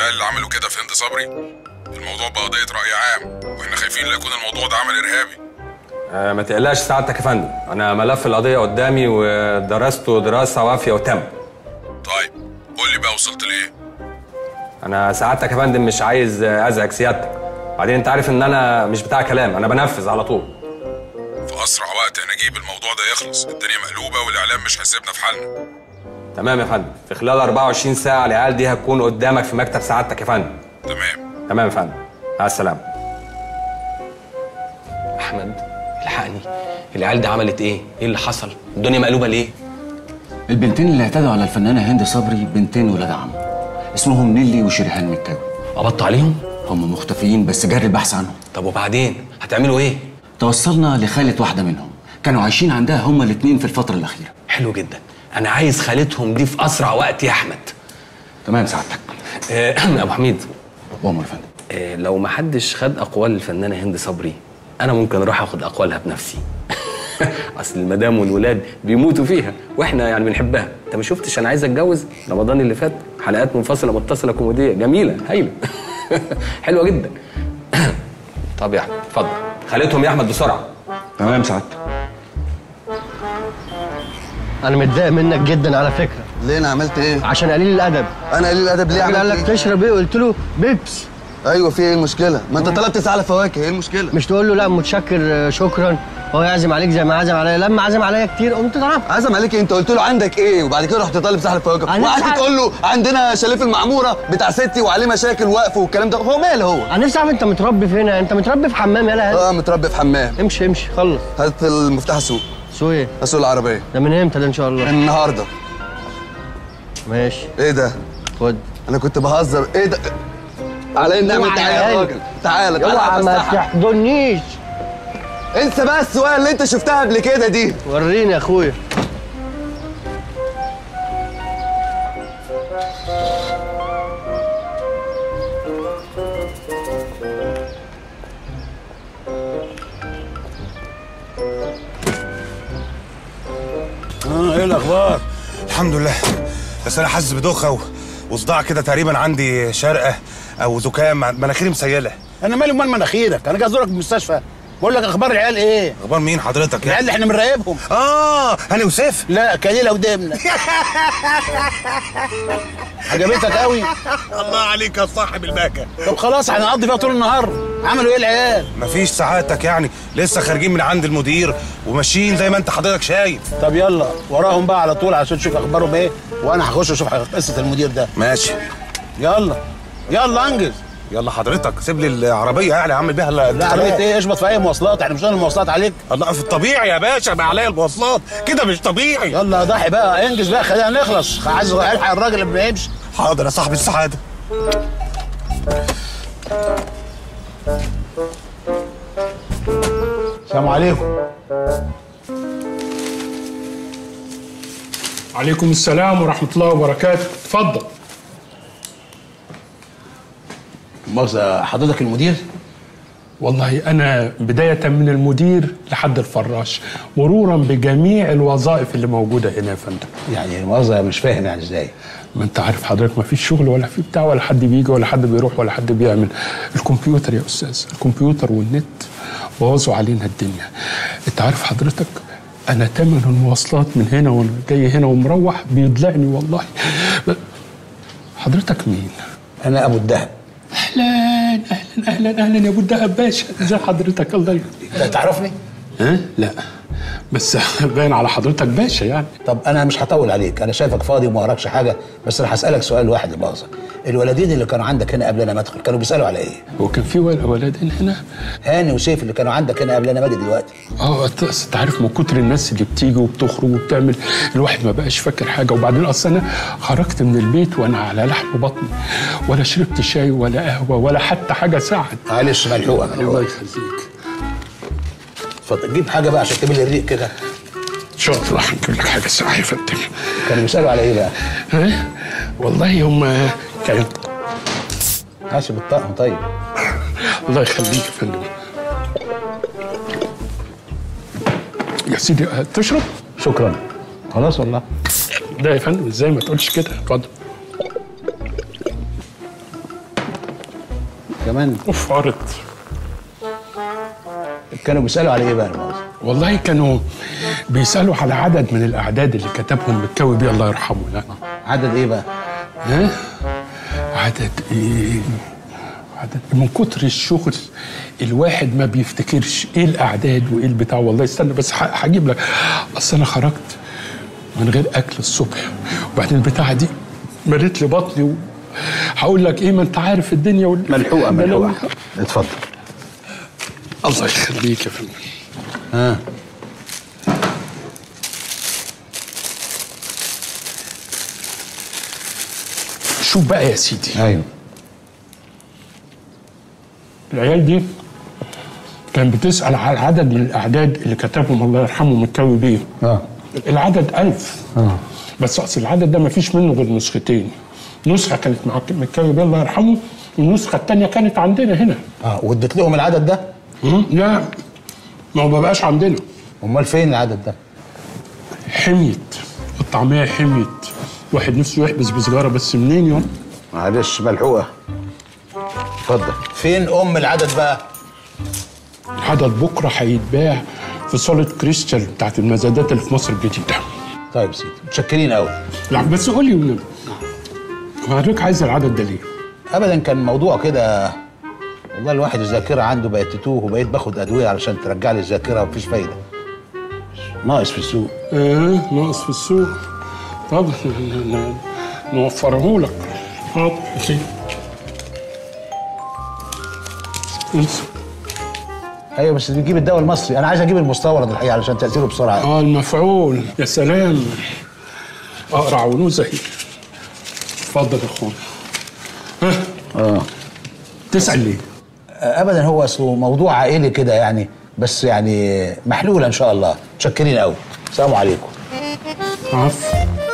العيال اللي عملوا كده في هند صبري الموضوع بقى قضيه راي عام واحنا خايفين لا يكون الموضوع ده عمل ارهابي آه ما تقلقش سعادتك يا فندم انا ملف القضيه قدامي ودرسته دراسه وافيه وتم طيب قول لي بقى وصلت لايه انا سعادتك يا فندم مش عايز آه، ازعج سيادتك بعدين انت عارف ان انا مش بتاع كلام انا بنفذ على طول في اسرع وقت يا نجيب الموضوع ده يخلص الدنيا مقلوبه والاعلام مش هيسيبنا في حالنا تمام يا فندم في خلال 24 ساعه العيال دي هتكون قدامك في مكتب سعادتك يا فندم تمام تمام يا فندم مع السلامه احمد الحقني العيال دي عملت ايه ايه اللي حصل الدنيا مقلوبه ليه البنتين اللي اعتدوا على الفنانة هند صبري بنتين ولاد عم اسمهم نيلي وشريهان مكاوي قبضتوا عليهم هم مختفيين بس جري البحث عنهم طب وبعدين هتعملوا ايه توصلنا لخالة واحدة منهم كانوا عايشين عندها هما الاتنين في الفترة الأخيرة حلو جدا انا عايز خالتهم دي في اسرع وقت يا احمد تمام سعادتك آه، ابو حميد وامر يا فندم آه، لو ما حدش خد اقوال الفنانه هند صبري انا ممكن اروح اخد اقوالها بنفسي اصل المدام والولاد بيموتوا فيها واحنا يعني بنحبها انت ما شفتش انا عايز اتجوز رمضان اللي فات حلقات منفصله متصله كوميديه جميله هايله حلوه جدا طب يا احمد اتفضل خالتهم يا احمد بسرعه تمام سعادتك انا متضايق منك جدا على فكره ليه انا عملت ايه؟ عشان قليل الادب انا قليل الادب ليه الراجل قال عملت لك ايه؟ تشرب ايه قلت له بيبس ايوه في ايه المشكله؟ ما انت طلبت سعلة فواكه ايه المشكله؟ مش تقول له لا متشكر آه، شكرا هو يعزم عليك زي ما عزم عليا لما عزم عليا كتير قمت ضربت عزم عليك إيه؟ انت قلت له عندك ايه وبعد كده رحت طالب سعلة فواكه أنا وقعدت سعلة- تقول له عندنا شاليه في المعموره بتاع ستي وعليه مشاكل وقف والكلام ده هو ماله هو؟ انا نفسي اعرف انت متربي فين انت متربي في حمام يلا اه متربي في حمام امشي امشي خلص هات المفتاح السوق سوق ايه اسوق العربيه ده من امتى ده ان شاء الله النهارده ماشي ايه ده؟ خد انا كنت بهزر ايه ده؟ على النعمة اوعى تعالى يا يا هاني. راجل تعالى تعالى اوعى ما هفسحك. تحضنيش انسى بقى السؤال اللي انت شفتها قبل كده دي وريني يا اخويا اه ايه الاخبار الحمد لله بس انا حاسس بدوخه و- وصداع كده تقريبا عندي شرقه او زكام مناخيري مسيله انا مالي ومال مناخيرك انا جاي ازورك في المستشفى بقول لك اخبار العيال ايه اخبار مين حضرتك العيال يعني اللي احنا بنراقبهم اه هاني وسيف لا كليله ودمنه عجبتك قوي الله عليك يا صاحب الباكه طب خلاص هنقضي فيها طول النهار عملوا ايه العيال مفيش ساعاتك يعني لسه خارجين من عند المدير وماشيين زي ما انت حضرتك شايف طب يلا وراهم بقى على طول عشان تشوف اخبارهم ايه وانا هخش اشوف قصه المدير ده ماشي يلا يلا انجز يلا حضرتك سيب لي العربيه يعني اعمل بيها ال- لا عربيه ايه اشبط في اي مواصلات احنا مش هنعمل المواصلات عليك الله في الطبيعي يا باشا ما عليا المواصلات كده مش طبيعي يلا يا ضحي بقى انجز بقى خلينا نخلص عايز الحق الراجل اللي ما يمشي حاضر يا صاحب السعاده السلام عليكم عليكم السلام ورحمة الله وبركاته اتفضل مؤاخذة حضرتك المدير والله أنا بداية من المدير لحد الفراش مرورا بجميع الوظائف اللي موجودة هنا يا فندم يعني مؤاخذة مش فاهم يعني ازاي ما انت عارف حضرتك ما فيش شغل ولا في بتاع ولا حد بيجي ولا حد بيروح ولا حد بيعمل الكمبيوتر يا استاذ الكمبيوتر والنت بوظوا علينا الدنيا انت عارف حضرتك انا تمن المواصلات من هنا وانا جاي هنا ومروح بيضلعني والله حضرتك مين انا ابو الدهب اهلا اهلا اهلا اهلا يا ابو الدهب باشا ازي حضرتك الله يخليك انت تعرفني ها لا بس باين على حضرتك باشا يعني طب انا مش هطول عليك انا شايفك فاضي وما وراكش حاجه بس انا هسالك سؤال واحد لمؤاخذه الولدين اللي كانوا عندك هنا قبل انا ما ادخل كانوا بيسالوا على ايه هو كان في ول- ولدين هنا هاني وسيف اللي كانوا عندك هنا قبل انا ما اجي دلوقتي اه أنت- أصل انت عارف من كتر الناس اللي بتيجي وبتخرج وبتعمل الواحد ما بقاش فاكر حاجه وبعدين اصل انا خرجت من البيت وانا على لحم بطني ولا شربت شاي ولا قهوه ولا حتى حاجه ساعد معلش ملحوقه الله ملحوقه يخليك اتفضل جيب حاجه بقى عشان تملي الريق كده ان شاء الله هنجيب لك حاجه ساعه يا فندم كانوا بيسالوا على ايه بقى ها والله هم كان ماشي بالطقم طيب الله يخليك يا فندم يا سيدي آه، تشرب شكرا خلاص والله ده يا فندم ازاي ما تقولش كده اتفضل كمان اوف قرت كانوا بيسالوا على ايه بقى المؤاخذة؟ والله كانوا بيسالوا على عدد من الاعداد اللي كتبهم مكاوي بيه الله يرحمه لا عدد ايه بقى؟ ها عدد ايه عدد من كتر الشغل الواحد ما بيفتكرش ايه الاعداد وايه البتاع والله استنى بس ح- هجيب لك اصل انا خرجت من غير اكل الصبح وبعدين البتاعه دي مريت لي بطني و... هقول لك ايه ما انت عارف الدنيا وال... ملحوقه ده لو- ملحوقه اتفضل الله يخليك يا فندم ها شوف بقى يا سيدي ايوه العيال دي كان بتسأل على عدد من الأعداد اللي كتبهم الله يرحمه مكاوي بيه اه العدد ألف اه بس أصل العدد ده ما فيش منه غير نسختين نسخة كانت مع مكاوي بيه الله يرحمه والنسخة التانية كانت عندنا هنا اه واديت لهم العدد ده؟ مم، لا ما هو ما بقاش عندنا امال فين العدد ده؟ حميت الطعمية حميت واحد نفسه يحبس بسجارة بس منين يوم معلش ملحوقه اتفضل فين ام العدد بقى؟ العدد بكرة هيتباع في صالة كريستال بتاعت المزادات اللي في مصر الجديدة طيب يا سيدي متشكرين قوي لا بس قول لي والنبي حضرتك عايز العدد ده ليه؟ ابدا كان موضوع كده والله الواحد الذاكره عنده بقت تتوه وبقيت باخد ادويه علشان ترجع لي الذاكره ومفيش فايده ناقص في السوق اه ناقص في السوق طب ن- ن- نوفره لك حاضر يا سيدي. انسى. ايوه بس بتجيب الدواء المصري انا عايز اجيب المستورد الحقيقه علشان تاثيره بسرعه اه المفعول يا سلام اقرع ونوزه هي اتفضل يا اخويا ها اه تسال ليه؟ ابدا هو اصله موضوع عائلي كده يعني بس يعني محلول ان شاء الله متشكرين قوي السلام عليكم عفو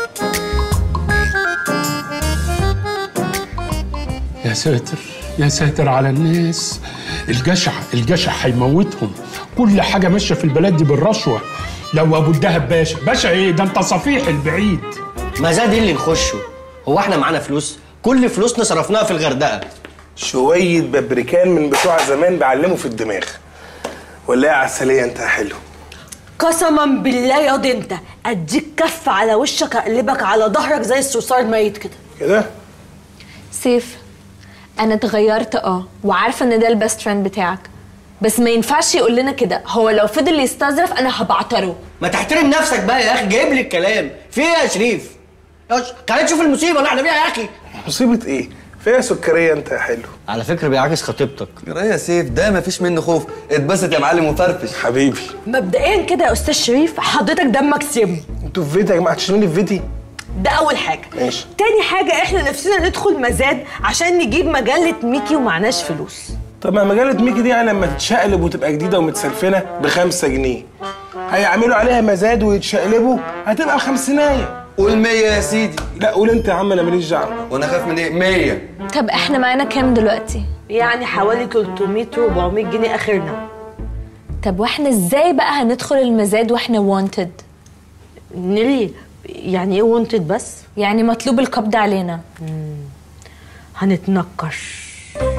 يا ساتر يا ساتر على الناس الجشع الجشع هيموتهم كل حاجة ماشية في البلد دي بالرشوة لو أبو الدهب باشا باشا إيه ده أنت صفيح البعيد ما زاد اللي نخشه هو احنا معانا فلوس كل فلوسنا صرفناها في الغردقه شوية ببريكان من بتوع زمان بيعلموا في الدماغ ولا ايه يا عسلية انت يا حلو قسما بالله يا دي انت اديك كف على وشك اقلبك على ظهرك زي الصرصار الميت كده كده سيف انا اتغيرت اه وعارفه ان ده البيست فريند بتاعك بس ما ينفعش يقول لنا كده هو لو فضل يستظرف انا هبعتره ما تحترم نفسك بقى يا اخي جايب لي الكلام في ايه يا شريف يا ش- خلينا نشوف المصيبه اللي احنا فيها يا اخي مصيبة ايه؟ فيها سكرية انت يا حلو على فكره بيعاكس خطيبتك ايه يا سيف ده مفيش منه خوف اتبسط يا معلم وفرفش حبيبي مبدئيا كده يا استاذ شريف حضرتك دمك سم انتوا في فيتي يا جماعة تشتموني في فيتي ده اول حاجه ماشي تاني حاجه احنا نفسنا ندخل مزاد عشان نجيب مجله ميكي ومعناش فلوس طب ما مجلة ميكي دي يعني لما تتشقلب وتبقى جديدة ومتسلفنة بخمسة جنيه هيعملوا عليها مزاد ويتشقلبوا هتبقى خمسيناية قول 100 يا سيدي لا قول انت يا عم انا ماليش دعوة وانا خايف من ايه 100 طب احنا معانا كام دلوقتي يعني حوالي 300 400 جنيه اخرنا طب واحنا ازاي بقى هندخل المزاد واحنا وانتد نيلي يعني ايه وانتد بس يعني مطلوب القبض علينا هنتنكش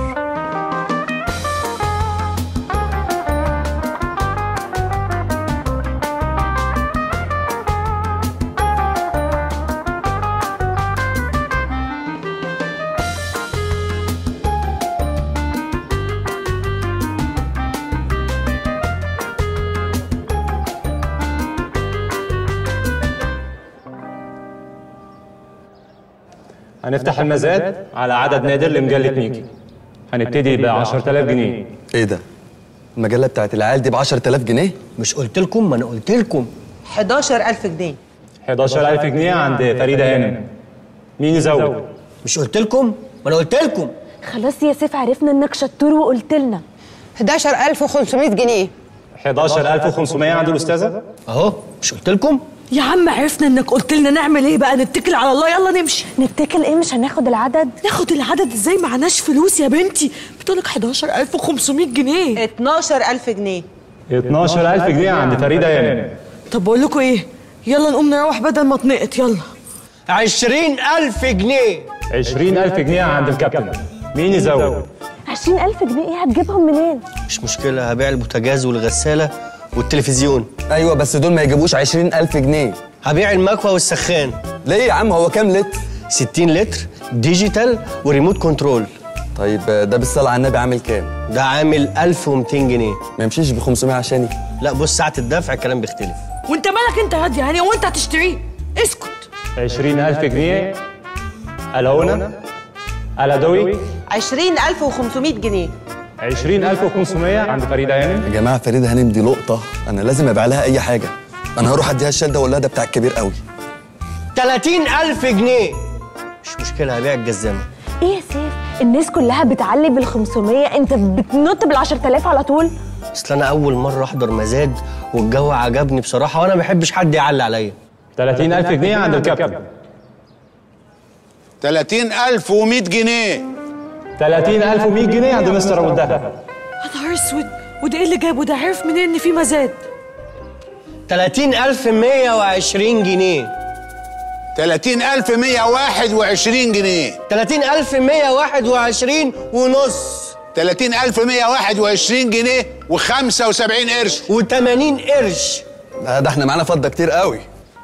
هنفتح المزاد على عدد نادر لمجلة ميكي هنبتدي ب 10000 جنيه ايه ده المجله بتاعت العيال دي ب 10000 جنيه مش قلت لكم ما انا قلت لكم 11000 جنيه 11000 جنيه عند فريدة هانم مين يزود؟ مش قلت لكم ما انا قلت لكم خلاص يا سيف عرفنا انك شطور وقلت لنا 11500 جنيه 11500 عند الأستاذة؟ اهو مش قلت لكم يا عم عرفنا انك قلت لنا نعمل ايه بقى نتكل على الله يلا نمشي نتكل ايه مش هناخد العدد ناخد العدد ازاي معناش فلوس يا بنتي بتقولك 11500 جنيه 12000 جنيه 12000 جنيه عند فريدة هانم طب بقول لكم ايه يلا نقوم نروح بدل ما اتنقط يلا 20000 جنيه 20000 جنيه عند الكابتن مين يزود؟ 20000 جنيه ايه هتجيبهم منين مش مشكله هبيع البوتاجاز والغساله والتلفزيون ايوه بس دول ما يجيبوش 20000 جنيه هبيع المكوى والسخان ليه يا عم هو كام لتر 60 لتر ديجيتال وريموت كنترول طيب ده بالصلاه على النبي عامل كام ده عامل 1200 جنيه ما يمشيش ب 500 عشاني لا بص ساعه الدفع الكلام بيختلف وانت مالك انت هادي يعني وانت هتشتريه اسكت 20000 جنيه الهونا الادوي 20500 جنيه 20500 عند فريده هانم يا جماعه فريده هانم دي لقطه انا لازم ابيع لها اي حاجه انا هروح اديها الشال ده واقول لها ده بتاع الكبير قوي 30000 جنيه مش مشكله هبيع الجزامه ايه يا سيف الناس كلها بتعلي بال 500 انت بتنط بال 10000 على طول اصل انا اول مره احضر مزاد والجو عجبني بصراحه وانا ما بحبش حد يعلي عليا 30000 جنيه عند الكابتن 30100 جنيه 30100 جنيه عند مستر ابو الدهب يا نهار اسود وده ايه اللي جابه ده عرف منين ان في مزاد 30120 جنيه 30121 جنيه 30121 ونص 30121 جنيه و75 قرش و80 قرش ده, ده احنا معانا فضه كتير قوي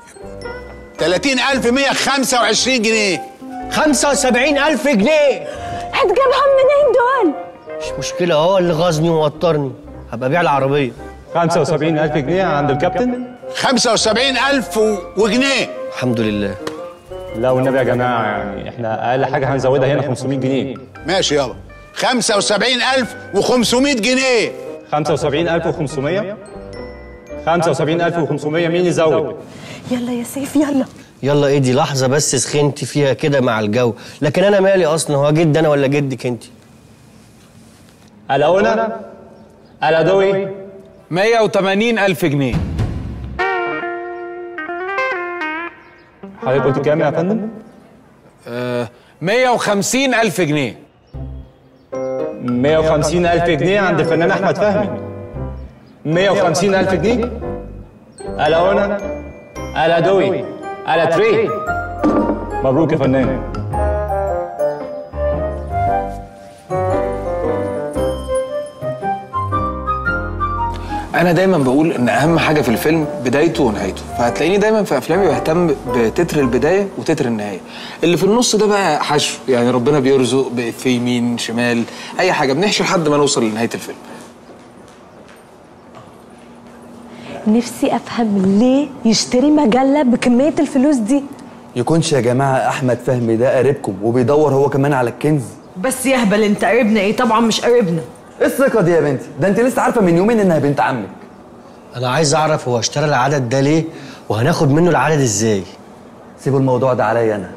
30125 جنيه 75000 جنيه هتجيبهم منين دول مش مشكله هو اللي غاظني ووترني هبقى ابيع العربيه 75000 جنيه عند الكابتن 75000 وجنيه الحمد لله لا والنبي يا جماعه يعني احنا اقل حاجه هنزودها هنا 500 جنيه ماشي يابا 75500 جنيه 75500 75500 مين يزود يلا يا سيف يلا يلا ايه دي لحظه بس سخنت فيها كده مع الجو لكن انا مالي اصلا هو جد انا ولا جدك انت الهونا الادوي 180 ألف جنيه حضرتك قلت كام يا فندم؟ آه 150 ألف جنيه 150 ألف جنيه عند الفنان أحمد فهمي 150 ألف جنيه الهونا الادوي الاتري مبروك يا فنان انا دايما بقول ان اهم حاجه في الفيلم بدايته ونهايته فهتلاقيني دايما في افلامي بهتم بتتر البدايه وتتر النهايه اللي في النص ده بقى حشو يعني ربنا بيرزق في يمين شمال اي حاجه بنحشي لحد ما نوصل لنهايه الفيلم نفسي افهم ليه يشتري مجله بكميه الفلوس دي يكونش يا جماعه احمد فهمي ده قريبكم وبيدور هو كمان على الكنز بس يهبل انت قريبنا ايه طبعا مش قريبنا ايه الثقه دي يا بنتي ده انت لسه عارفه من يومين انها بنت عمك انا عايز اعرف هو اشترى العدد ده ليه وهناخد منه العدد ازاي سيبوا الموضوع ده عليا انا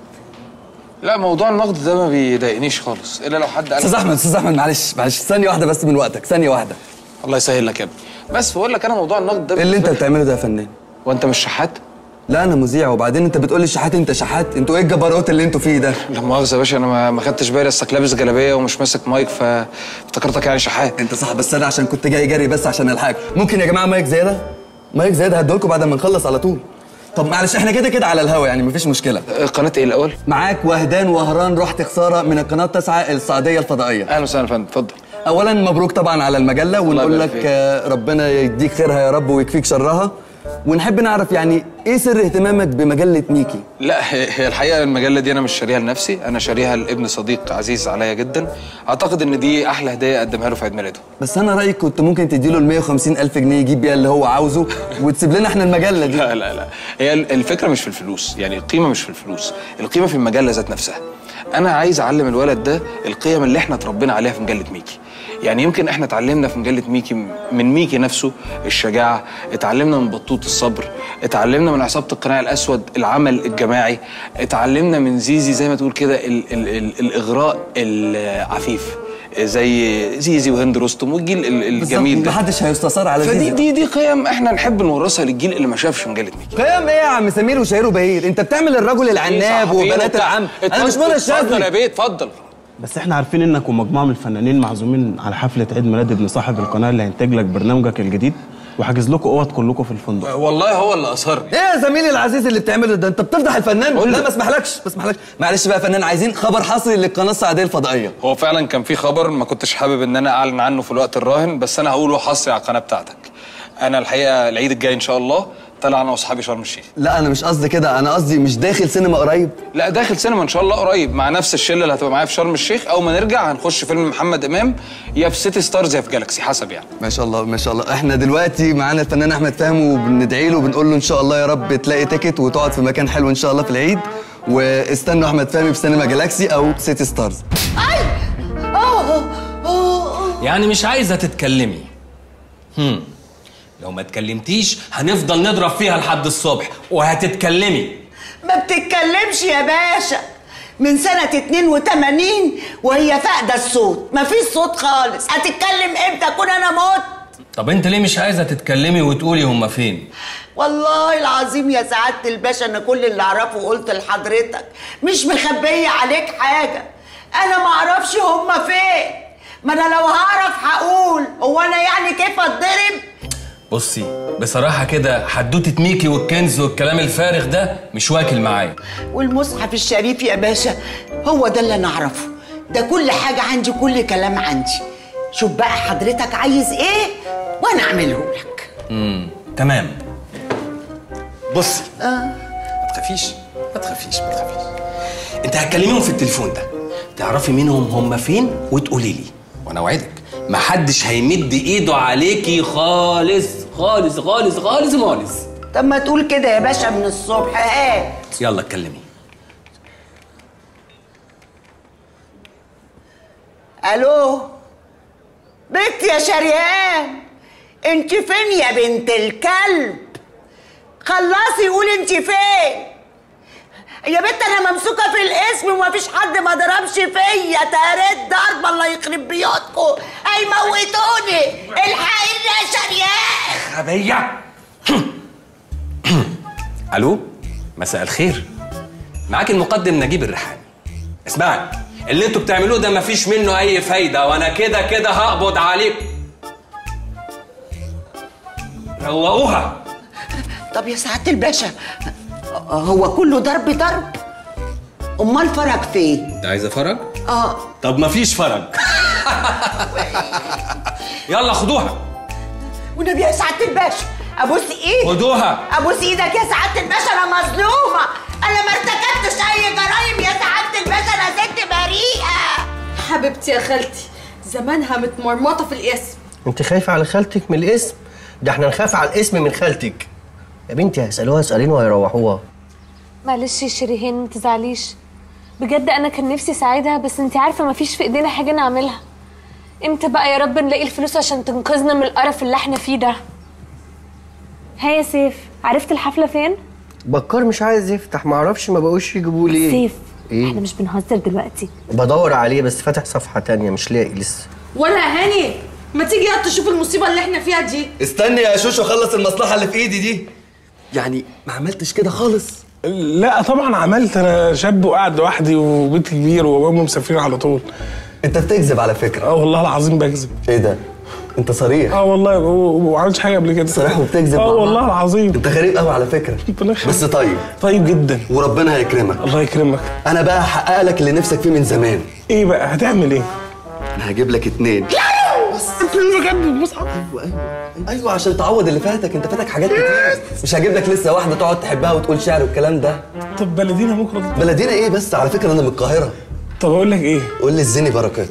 لا موضوع النقد ده ما بيضايقنيش خالص الا لو حد قال استاذ احمد استاذ احمد معلش معلش ثانيه واحده بس من وقتك ثانيه واحده الله يسهل لك يا ابني بس بقول لك انا موضوع النقد ده ايه اللي انت بالنسبة لي- بتعمله ده يا فنان وانت مش شحات لا انا مذيع وبعدين انت بتقول لي شحات انت شحات انتوا ايه الجبروت اللي انتوا فيه ده لا مؤاخذه يا باشا انا ما- ما خدتش بالي اصلك لابس جلابيه ومش ماسك مايك فافتكرتك يعني شحات انت صح بس انا عشان كنت جاي جري بس عشان الحاجه ممكن يا جماعه مايك زياده مايك زياده هديهولكم بعد ما نخلص على طول طب معلش احنا كده كده على الهوا يعني مفيش مشكله قناه ايه الاول معاك وهدان وهران رحت خساره من القناه التاسعه السعوديه الفضائيه اهلا وسهلا يا فندم اتفضل اولا مبروك طبعا على المجله ونقول يبارك لك فيك. آه، ربنا يديك خيرها يا رب ويكفيك شرها ونحب نعرف يعني ايه سر اهتمامك بمجله ميكي لا هي هي الحقيقه المجله دي انا مش شاريها لنفسي انا شاريها لابن صديق عزيز عليا جدا اعتقد ان دي احلى هديه اقدمها له في عيد ميلاده بس انا رايي كنت ممكن تديله ال 150 الف جنيه يجيب بيها اللي هو عاوزه وتسيب لنا احنا المجله دي لا لا لا هي ال- الفكره مش في الفلوس يعني القيمه مش في الفلوس القيمه في المجله ذات نفسها انا عايز اعلم الولد ده القيم اللي احنا اتربينا عليها في مجله ميكي يعني يمكن احنا اتعلمنا في مجله ميكي من ميكي نفسه الشجاعه اتعلمنا من بطوط الصبر اتعلمنا من عصابه القناع الاسود العمل الجماعي اتعلمنا من زيزي زي ما تقول كده ال ال ال الاغراء العفيف زي زيزي وهند رستم والجيل ال- الجميل ده محدش هيستثار على فدي زيزي دي دي قيم احنا نحب نورثها للجيل اللي ما شافش مجله ميكي قيم ايه يا عم سمير وشهير وبهير انت بتعمل الرجل العناب وبنات العم انا مش منى اتفضل يا الشاذلي بيه اتفضل بس احنا عارفين انك ومجموعه من الفنانين معزومين على حفله عيد ميلاد ابن صاحب القناه اللي هينتج لك برنامجك الجديد وحاجز لكم اوض كلكم في الفندق والله هو اللي اصر ايه يا زميلي العزيز اللي بتعمله ده انت بتفضح الفنان لا ما اسمحلكش ما اسمحلكش معلش بقى يا فنان عايزين خبر حصري للقناه السعوديه الفضائيه هو فعلا كان في خبر ما كنتش حابب ان انا اعلن عنه في الوقت الراهن بس انا هقوله حصري على القناه بتاعتك انا الحقيقه العيد الجاي ان شاء الله طلع انا واصحابي شرم الشيخ لا انا مش قصدي كده انا قصدي مش داخل سينما قريب لا داخل سينما ان شاء الله قريب مع نفس الشله اللي هتبقى معايا في شرم الشيخ اول ما نرجع هنخش فيلم محمد امام يا في سيتي ستارز يا في جالاكسي حسب يعني ما شاء الله ما شاء الله احنا دلوقتي معانا الفنان احمد فهمي وبندعي له وبنقول له ان شاء الله يا رب تلاقي تيكت وتقعد في مكان حلو ان شاء الله في العيد واستنوا احمد فهمي في سينما جالاكسي او سيتي ستارز يعني مش عايزه تتكلمي هم. لو ما اتكلمتيش هنفضل نضرب فيها لحد الصبح وهتتكلمي ما بتتكلمش يا باشا من سنة 82 وهي فاقدة الصوت مفيش صوت خالص هتتكلم امتى اكون انا مت طب انت ليه مش عايزه تتكلمي وتقولي هما فين والله العظيم يا سعادة الباشا انا كل اللي اعرفه قلت لحضرتك مش مخبية عليك حاجة انا ما اعرفش هما فين ما انا لو هعرف هقول هو انا يعني كيف اتضرب بصي بصراحه كده حدوته ميكي والكنز والكلام الفارغ ده مش واكل معايا والمصحف الشريف يا باشا هو ده اللي انا اعرفه ده كل حاجة عندي كل كلام عندي شوف بقى حضرتك عايز ايه وانا اعمله لك امم تمام بصي اه ما تخافيش ما تخافيش ما تخافيش انت هتكلميهم في التليفون ده تعرفي منهم هم فين وتقولي لي وانا اوعدك ما حدش هيمد ايده عليكي خالص خالص خالص خالص خالص طب ما تقول كده يا باشا من الصبح هات يلا اتكلمي الو بنت يا شريان انت فين يا بنت الكلب خلصي قولي انت فين يا بنت انا ممسوكه في الاسم ومفيش حد ما ضربش فيا تاريت ضرب الله يخرب بيوتكم هيموتوني الحقيني يا شريان غبية الو مساء الخير معاك المقدم نجيب الريحاني اسمعي اللي انتوا بتعملوه ده مفيش منه اي فايده وانا كده كده هقبض عليكم روقوها طب يا سعاده الباشا هو كله ضرب ضرب امال فرج فين انت عايزه فرج اه طب مفيش فرج يلا خدوها والنبي يا سعاده الباشا ابوس ايدك خدوها. ابوس ايدك يا سعاده الباشا انا مظلومه انا ما ارتكبتش اي جرايم يا سعاده الباشا انا ست بريئه حبيبتي يا خالتي زمانها متمرمطه في الاسم انت خايفه على خالتك من الاسم ده احنا نخاف على الاسم من خالتك يا بنتي هيسالوها اسالين وهيروحوها معلش يا شيرين ما تزعليش بجد انا كان نفسي اساعدها بس انت عارفه ما فيش في ايدينا حاجه نعملها امتى بقى يا رب نلاقي الفلوس عشان تنقذنا من القرف اللي احنا فيه ده ها يا سيف عرفت الحفله فين بكار مش عايز يفتح معرفش ما بقوش يجيبوا ليه سيف ايه احنا مش بنهزر دلوقتي بدور عليه بس فاتح صفحه تانية مش لاقي لسه ولا يا هاني ما تيجي يا تشوف المصيبه اللي احنا فيها دي استني يا شوشو اخلص المصلحه اللي في ايدي دي يعني ما عملتش كده خالص لا طبعا عملت انا شاب وقاعد لوحدي وبيت كبير وابويا مسافرين على طول انت بتكذب على فكره اه والله العظيم بكذب ايه ده انت صريح اه والله وما عملتش حاجه قبل كده صريح وبتكذب اه مع والله بعض. العظيم انت غريب قوي على فكره بس طيب طيب جدا وربنا هيكرمك الله يكرمك انا بقى هحقق لك اللي نفسك فيه من زمان ايه بقى هتعمل ايه انا هجيب لك اتنين بجد المصحف ايوه عشان تعوض اللي فاتك انت فاتك حاجات كتير مش هجيب لك لسه واحده تقعد تحبها وتقول شعر والكلام ده طب بلدينا بكره بلدينا ايه بس على فكره انا من القاهره طب اقول لك ايه قول لي الزني بركات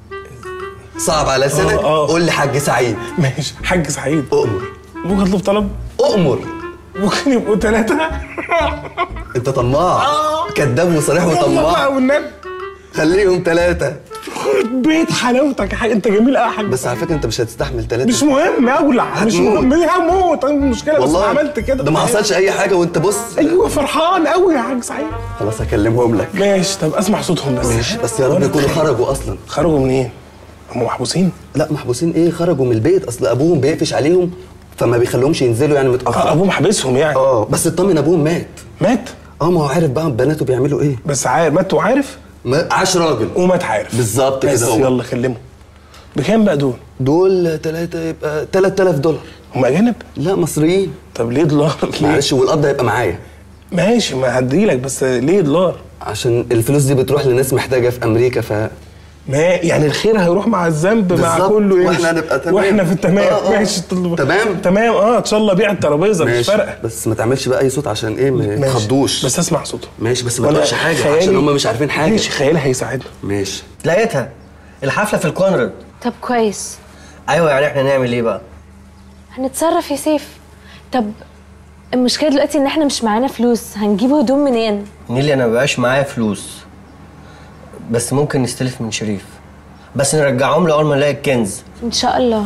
صعب على لسانك قول لي حاج سعيد ماشي حاج سعيد اؤمر ممكن اطلب طلب اؤمر ممكن يبقوا ثلاثه انت طماع كذاب وصريح والله وطماع بقى والنبي خليهم ثلاثه بيت حلاوتك يا حاج انت جميل قوي يا حاج بس على فكره انت مش هتستحمل ثلاثه مش مهم اولع مش هتموت. مهم ليه هموت أنا المشكله بس والله عملت كده ده ما حصلش اي حاجه وانت بص ايوه فرحان قوي يا حاج سعيد خلاص هكلمهم لك ماشي طب اسمع صوتهم بس ماشي بس يا رب يكونوا خرجوا اصلا خرجوا منين؟ هم محبوسين؟ لا محبوسين ايه خرجوا من البيت اصل ابوهم بيقفش عليهم فما بيخليهمش ينزلوا يعني متاخر ابوهم حابسهم يعني اه بس اطمن ابوهم مات مات؟ اه ما هو عارف بقى بناته بيعملوا ايه بس عارف مات وعارف؟ ما عاش راجل ومات عارف بالظبط بس كده هو يلا كلمه بكام بقى دول؟ دول ثلاثة يبقى 3000 دولار هم اجانب لا مصريين طب ليه دولار ليه معلش والقبض هيبقى معايا ماشي ما هديلك بس ليه دولار عشان الفلوس دي بتروح لناس محتاجه في امريكا ف ما يعني الخير هيروح مع الذنب مع بالظبط، كله يمشي. وإحنا هنبقى تمام. واحنا في التمام آه، آه. ماشي طل- تمام؟ تمام اه ان شاء الله بيع الترابيزه مش ماشي فارقه بس ما تعملش بقى اي صوت عشان ايه ما ماشي. يتخضوش بس اسمع صوته ماشي بس ما وأنا تقولش حاجه خيالي- عشان هم مش عارفين حاجه ماشي خيالي هيساعدنا ماشي لقيتها الحفله في الكونراد طب كويس ايوه يعني احنا نعمل ايه بقى هنتصرف يا سيف طب المشكله دلوقتي ان احنا مش معانا فلوس هنجيب هدوم منين نيلي انا مبقاش معايا فلوس بس ممكن نستلف من شريف بس نرجعهم له اول ما نلاقي الكنز ان شاء الله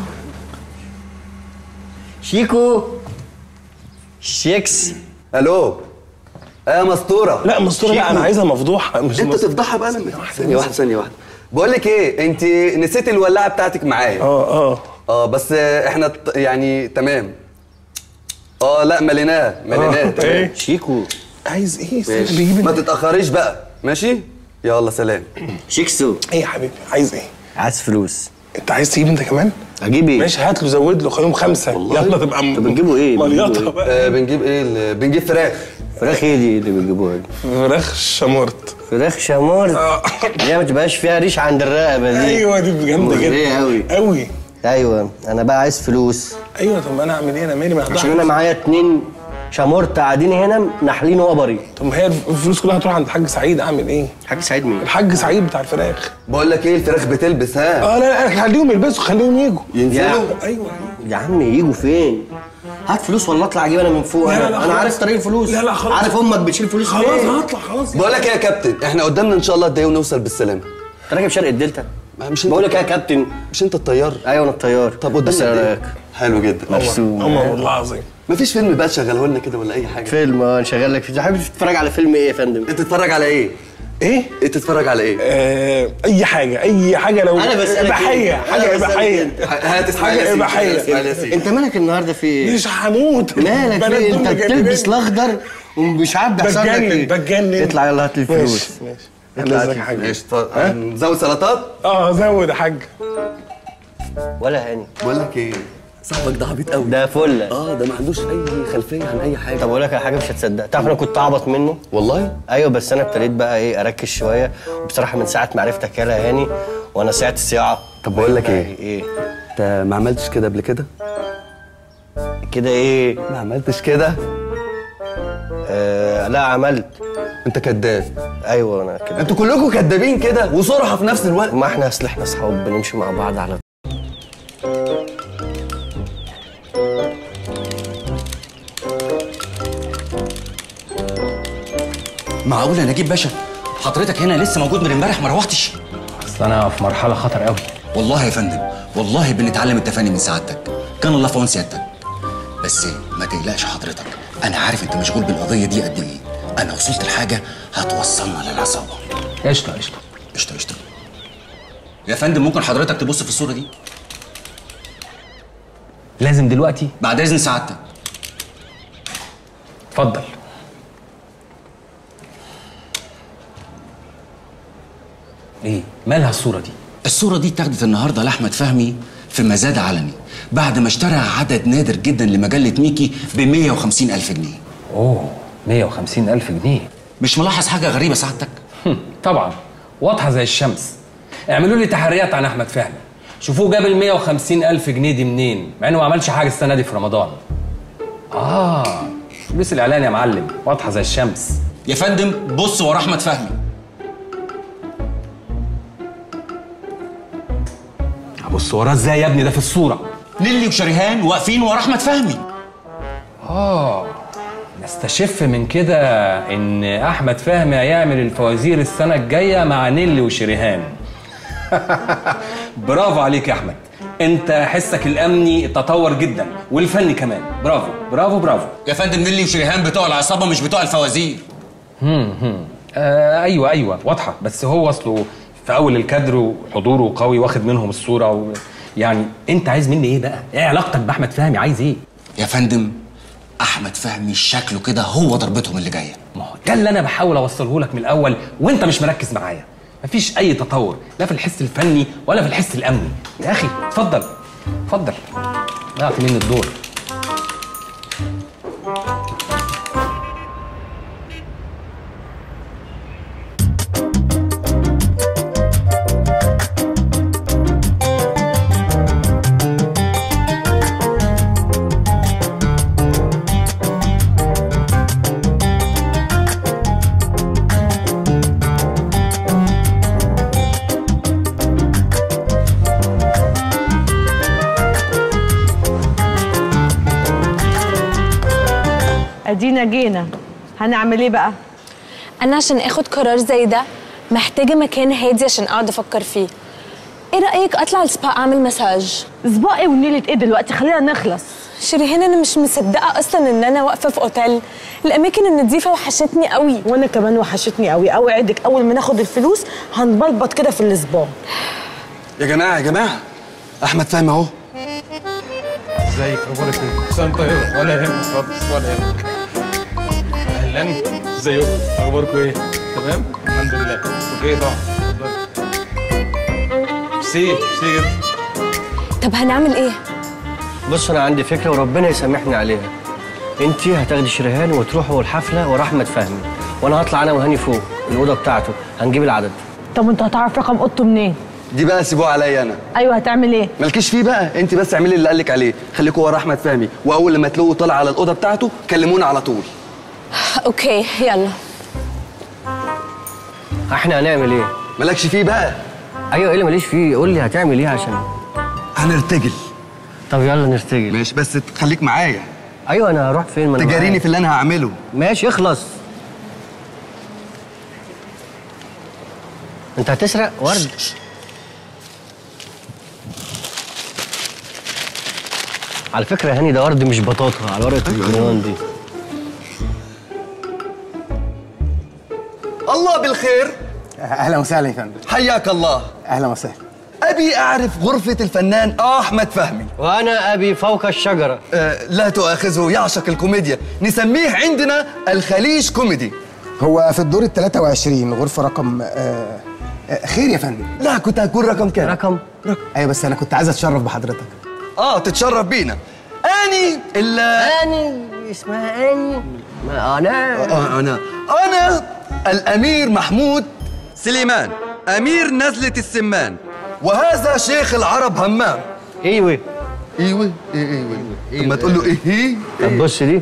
شيكو شيكس الو يا مسطوره لا مسطوره لا انا عايزها مفضوحه مش انت مس- تفضحها بقى لما ثانيه واحده ثانيه واحده بقول لك ايه انت نسيت الولاعه بتاعتك معايا اه اه اه بس احنا ت- يعني تمام اه لا مليناه مليناه آه، تمام. إيه؟ شيكو عايز ايه ماشي. بيجيب ما تتاخريش بقى ماشي يلا سلام شيكسو ايه يا حبيبي عايز ايه عايز فلوس انت عايز تجيب انت كمان اجيب ايه ماشي هات له زود له خليهم خمسه يلا تبقى م- طب بتجيبوا ايه؟ مليطه بتجيبوا بقى آه بنجيب ايه ال- بنجيب فراخ فراخ ايه دي اللي بتجيبوها دي فراخ شمرت فراخ شامور آه. دي ما تبقاش فيها ريش عند الرقبه دي ايوه دي جامده مغرية جدا قوي قوي ايوه انا بقى عايز فلوس ايوه طب ما انا اعمل ايه انا مالي ما عشان انا معايا اتنين شامورت قاعدين هنا ناحلين وبري طب ما هي الفلوس كلها هتروح عند الحاج سعيد اعمل ايه حاج سعيد مين الحاج سعيد بتاع الفراخ بقول لك ايه الفراخ بتلبس ها اه لا لا خليهم يلبسوا خليهم يجوا ينزلوا ايوه يا عم يجوا فين هات فلوس ولا اطلع اجيب انا من فوق لا، لا، انا لا، انا خلاص. عارف طريق الفلوس لا، لا، خلاص. عارف امك بتشيل فلوس خلاص فين هطلع خلاص بقول لك ايه يا كابتن احنا قدامنا ان شاء الله قد ايه ونوصل بالسلامه انت راكب شرق الدلتا ما مش انت بقول لك ايه يا كابتن مش انت الطيار ايوه انا الطيار طب بس قدامنا ايه قد رايك ايه حلو جدا مرسوم اما والله العظيم مفيش فيلم بقى تشغله لنا كده ولا اي حاجه فيلم اه نشغل لك فيه حابب تتفرج على فيلم ايه يا فندم انت تتفرج على ايه ايه انت تتفرج على ايه آه اي حاجه اي حاجه لو انا بسالك اباحيه انت. حاجه أنا بسألك اباحيه انت. هات اسماعيل حاجه ياسين اباحيه اسماعيل ياسين انت مالك النهارده في ايه مش هموت مالك بنات في إيه؟ دول انت مجننين. بتلبس الاخضر ومش عارف بيحصل لك بتجنن ايه بتجنن اطلع يلا هات لي الفلوس ماشي ماشي اطلع هات لازم لي حاجه ماشي طب نزود سلطات اه زود يا حاج ولا هاني بقول لك ايه صاحبك ده عبيط قوي ده فله اه ده ما عندوش اي خلفيه عن اي حاجه طب اقول لك على حاجه مش هتصدق تعرف انا كنت اعبط منه والله ايوه بس انا ابتديت بقى ايه اركز شويه وبصراحه من ساعه ما عرفتك يالا هاني وانا ساعه الصياعه طب بقول لك ايه ايه انت ما عملتش كده قبل كده كده ايه ما عملتش كده آه لا عملت انت كذاب ايوه انا كده انتوا كلكم كدابين كده وصرحه في نفس الوقت ما احنا اصل احنا اصحاب بنمشي مع بعض على معقول يا نجيب باشا حضرتك هنا لسه موجود من امبارح ما روحتش اصل انا في مرحله خطر قوي والله يا فندم والله بنتعلم التفاني من سعادتك كان الله في عون سيادتك بس ما تقلقش حضرتك انا عارف انت مشغول بالقضيه دي قد ايه انا وصلت لحاجه هتوصلنا للعصابه قشطه قشطه قشطه قشطه يا فندم ممكن حضرتك تبص في الصوره دي لازم دلوقتي بعد اذن سعادتك اتفضل ايه مالها الصوره دي الصوره دي اتاخدت النهارده لاحمد فهمي في مزاد علني بعد ما اشترى عدد نادر جدا لمجله ميكي ب 150 الف جنيه اوه 150 الف جنيه مش ملاحظ حاجه غريبه سعادتك هم، طبعا واضحه زي الشمس اعملوا لي تحريات عن احمد فهمي شوفوه جاب ال 150 الف جنيه دي منين مع انه ما عملش حاجه السنه دي في رمضان اه فلوس الاعلان يا معلم واضحه زي الشمس يا فندم بص ورا احمد فهمي ابص وراه ازاي يا ابني ده في الصوره نيلي وشريهان واقفين ورا احمد فهمي اه نستشف من كده ان احمد فهمي هيعمل الفوازير السنه الجايه مع نيلي وشريهان برافو عليك يا احمد انت حسك الامني تطور جدا والفني كمان برافو برافو برافو يا فندم نيلي وشريهان بتوع العصابه مش بتوع الفوازير هم هم آه ايوه ايوه واضحه بس هو اصله في اول الكادر وحضوره قوي واخد منهم الصوره و... يعني انت عايز مني ايه بقى؟ ايه علاقتك باحمد فهمي عايز ايه؟ يا فندم احمد فهمي شكله كده هو ضربتهم اللي جايه ما هو ده اللي انا بحاول اوصله لك من الاول وانت مش مركز معايا مفيش اي تطور لا في الحس الفني ولا في الحس الامني يا اخي اتفضل اتفضل ضيعت مني الدور ادينا جينا هنعمل ايه بقى انا عشان اخد قرار زي ده محتاجه مكان هادي عشان اقعد افكر فيه ايه رايك اطلع السبا اعمل مساج سبا ايه ونيله ايه دلوقتي خلينا نخلص شيرين انا مش مصدقه اصلا ان انا واقفه في اوتيل الاماكن النظيفه وحشتني قوي وانا كمان وحشتني قوي اوعدك اول ما ناخد الفلوس هنبلبط كده في السبا يا جماعه يا جماعه احمد فهمي اهو ازيك اخبارك ايه؟ سنة طيبة ولا يهمك خالص ولا يهمك اهلا ازيكم اخباركم ايه؟ تمام؟ الحمد لله اوكي طبعا ميرسي ميرسي جدا طب هنعمل ايه بص انا عندي فكره وربنا يسامحني عليها انت هتاخدي شريهان وتروحوا الحفله ورا احمد فهمي وانا هطلع انا وهاني فوق الاوضه بتاعته هنجيب العدد طب انت هتعرف رقم اوضته منين دي بقى سيبوها عليا انا ايوه هتعمل ايه مالكيش فيه بقى انت بس اعملي اللي قالك عليه خليكوا ورا احمد فهمي واول لما تلاقوه طلع على الاوضه بتاعته كلمونا على طول اوكي يلا احنا هنعمل ايه مالكش فيه بقى ايوه ايه اللي ماليش فيه قول لي هتعمل ايه عشان هنرتجل طب يلا نرتجل ماشي بس خليك معايا ايوه انا هروح فين ما أنا تجاريني معاك. في اللي انا هعمله ماشي اخلص انت هتسرق ورد على فكره يا هاني ده ورد مش بطاطا على ورقه الجرنان دي الله بالخير اهلا وسهلا يا فندم حياك الله اهلا وسهلا ابي اعرف غرفه الفنان احمد فهمي وانا ابي فوق الشجره آه لا تؤاخذه يعشق الكوميديا نسميه عندنا الخليج كوميدي هو في الدور ال 23 غرفه رقم آه آه خير يا فندم لا كنت هكون رقم كام رقم ايوه بس انا كنت عايز اتشرف بحضرتك اه تتشرف بينا اني ال اني اسمها اني ما انا آه انا انا الامير محمود سليمان امير نزله السمان وهذا شيخ العرب همام ايوه ايوه ايه ايوه طب ما تقول له ايه هي طب بص دي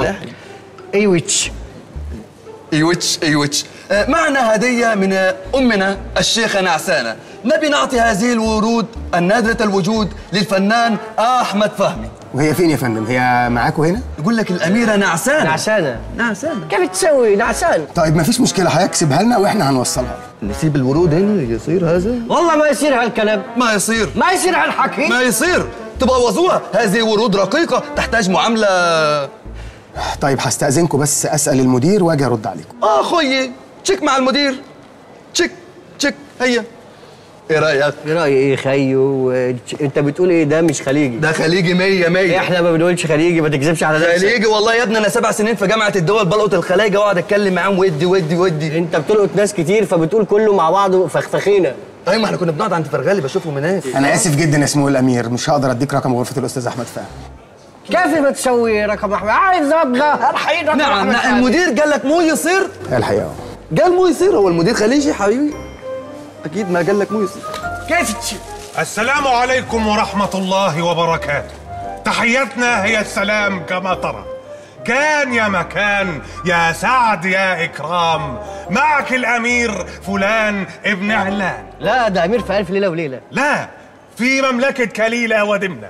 ايوتش ايوتش ايوتش آه، معنا هدية من آه، أمنا الشيخة نعسانة نبي نعطي هذه الورود النادرة الوجود للفنان أحمد فهمي وهي فين يا فندم هي معاكم هنا يقول لك الأميرة نعسانة نعسانه نعسانة كيف تسوي نعسان طيب مفيش مشكله هيكسبها لنا واحنا هنوصلها نسيب الورود هنا يصير هذا والله ما يصير هالكلام ما يصير ما يصير هالحكي ما يصير تبوظوها هذه ورود رقيقة تحتاج معاملة طيب هستأذنكم بس اسال المدير واجي ارد عليكم آه خويي تشيك مع المدير تشيك تشيك هيا ايه رأيك؟ ايه رايي ايه خيو انت بتقول ايه ده مش خليجي ده خليجي مية مية احنا ما بنقولش خليجي ما تكذبش على نفسك خليجي والله يا ابني انا سبع سنين في جامعه الدول بلقط الخلايجه واقعد اتكلم معاهم ودي ودي ودي انت بتلقط ناس كتير فبتقول كله مع بعضه فخفخينه ايوه ما احنا كنا بنقعد عند فرغالي بشوفهم هناك انا اسف جدا يا سمو الامير مش هقدر اديك رقم غرفه الاستاذ احمد فهمي كيف ما تسوي رقم احمد عايز ابدا الحين رقم نعم أحمد نعم فهمي. المدير قال لك مو يصير الحقيقه اه قال مو يصير هو المدير خليجي حبيبي اكيد ما قال لك مو يصير كيف تشي السلام عليكم ورحمة الله وبركاته تحيتنا هي السلام كما ترى كان يا مكان يا سعد يا إكرام معك الأمير فلان ابن علان لا ده امير في الف ليله وليله لا في مملكة كليلة ودمنة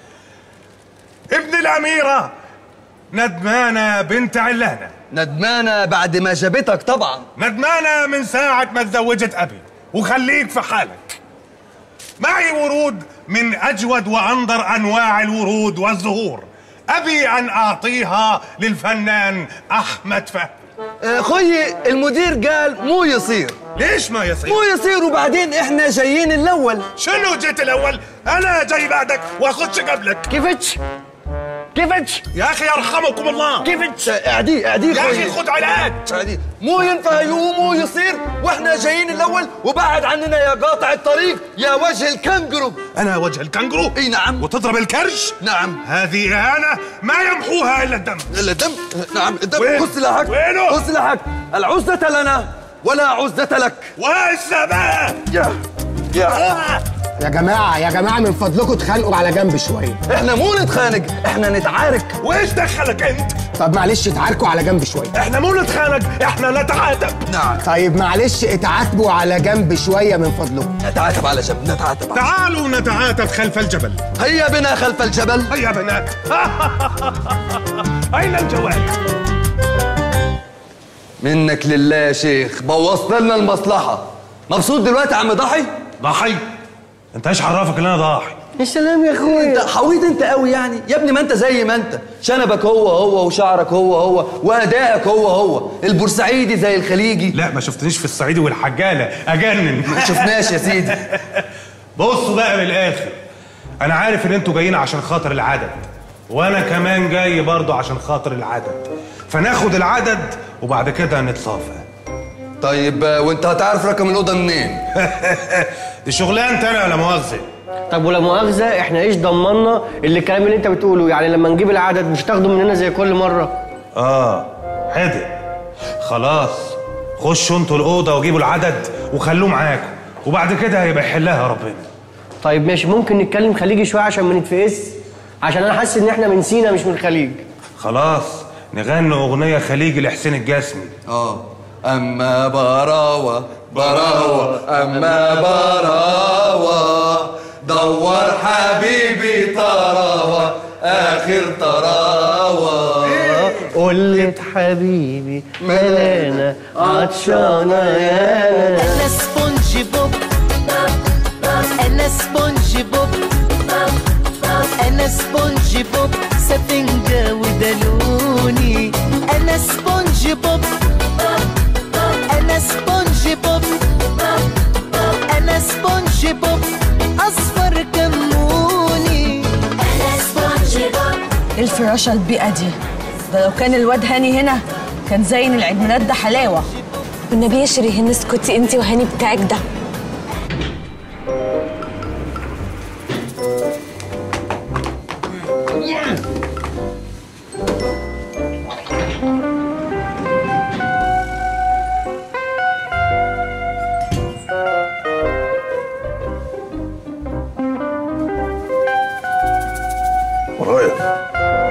ابن الأميرة ندمانة بنت علانة ندمانه بعد ما جابتك طبعا ندمانة من ساعة ما تزوجت أبي وخليك في حالك معي ورود من أجود وأنظر أنواع الورود والزهور أبي أن أعطيها للفنان أحمد فهمي آه، خويي المدير قال مو يصير ليش ما يصير؟ مو يصير وبعدين احنا جايين الاول شنو جيت الأول؟ أنا جاي بعدك وأخدش قبلك كيفتش كيفتش يا أخي يرحمكم الله كيفتش اعديه اعديه يا خويي. أخي خد علاج اعديه مو ينفع يقوم مو يصير واحنا جايين الاول وبعد عننا يا قاطع الطريق يا وجه الكنجرو أنا وجه الكنجرو اي نعم وتضرب الكرش نعم هذه إهانة ما يمحوها إلا الدم الا الدم نعم الدم وين؟ خذ سلاحك وينه؟ خذ سلاحك العزة لنا ولا عزة لك والسماء يا يا يا جماعه يا جماعه من فضلكم اتخانقوا على جنب شويه احنا مو نتخانق احنا نتعارك وإيش دخلك أنت؟ طب معلش اتعاركوا على جنب شويه احنا مو نتخانق احنا نتعاتب نعم طيب معلش اتعاتبوا على جنب شويه من فضلكم نتعاتب على جنب نتعاتب على تعالوا نتعاتب خلف الجبل هيا بنا خلف الجبل هيا بنات أين الجوال؟ منك لله يا شيخ بوظت لنا المصلحه مبسوط دلوقتي يا عم ضحي ضحي انت ايش عرفك ان انا ضاحي يا سلام يا اخويا انت حويت انت قوي يعني يا ابني ما انت زي ما انت شنبك هو هو وشعرك هو هو وادائك هو هو البورسعيدي زي الخليجي لا ما شفتنيش في الصعيدي والحجاله اجنن ما شفناش يا سيدي بصوا بقى من الاخر انا عارف ان انتوا جايين عشان خاطر العدد وانا كمان جاي برضه عشان خاطر العدد فناخد العدد وبعد كده نتصافى طيب آه، وانت هتعرف رقم الاوضه منين دي شغلانتي انا ولا مؤاخذه طب ولا مؤاخذه احنا ايش ضمنا اللي الكلام اللي انت بتقوله يعني لما نجيب العدد مش تاخده مننا زي كل مره اه حدق خلاص خشوا انتوا الاوضه وجيبوا العدد وخلوه معاكم وبعد كده هيبقى يحلها ربنا طيب ماشي ممكن نتكلم خليجي شويه عشان ما نتفقس عشان انا حاسس ان احنا من سينا مش من الخليج خلاص نغني اغنيه خليجي لحسين الجسمي اه اما براوه براوه اما براوه دور حبيبي طراوه اخر طراوه قلت حبيبي ملانا عطشانه يا انا سبونج بوب انا سبونج بوب انا سبونج بوب سفنجة ودلوني انا سبونج بوب انا سبونج بوب انا سبونج بوب اصفر كموني انا سبونج بوب الفراشة البيئة دي ده لو كان الواد هاني هنا كان زين العيد ميلاد ده حلاوة والنبي يا شيرين اسكتي انت وهاني بتاعك ده ورايا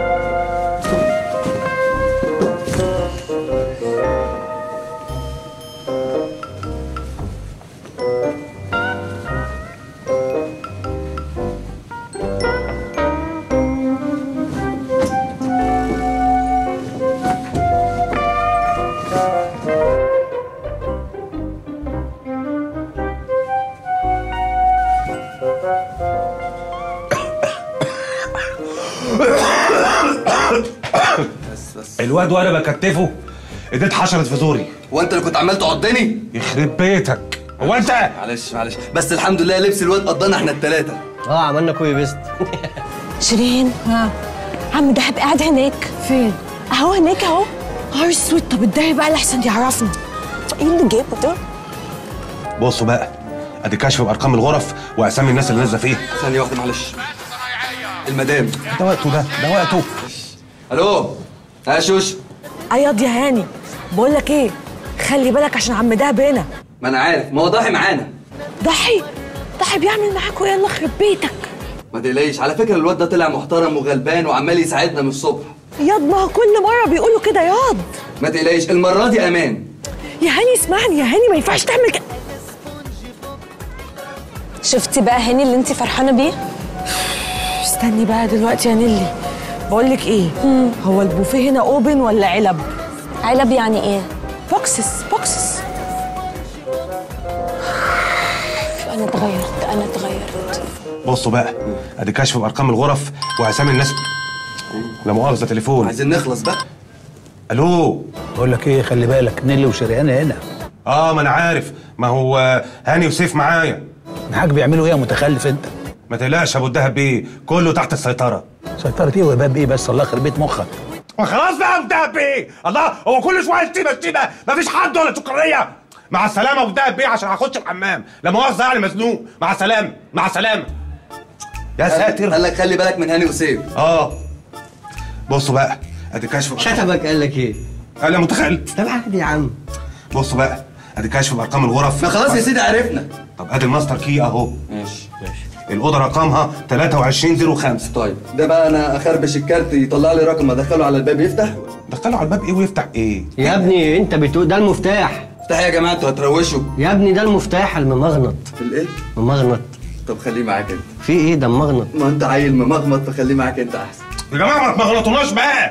الواد وانا بكتفه ايديه اتحشرت في زوري وانت اللي كنت عمال تعضني يخرب بيتك هو انت معلش معلش بس الحمد لله لبس الواد قضانا احنا الثلاثه اه عملنا كوي بيست شيرين ها عم دهب قاعد هناك فين؟ اهو هناك اهو نهار اسود طب اتضايق بقى لحسن يعرفني ايه اللي جابه ده؟ بصوا بقى ادي كشف بارقام الغرف واسامي الناس اللي نازله فيها ثانيه واحده معلش المدام ده وقته ده ده وقته الو يا شوش اياض يا هاني بقول لك ايه خلي بالك عشان عم دهب هنا ما انا عارف ما هو ضاحي معانا ضحي ضحي بيعمل معاكوا يلا يخرب بيتك ما تقلقيش على فكره الواد ده طلع محترم وغلبان وعمال يساعدنا من الصبح ياض ما هو كل مره بيقولوا كده ياض ما تقلقيش المره دي امان يا هاني اسمعني يا هاني ما ينفعش تعمل كده شفتي بقى هاني اللي انت فرحانه بيه؟ استني بقى دلوقتي يا نيلي بقول لك ايه هو البوفيه هنا اوبن ولا علب علب يعني ايه بوكسس بوكسس انا اتغيرت انا اتغيرت بصوا بقى ادي كشف بارقام الغرف واسامي الناس لا مؤاخذه تليفون عايزين نخلص بقى الو بقول لك ايه خلي بالك نيلي وشريان هنا اه ما انا عارف ما هو هاني وسيف معايا معاك بيعملوا ايه يا متخلف انت ما تقلقش يا ابو الدهب بيه كله تحت السيطره سيطرة ايه وباب ايه بس الله يخرب بيت مخك ما خلاص بقى يا ابو الدهب بيه الله هو كل شويه شتيمه شتيمه مفيش حد ولا سكريه مع السلامه يا ابو الدهب بيه عشان هخش الحمام لا مؤاخذه يعني مزنوق مع السلامه مع السلامه يا ساتر قال لك خلي بالك من هاني وسيف اه بصوا بقى ادي كشف شتمك قال لك ايه؟ قال يا متخيل طب عادي يا عم بصوا بقى ادي كشف بارقام الغرف ما خلاص يا سيدي عرفنا طب ادي الماستر كي اهو ماشي ماشي الاوضه رقمها 2305 طيب ده بقى انا اخربش الكارت يطلع لي رقم ادخله على الباب يفتح دخله على الباب ايه ويفتح ايه يا ابني انت بتقول ده المفتاح افتح يا جماعه انتوا هتروشوا يا ابني ده المفتاح الممغنط الايه ممغنط طب خليه معاك انت في ايه ده ممغنط ما انت عيل ممغمط فخليه معاك انت احسن يا جماعه ما تغلطوناش بقى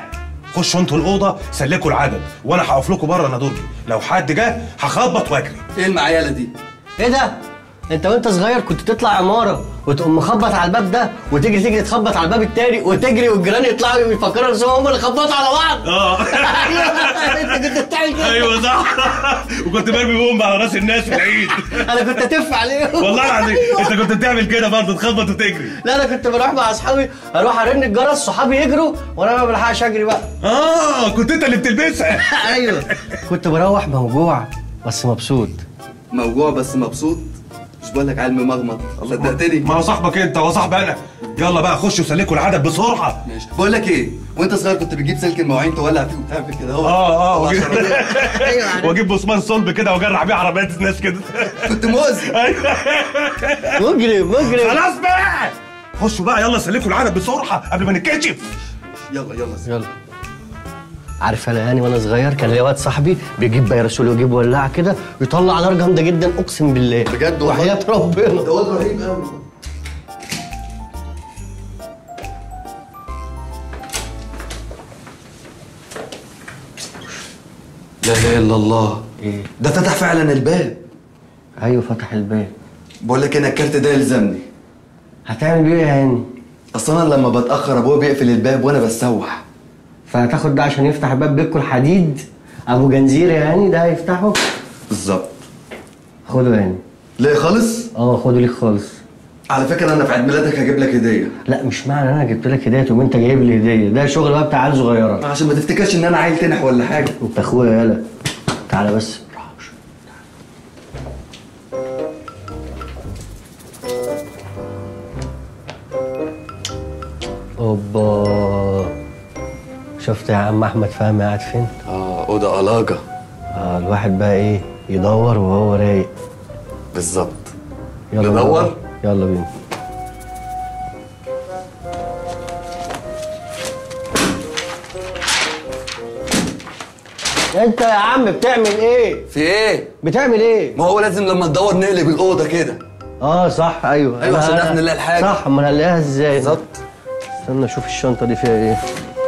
خشوا انتوا الاوضه سلكوا العدد وانا هقف لكم بره انا درجي لو حد جه هخبط واجري ايه المعياله دي ايه ده؟ انت وانت صغير كنت تطلع عماره وتقوم مخبط على الباب ده وتجري تجري تخبط على الباب التاني وتجري والجيران يطلعوا يفكروا نفسهم هم اللي خبطوا على بعض اه انت كنت بتعمل كده ايوه صح وكنت برمي بومب على راس الناس في العيد انا كنت اتف عليهم والله العظيم انت كنت بتعمل كده برضه تخبط وتجري لا انا كنت بروح مع اصحابي اروح ارن الجرس صحابي يجروا وانا ما بلحقش اجري بقى اه كنت انت اللي بتلبسها ايوه كنت بروح موجوع بس مبسوط موجوع بس مبسوط مش بقول لك علم مغمض صدقتني ما هو صاحبك انت هو صاحبي انا يلا بقى خشوا سلكوا العدد بسرعه ماشي بقول لك ايه وانت صغير كنت بتجيب سلك المواعين تولع فيه وتعمل كده اهو اه اه هو واجيب- عشان- واجيب بصمان صلب كده واجرع بيه عربيات الناس كده كنت مؤذي مجرم مجرم خلاص بقى خشوا بقى يلا سلكوا العدد بسرعه قبل ما نتكشف يلا يلا يلا عارف انا يعني وانا صغير كان ليا واد صاحبي بيجيب بيرسول ويجيب ولاعه كده ويطلع نار جامده جدا اقسم بالله بجد والله؟ وحياه ربنا ده واد رهيب قوي لا اله الا الله ايه ده فتح فعلا الباب ايوه فتح الباب بقول لك انا الكارت ده يلزمني هتعمل بيه ايه يا هاني اصل انا لما بتاخر ابويا بيقفل الباب وانا بسوح فهتاخد ده عشان يفتح باب بيتكم الحديد ابو جنزير يعني ده هيفتحه بالظبط خده يعني ليه خالص اه خده ليك خالص على فكره انا في عيد ميلادك هجيب لك هديه لا مش معنى انا جبت لك هديه تقوم انت جايب لي هديه ده شغل بقى بتاع عيال صغيره عشان ما تفتكرش ان انا عيل تنح ولا حاجه انت اخويا يالا تعالى بس اوبا شفت يا عم احمد فهمي قاعد فين؟ اه اوضه علاجه اه الواحد بقى ايه يدور وهو رايق بالظبط يلا ندور؟ يلا بينا انت يا عم بتعمل ايه؟ في ايه بتعمل ايه؟ ما هو لازم لما تدور نقلب الاوضه كده اه صح ايوه أيوة، أنا- عشان نعرف أنا- نلاقي الحاجة. صح امال هنلاقيها ازاي؟ بالظبط استنى اشوف الشنطه دي فيها ايه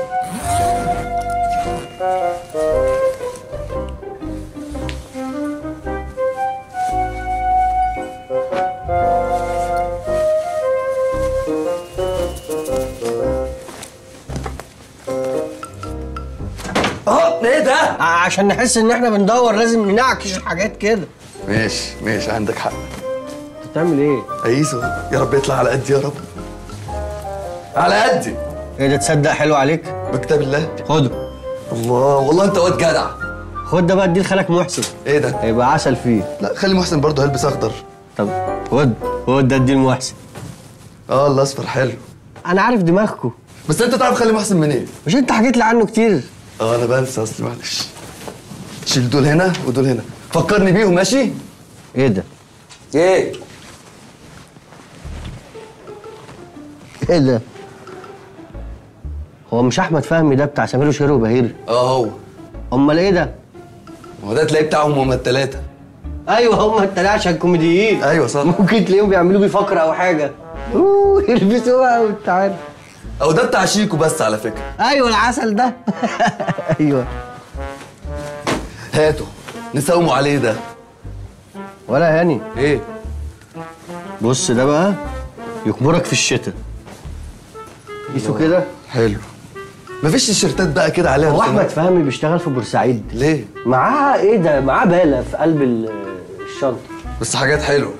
اه ايه ده عشان نحس ان احنا بندور لازم ننعكش الحاجات كده ماشي ماشي عندك حق بتعمل ايه؟ عيسو يا رب يطلع على قدي يا رب على قدي ايه ده تصدق حلو عليك؟ بكتاب الله خده الله والله انت واد جدع خد ده بقى اديه لخالك محسن ايه ده هيبقى عسل فيه لا خلي محسن برضه هيلبس اخضر طب خد خد ده اديه لمحسن اه الاصفر حلو انا عارف دماغكم بس انت تعرف خلي محسن منين مش انت حكيت لي عنه كتير اه انا بنسى اصلي معلش شيل دول هنا ودول هنا فكرني بيهم ماشي ايه ده؟ ايه ايه ده؟ هو مش احمد فهمي ده بتاع سمير وشهير وبهير اه هو امال ايه ده؟ هو ده تلاقيه بتاعهم هما التلاته ايوه هم التلاته عشان كوميديين ايوه صح ممكن تلاقيهم بيعملوا بيه فقره او حاجه اوه يلبسوها وانت عارف او ده بتاع شيكو بس على فكره ايوه العسل ده ايوه هاته نساوموا عليه ده ولا هاني ايه بص ده بقى يكبرك في الشتاء قيسوا كده حلو مفيش تيشيرتات بقى كده عليها هو رسومات؟ احمد فهمي بيشتغل في بورسعيد ليه معاه ايه ده معاه باله في قلب ال- الشنطه بس حاجات حلوه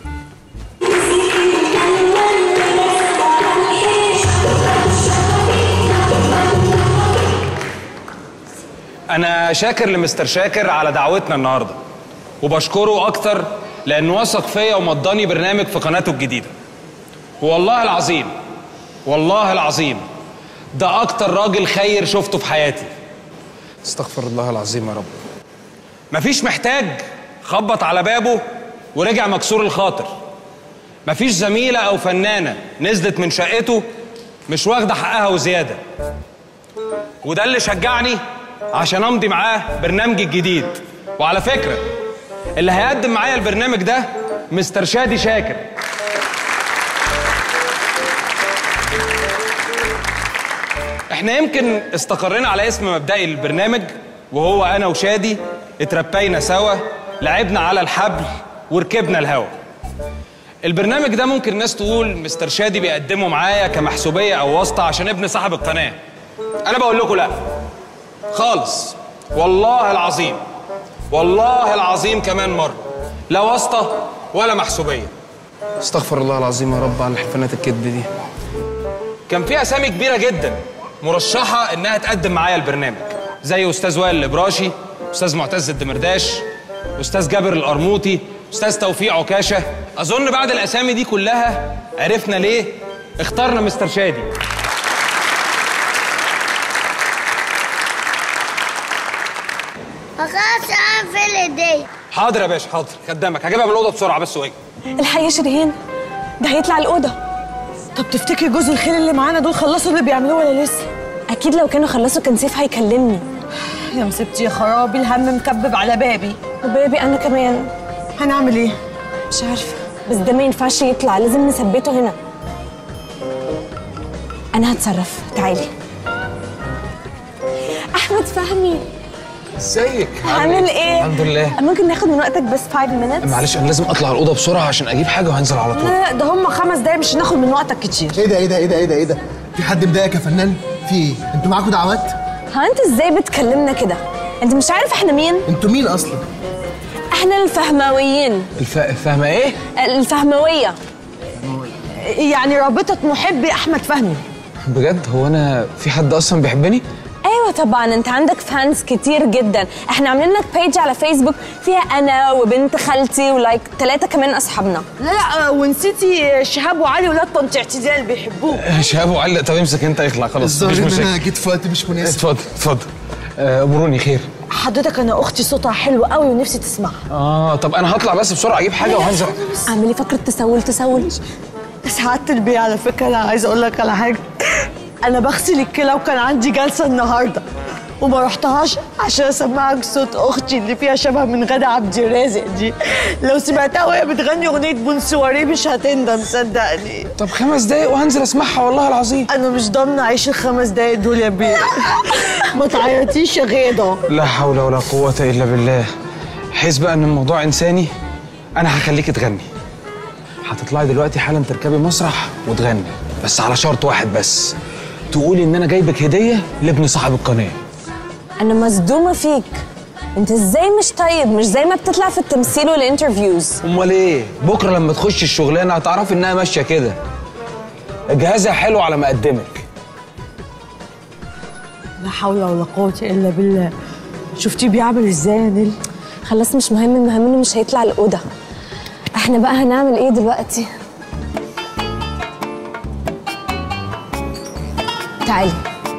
انا شاكر لمستر شاكر على دعوتنا النهارده وبشكره اكتر لانه وثق فيا ومضاني برنامج في قناته الجديده والله العظيم والله العظيم ده اكتر راجل خير شفته في حياتي استغفر الله العظيم يا رب مفيش محتاج خبط على بابه ورجع مكسور الخاطر مفيش زميلة أو فنانة نزلت من شقته مش واخدة حقها وزيادة وده اللي شجعني عشان أمضي معاه برنامجي الجديد وعلى فكرة اللي هيقدم معايا البرنامج ده مستر شادي شاكر احنا يمكن استقرينا على اسم مبدئي للبرنامج وهو انا وشادي اتربينا سوا لعبنا على الحبل وركبنا الهوا البرنامج ده ممكن الناس تقول مستر شادي بيقدمه معايا كمحسوبيه او واسطه عشان ابن صاحب القناه انا بقول لكم لا خالص والله العظيم والله العظيم كمان مره لا واسطه ولا محسوبيه استغفر الله العظيم يا رب على الحفنات الكذب دي كان في اسامي كبيره جدا مرشحه انها تقدم معايا البرنامج زي استاذ وائل الابراشي استاذ معتز الدمرداش استاذ جابر القرموطي استاذ توفيق عكاشه اظن بعد الاسامي دي كلها عرفنا ليه اخترنا مستر شادي خلاص اقفل ايدي حاضر يا باشا حاضر خدامك هجيبها من الاوضه بسرعه بس واجي الحقيقة يا شيرين ده هيطلع الأوضة طب تفتكري جوز الخير اللي معانا دول خلصوا اللي بيعملوه ولا لسه؟ أكيد لو كانوا خلصوا كان سيف هيكلمني يا مسبتي يا خرابي الهم مكبب على بابي وبابي أنا كمان هنعمل إيه؟ مش عارفة بس ده ما ينفعش يطلع لازم نثبته هنا أنا هتصرف تعالي أحمد فهمي ازيك عامل إيه؟ الحمد لله ممكن ناخد من وقتك بس 5 minutes؟ معلش انا لازم اطلع الاوضه بسرعه عشان اجيب حاجه وهنزل على طول لا ده هم خمس دقايق مش هناخد من وقتك كتير ايه ده ايه ده ايه ده ايه ده ايه ده في حد مضايقك يا فنان في ايه انتوا معاكم دعوات ها أنت إزاي بتكلمنا كده؟ أنت مش عارف إحنا مين؟ انتوا مين اصلا إحنا الفهماويين الف... فاهمه ايه الفهموية يعني رابطة محبي أحمد فهمي بجد هو انا في حد اصلا بيحبني ايوه طبعا انت عندك فانز كتير جدا احنا عاملين لك بيج على فيسبوك فيها انا وبنت خالتي ولايك ثلاثه كمان اصحابنا لا لا ونسيتي شهاب وعلي ولاد طنط اعتزال بيحبوه شهاب وعلق طب امسك انت اخلع خلاص الظاهر مفيش ان مشاكل انا جيت في وقت مش مناسب اتفضل اتفضل آه، امروني خير حضرتك انا اختي صوتها حلو قوي ونفسي تسمعها اه طب انا هطلع بس بسرعه اجيب حاجه وهنزل اعملي فكره تسول تسول سعادة البيه على فكرة أنا عايزة أقول لك على حاجة أنا بغسل الكلى وكان عندي جلسة النهاردة وما رحتهاش عشان أسمعك صوت أختي اللي فيها شبه من غادة عبد الرازق دي لو سمعتها وهي بتغني أغنية بونسواري مش هتندم صدقني طب خمس دقايق وهنزل اسمعها والله العظيم أنا مش ضامنة أعيش الخمس دقايق دول يا بيه ما تعيطيش يا غيضة لا حول ولا قوه الا بالله حيث بقى ان الموضوع انساني انا هخليك تغني هتطلعي دلوقتي حالا تركبي مسرح وتغني بس على شرط واحد بس تقولي ان انا جايبك هديه لابن صاحب القناه انا مصدومه فيك انت ازاي مش طيب مش زي ما بتطلع في التمثيل والانترفيوز امال ايه بكره لما تخش الشغلانه هتعرفي انها ماشيه كده جهازها حلو على مقدمك لا حول ولا قوة إلا بالله شفتيه بيعمل إزاي يا نيل خلاص مش مهم المهم انه مش هيطلع الاوضه احنا بقى هنعمل ايه دلوقتي تعالي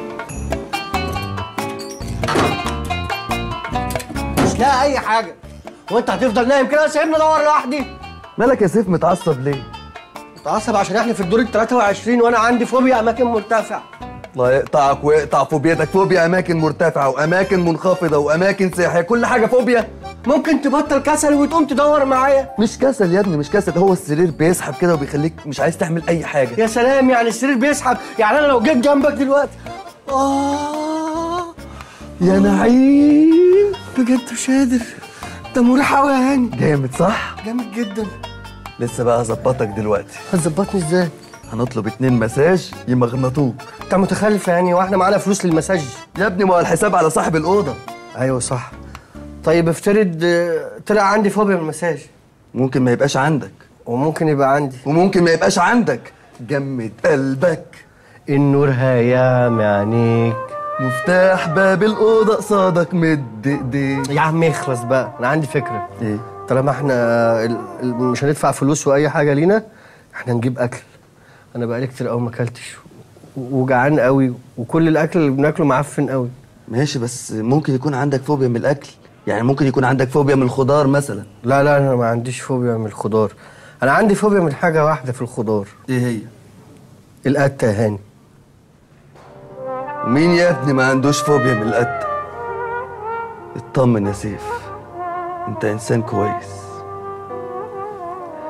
مش لاقي اي حاجه وانت هتفضل نايم كده سايبني ادور لوحدي مالك يا سيف متعصب ليه؟ متعصب عشان احنا في الدور ال 23 وانا عندي فوبيا اماكن مرتفعه الله يقطعك ويقطع فوبيتك فوبيا اماكن مرتفعه واماكن منخفضه واماكن سياحيه كل حاجه فوبيا ممكن تبطل كسل وتقوم تدور معايا مش كسل يا ابني مش كسل هو السرير بيسحب كده وبيخليك مش عايز تعمل اي حاجه يا سلام يعني السرير بيسحب يعني انا لو جيت جنبك دلوقتي اه يا نعيم بجد مش قادر ده مريح قوي يا هاني جامد صح جامد جدا لسه بقى هظبطك دلوقتي هتظبطني ازاي هنطلب اتنين مساج يمغنطوك انت متخلف يا هاني واحنا معانا فلوس للمساج يا ابني ما هو الحساب على صاحب الاوضه ايوه صح طيب افترض آه، طلع عندي فوبيا من المساج ممكن ما يبقاش عندك وممكن يبقى عندي وممكن ما يبقاش عندك جمد قلبك النور هيام عينيك مفتاح باب الاوضه قصادك مد ايديك يا عم اخلص بقى انا عندي فكره ايه طالما احنا ال- ال- مش هندفع فلوس واي حاجه لينا احنا نجيب اكل انا بقالي كتير قوي ما اكلتش و- وجعان قوي وكل الاكل اللي بناكله معفن قوي ماشي بس ممكن يكون عندك فوبيا من الاكل يعني ممكن يكون عندك فوبيا من الخضار مثلا لا لا انا ما عنديش فوبيا من الخضار انا عندي فوبيا من حاجه واحده في الخضار ايه هي القته يا هاني مين يا ابني ما عندوش فوبيا من القتة اطمن يا سيف انت انسان كويس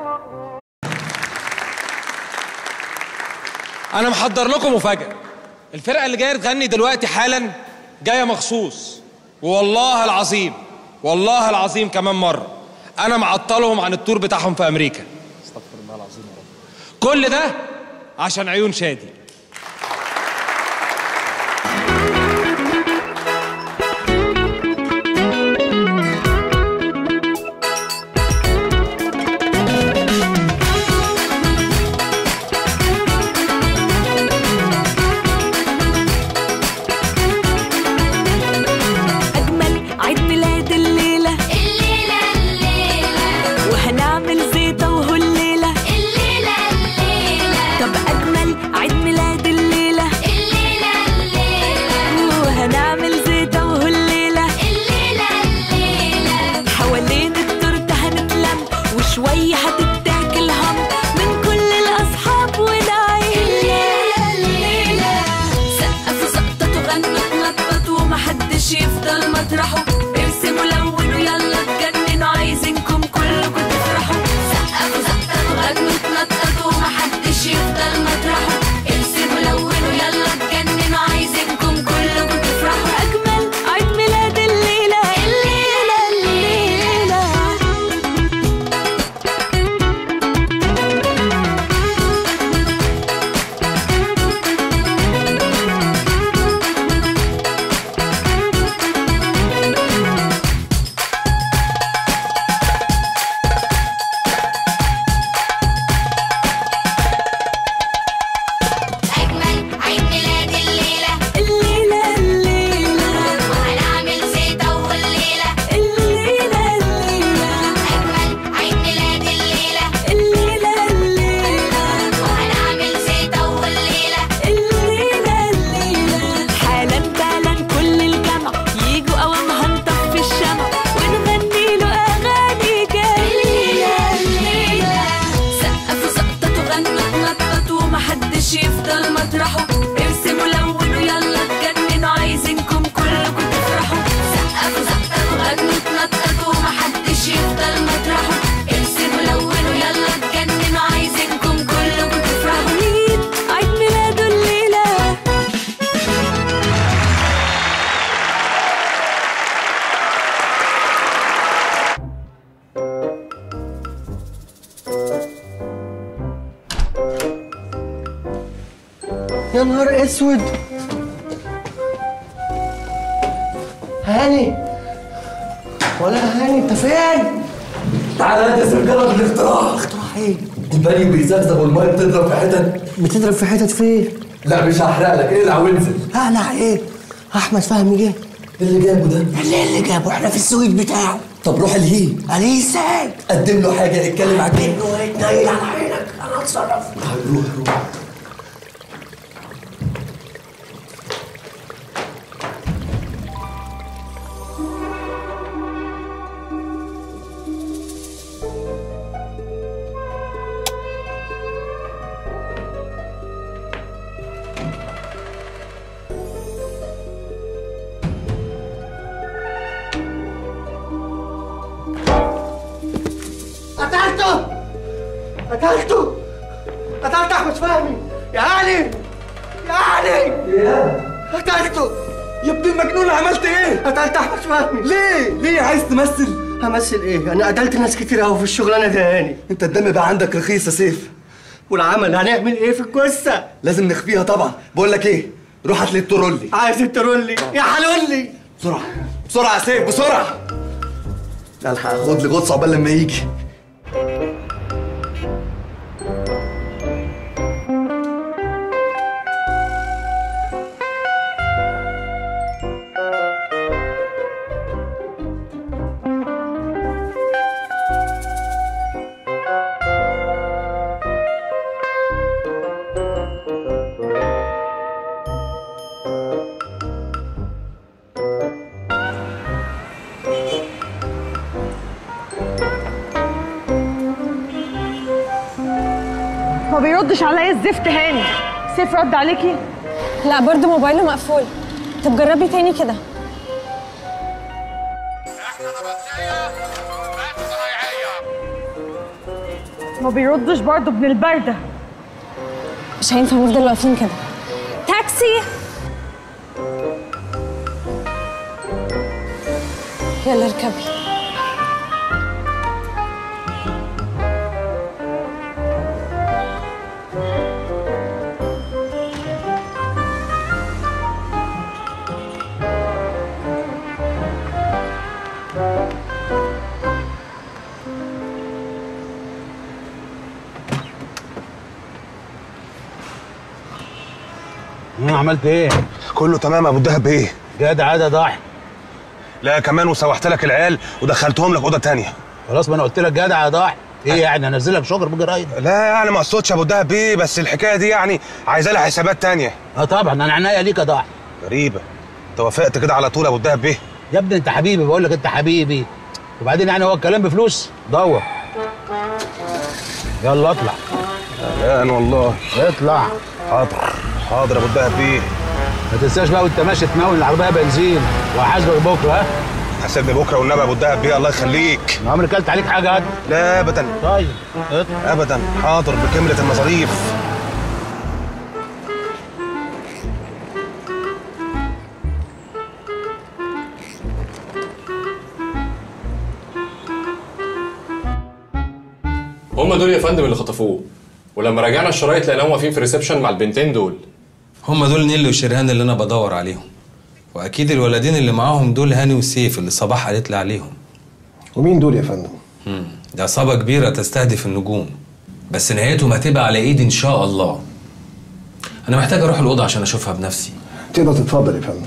انا محضر لكم مفاجاه الفرقه اللي جايه تغني دلوقتي حالا جايه مخصوص والله العظيم والله العظيم كمان مره انا معطلهم عن التور بتاعهم في امريكا استغفر الله العظيم يا رب كل ده عشان عيون شادي أجمل عيد ميلاد الليلة الليلة الليلة وهنعمل زيطة وهو الليلة الليلة الليلة طب أجمل عيد ميلاد الليلة الليلة الليلة وهنعمل زيطة وهو الليلة الليلة الليلة حوالين التورتة هنتلم وشوية هتتاكل هم من كل الأصحاب والعيلة الليلة سقفوا سقطة غنوا تنططوا ومحدش يفضل مطرحه ارسموا لونوا يلا اتجننوا عايزينكم كلكم تفرحوا سقفوا سقطة غنوا تنططوا ومحدش يفضل مطرحه ارسموا لونوا يلا اتجننوا عايزينكم كلكم تفرحوا أجمل عيد ميلاد الليلة الليلة الليلة أجمل عيد ميلاد الليلة الليلة الليلة وهنعمل زيطة والليلة الليلة الليلة أجمل عيد ميلاد الليلة الليلة الليلة وهنعمل زيطة والليلة الليلة الليلة حالا بالا كل الجمع يجوا أوام هنطفي الشمع ونغني له أغاني جميلة الليلة سقفوا سقطة غنوا تنططوا ومحدش يفضل مطرحه ارسموا لونوا يلا اتجننوا عايزينكم كلكم تفرحوا سقفوا سقطة غنوا تنططوا ومحدش يفضل مطرحه ارسموا لونوا يلا اتجننوا عايزينكم كلكم تفرحوا مين عيد ميلاده الليلة يا نهار اسود هاني ولا هاني انت فين؟ تعالى يا سرجله بالاختراع اختراع ايه؟ البني بيزغزغ والميه بتضرب في حتت بتضرب في حتت فين؟ لا مش هحرق لك اقلع وانزل اقلع ايه؟ احمد فهمي جه اللي جابه ده اللي اللي جابه احنا في السويت بتاعه طب روح الهيه عليه ازاي؟ قدم له حاجه اتكلم على الجن انه يتنيل على عينك انا اتصرف روح روح قتلته قتلته قتلت احمد فهمي يا علي يا علي قتلته يا ابن المجنون عملت ايه؟ قتلت احمد فهمي ليه؟ ليه عايز تمثل؟ همثل ايه؟ انا قتلت ناس كتير قوي في الشغلانه دي يا هاني انت الدم بقى عندك رخيص يا سيف والعمل هنعمل ايه في القصه؟ لازم نخفيها طبعا بقول لك ايه؟ روح هات لي الترولي عايز الترولي يا حلولي بسرعه بسرعه يا سيف بسرعه لا الحق خد لي غطس عقبال لما يجي ما بيردش عليا الزفت هاني سيف رد عليكي لا برضه موبايله مقفول طب جربي تاني كده ما بيردش برضه ابن البرده مش هينفع نفضل واقفين كده تاكسي يلا اركبي انا عملت ايه؟ كله تمام يا ابو الدهب ايه جدع عادة ضاحي لا كمان وسوحت لك العيال ودخلتهم لك اوضه تانية خلاص ما انا قلت لك جدع يا ضاحي ايه يعني انزلك شجر بجرايد لا يعني ما اقصدش يا ابو الدهب ايه بس الحكايه دي يعني عايزه لها حسابات تانية اه طبعا انا عناية ليك يا ضاحي غريبه انت وافقت كده على طول يا ابو الدهب بيه يا ابني انت حبيبي بقول لك انت حبيبي وبعدين يعني هو الكلام بفلوس دور يلا اطلع قلقان والله اطلع حاضر حاضر يا ابو الدهب بيه ما تنساش بقى وانت ماشي تناول العربيه بنزين وهحاسبك بكره ها حاسبني بكره والنبي يا ابو الدهب بيه الله يخليك انا عمري كلت عليك حاجه هاد لا ابدا طيب ابدا حاضر بكامله المصاريف هم دول يا فندم اللي خطفوه ولما راجعنا الشرايط لقيناهم واقفين في ريسبشن مع البنتين دول هم دول نيلي وشريهان اللي انا بدور عليهم واكيد الولدين اللي معاهم دول هاني وسيف اللي صباح قالت لي عليهم ومين دول يا فندم؟ مم. ده عصابة كبيرة تستهدف النجوم بس نهايتهم هتبقى على ايدي ان شاء الله انا محتاج اروح الأوضة عشان اشوفها بنفسي تقدر تتفضل يا فندم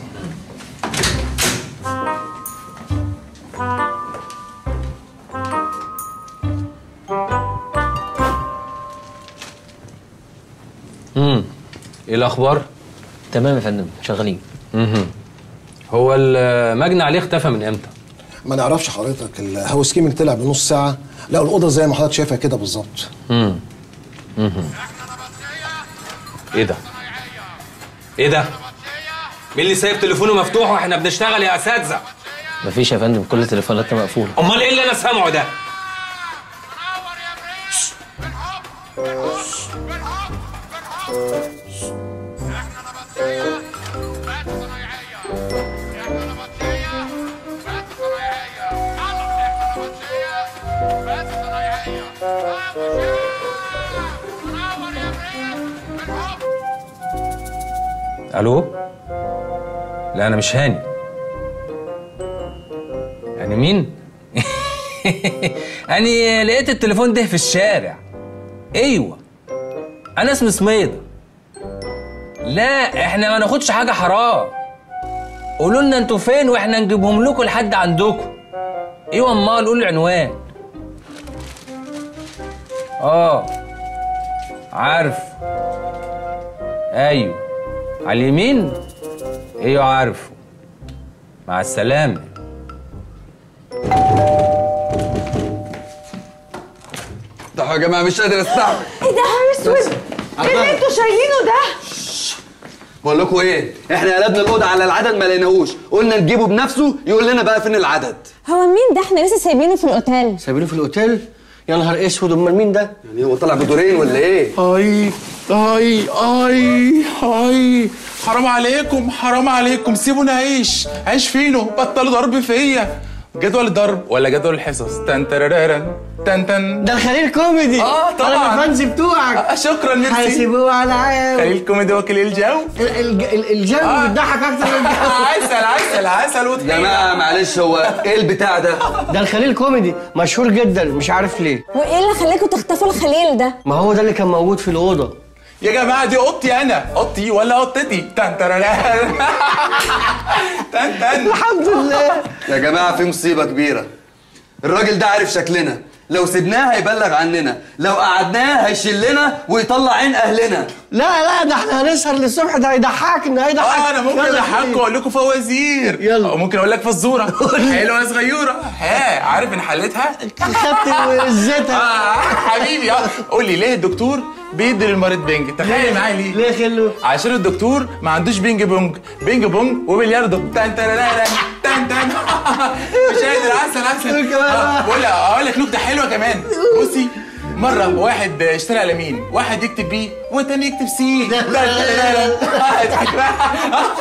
امم ايه الاخبار تمام يا فندم شغالين امم هو المجني عليه اختفى من امتى ما نعرفش حضرتك الهاوس كيمنج طلع بنص ساعه لا الأوضة زي ما حضرتك شايفها كده بالظبط امم امم ايه ده ايه ده مين اللي سايب تليفونه مفتوح واحنا بنشتغل يا اساتذه مفيش يا فندم كل تليفوناتنا مقفوله امال ايه اللي انا سامعه ده الو لا انا مش هاني يعني مين يعني لقيت التليفون ده في الشارع ايوه انا اسمي سميدة لا احنا ما ناخدش حاجه حرام قولوا لنا انتوا فين واحنا نجيبهم لكم لحد عندكم ايوه امال قولوا العنوان اه عارف ايوه على اليمين ايوه عارفه مع السلامه ده يا جماعه مش قادر استحمل ايه ده يا اسود ايه اللي انتوا شايلينه ده بقول لكم ايه احنا قلبنا الاوضه على العدد ما لقيناهوش قلنا نجيبه بنفسه يقول لنا بقى فين العدد هو مين ده احنا لسه سايبينه في الاوتيل سايبينه في الاوتيل يا نهار اسود امال مين ده يعني هو طلع بدورين ولا ايه اي اي اي اي حرام عليكم حرام عليكم سيبوني اعيش عيش فينه بطلوا ضرب فيا جدول الضرب ولا جدول الحصص تن ترارارن تن تن ده الخليل كوميدي اه طبعا انا الفانز بتوعك آه شكرا ميرسي هيسيبوه على عام خليل كوميدي وكيل الجو الجو بيضحك اكتر من الجو عسل عسل عسل وطحينه جماعه معلش هو ايه البتاع ده ده الخليل كوميدي مشهور جدا مش عارف ليه وايه اللي خلاكوا تخطفوا الخليل ده ما هو ده اللي كان موجود في الاوضه يا جماعه دي اوضتي انا اوضتي ولا اوضتي تن ترارارن تن تن الحمد لله يا جماعه في مصيبه كبيره الراجل ده عارف شكلنا لو سيبناه هيبلغ عننا لو قعدناه هيشلنا ويطلع عين اهلنا لا لا ده احنا هنسهر للصبح ده هيضحكنا هيضحك اه انا ممكن يلا اضحككم واقول لكم فوازير يلا او ممكن اقول لك فزوره حلوه صغيره ها عارف ان حلتها خدت وزتها اه حبيبي اه قول لي ليه الدكتور بيدي للمريض بنج تخيل معايا ليه ليه خلو عشان الدكتور ما عندوش بينج بونج بينج بونج وبلياردو تن تن تن تن مش قادر عسل عسل آه، بقول اقول لك نكته حلوه كمان بصي مرة واحد اشترى على مين؟ واحد يكتب بي والتاني يكتب سي لا لا لا لا اضحك بقى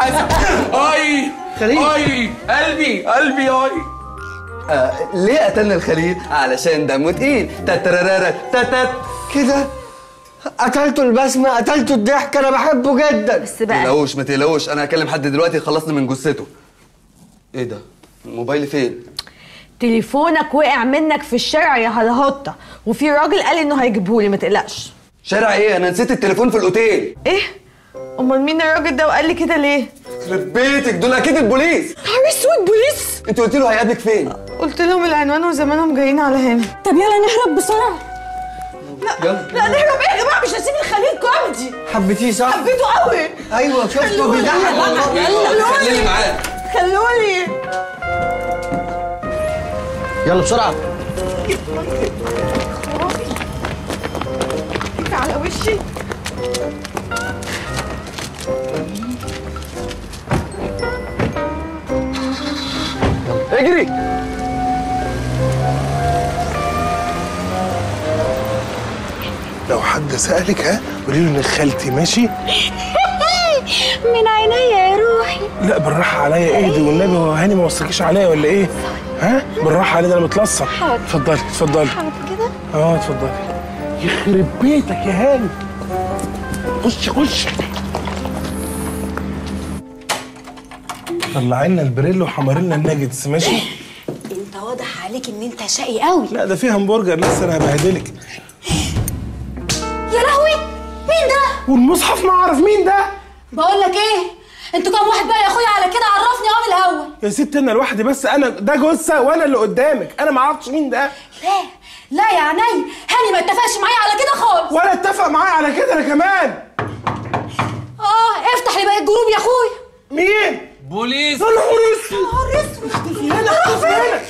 حسن اي خليل. اي قلبي قلبي اي آه ليه قتلنا الخليل؟ علشان دمه تقيل تترررر تتت كده قتلته البسمه قتلته الضحك انا بحبه جدا بس ما تقلقوش ما تقلقوش انا هكلم حد دلوقتي يخلصنا من جثته ايه ده؟ الموبايل فين؟ تليفونك وقع منك في الشارع يا هلاهوطه وفي راجل قال انه هيجيبهولي ما تقلقش شارع ايه؟ انا نسيت التليفون في الاوتيل ايه امال مين الراجل ده وقال لي كده ليه يخرب بيتك دول اكيد البوليس نهار اسود بوليس انت قلت له هيقابلك فين؟ قلت لهم العنوان وزمانهم جايين على هنا طب يلا نهرب بسرعه لا لا نهرب ايه يا جماعه مش هسيب الخليل كوميدي حبيتيه صح؟ حبيته قوي ايوه شفته بيضحك والله خليني معاك خلوني يلا بسرعه على وشي اجري لو حد سألك ها قولي له ان خالتي ماشي من عينيا يا روحي لا بالراحة عليا اهدي والنبي هو هاني ما وصلكيش عليا ولا ايه؟ ها؟ بالراحة عليا ده انا متلصق حاضر. اتفضلي اتفضلي حاضر كده اه اتفضلي يخرب بيتك يا هاني خش خش طلعي لنا البريل وحمر لنا الناجتس ماشي؟ انت واضح عليك ان انت شقي قوي لا ده في همبرجر لسه انا هبهدلك يا لهوي مين ده والمصحف ما اعرف مين ده بقول لك ايه انتوا كام واحد بقى يا اخويا على كده عرفني اهو من الاول يا ست انا لوحدي بس انا ده جثه وانا اللي قدامك انا ما اعرفش مين ده لا لا يا عيني هاني ما اتفقش معايا على كده خالص ولا اتفق معايا على كده انا كمان اه افتح لي باقي الجروب يا اخويا مين بوليس يا نهار اسود نهار اسود اختفي هنا اختفي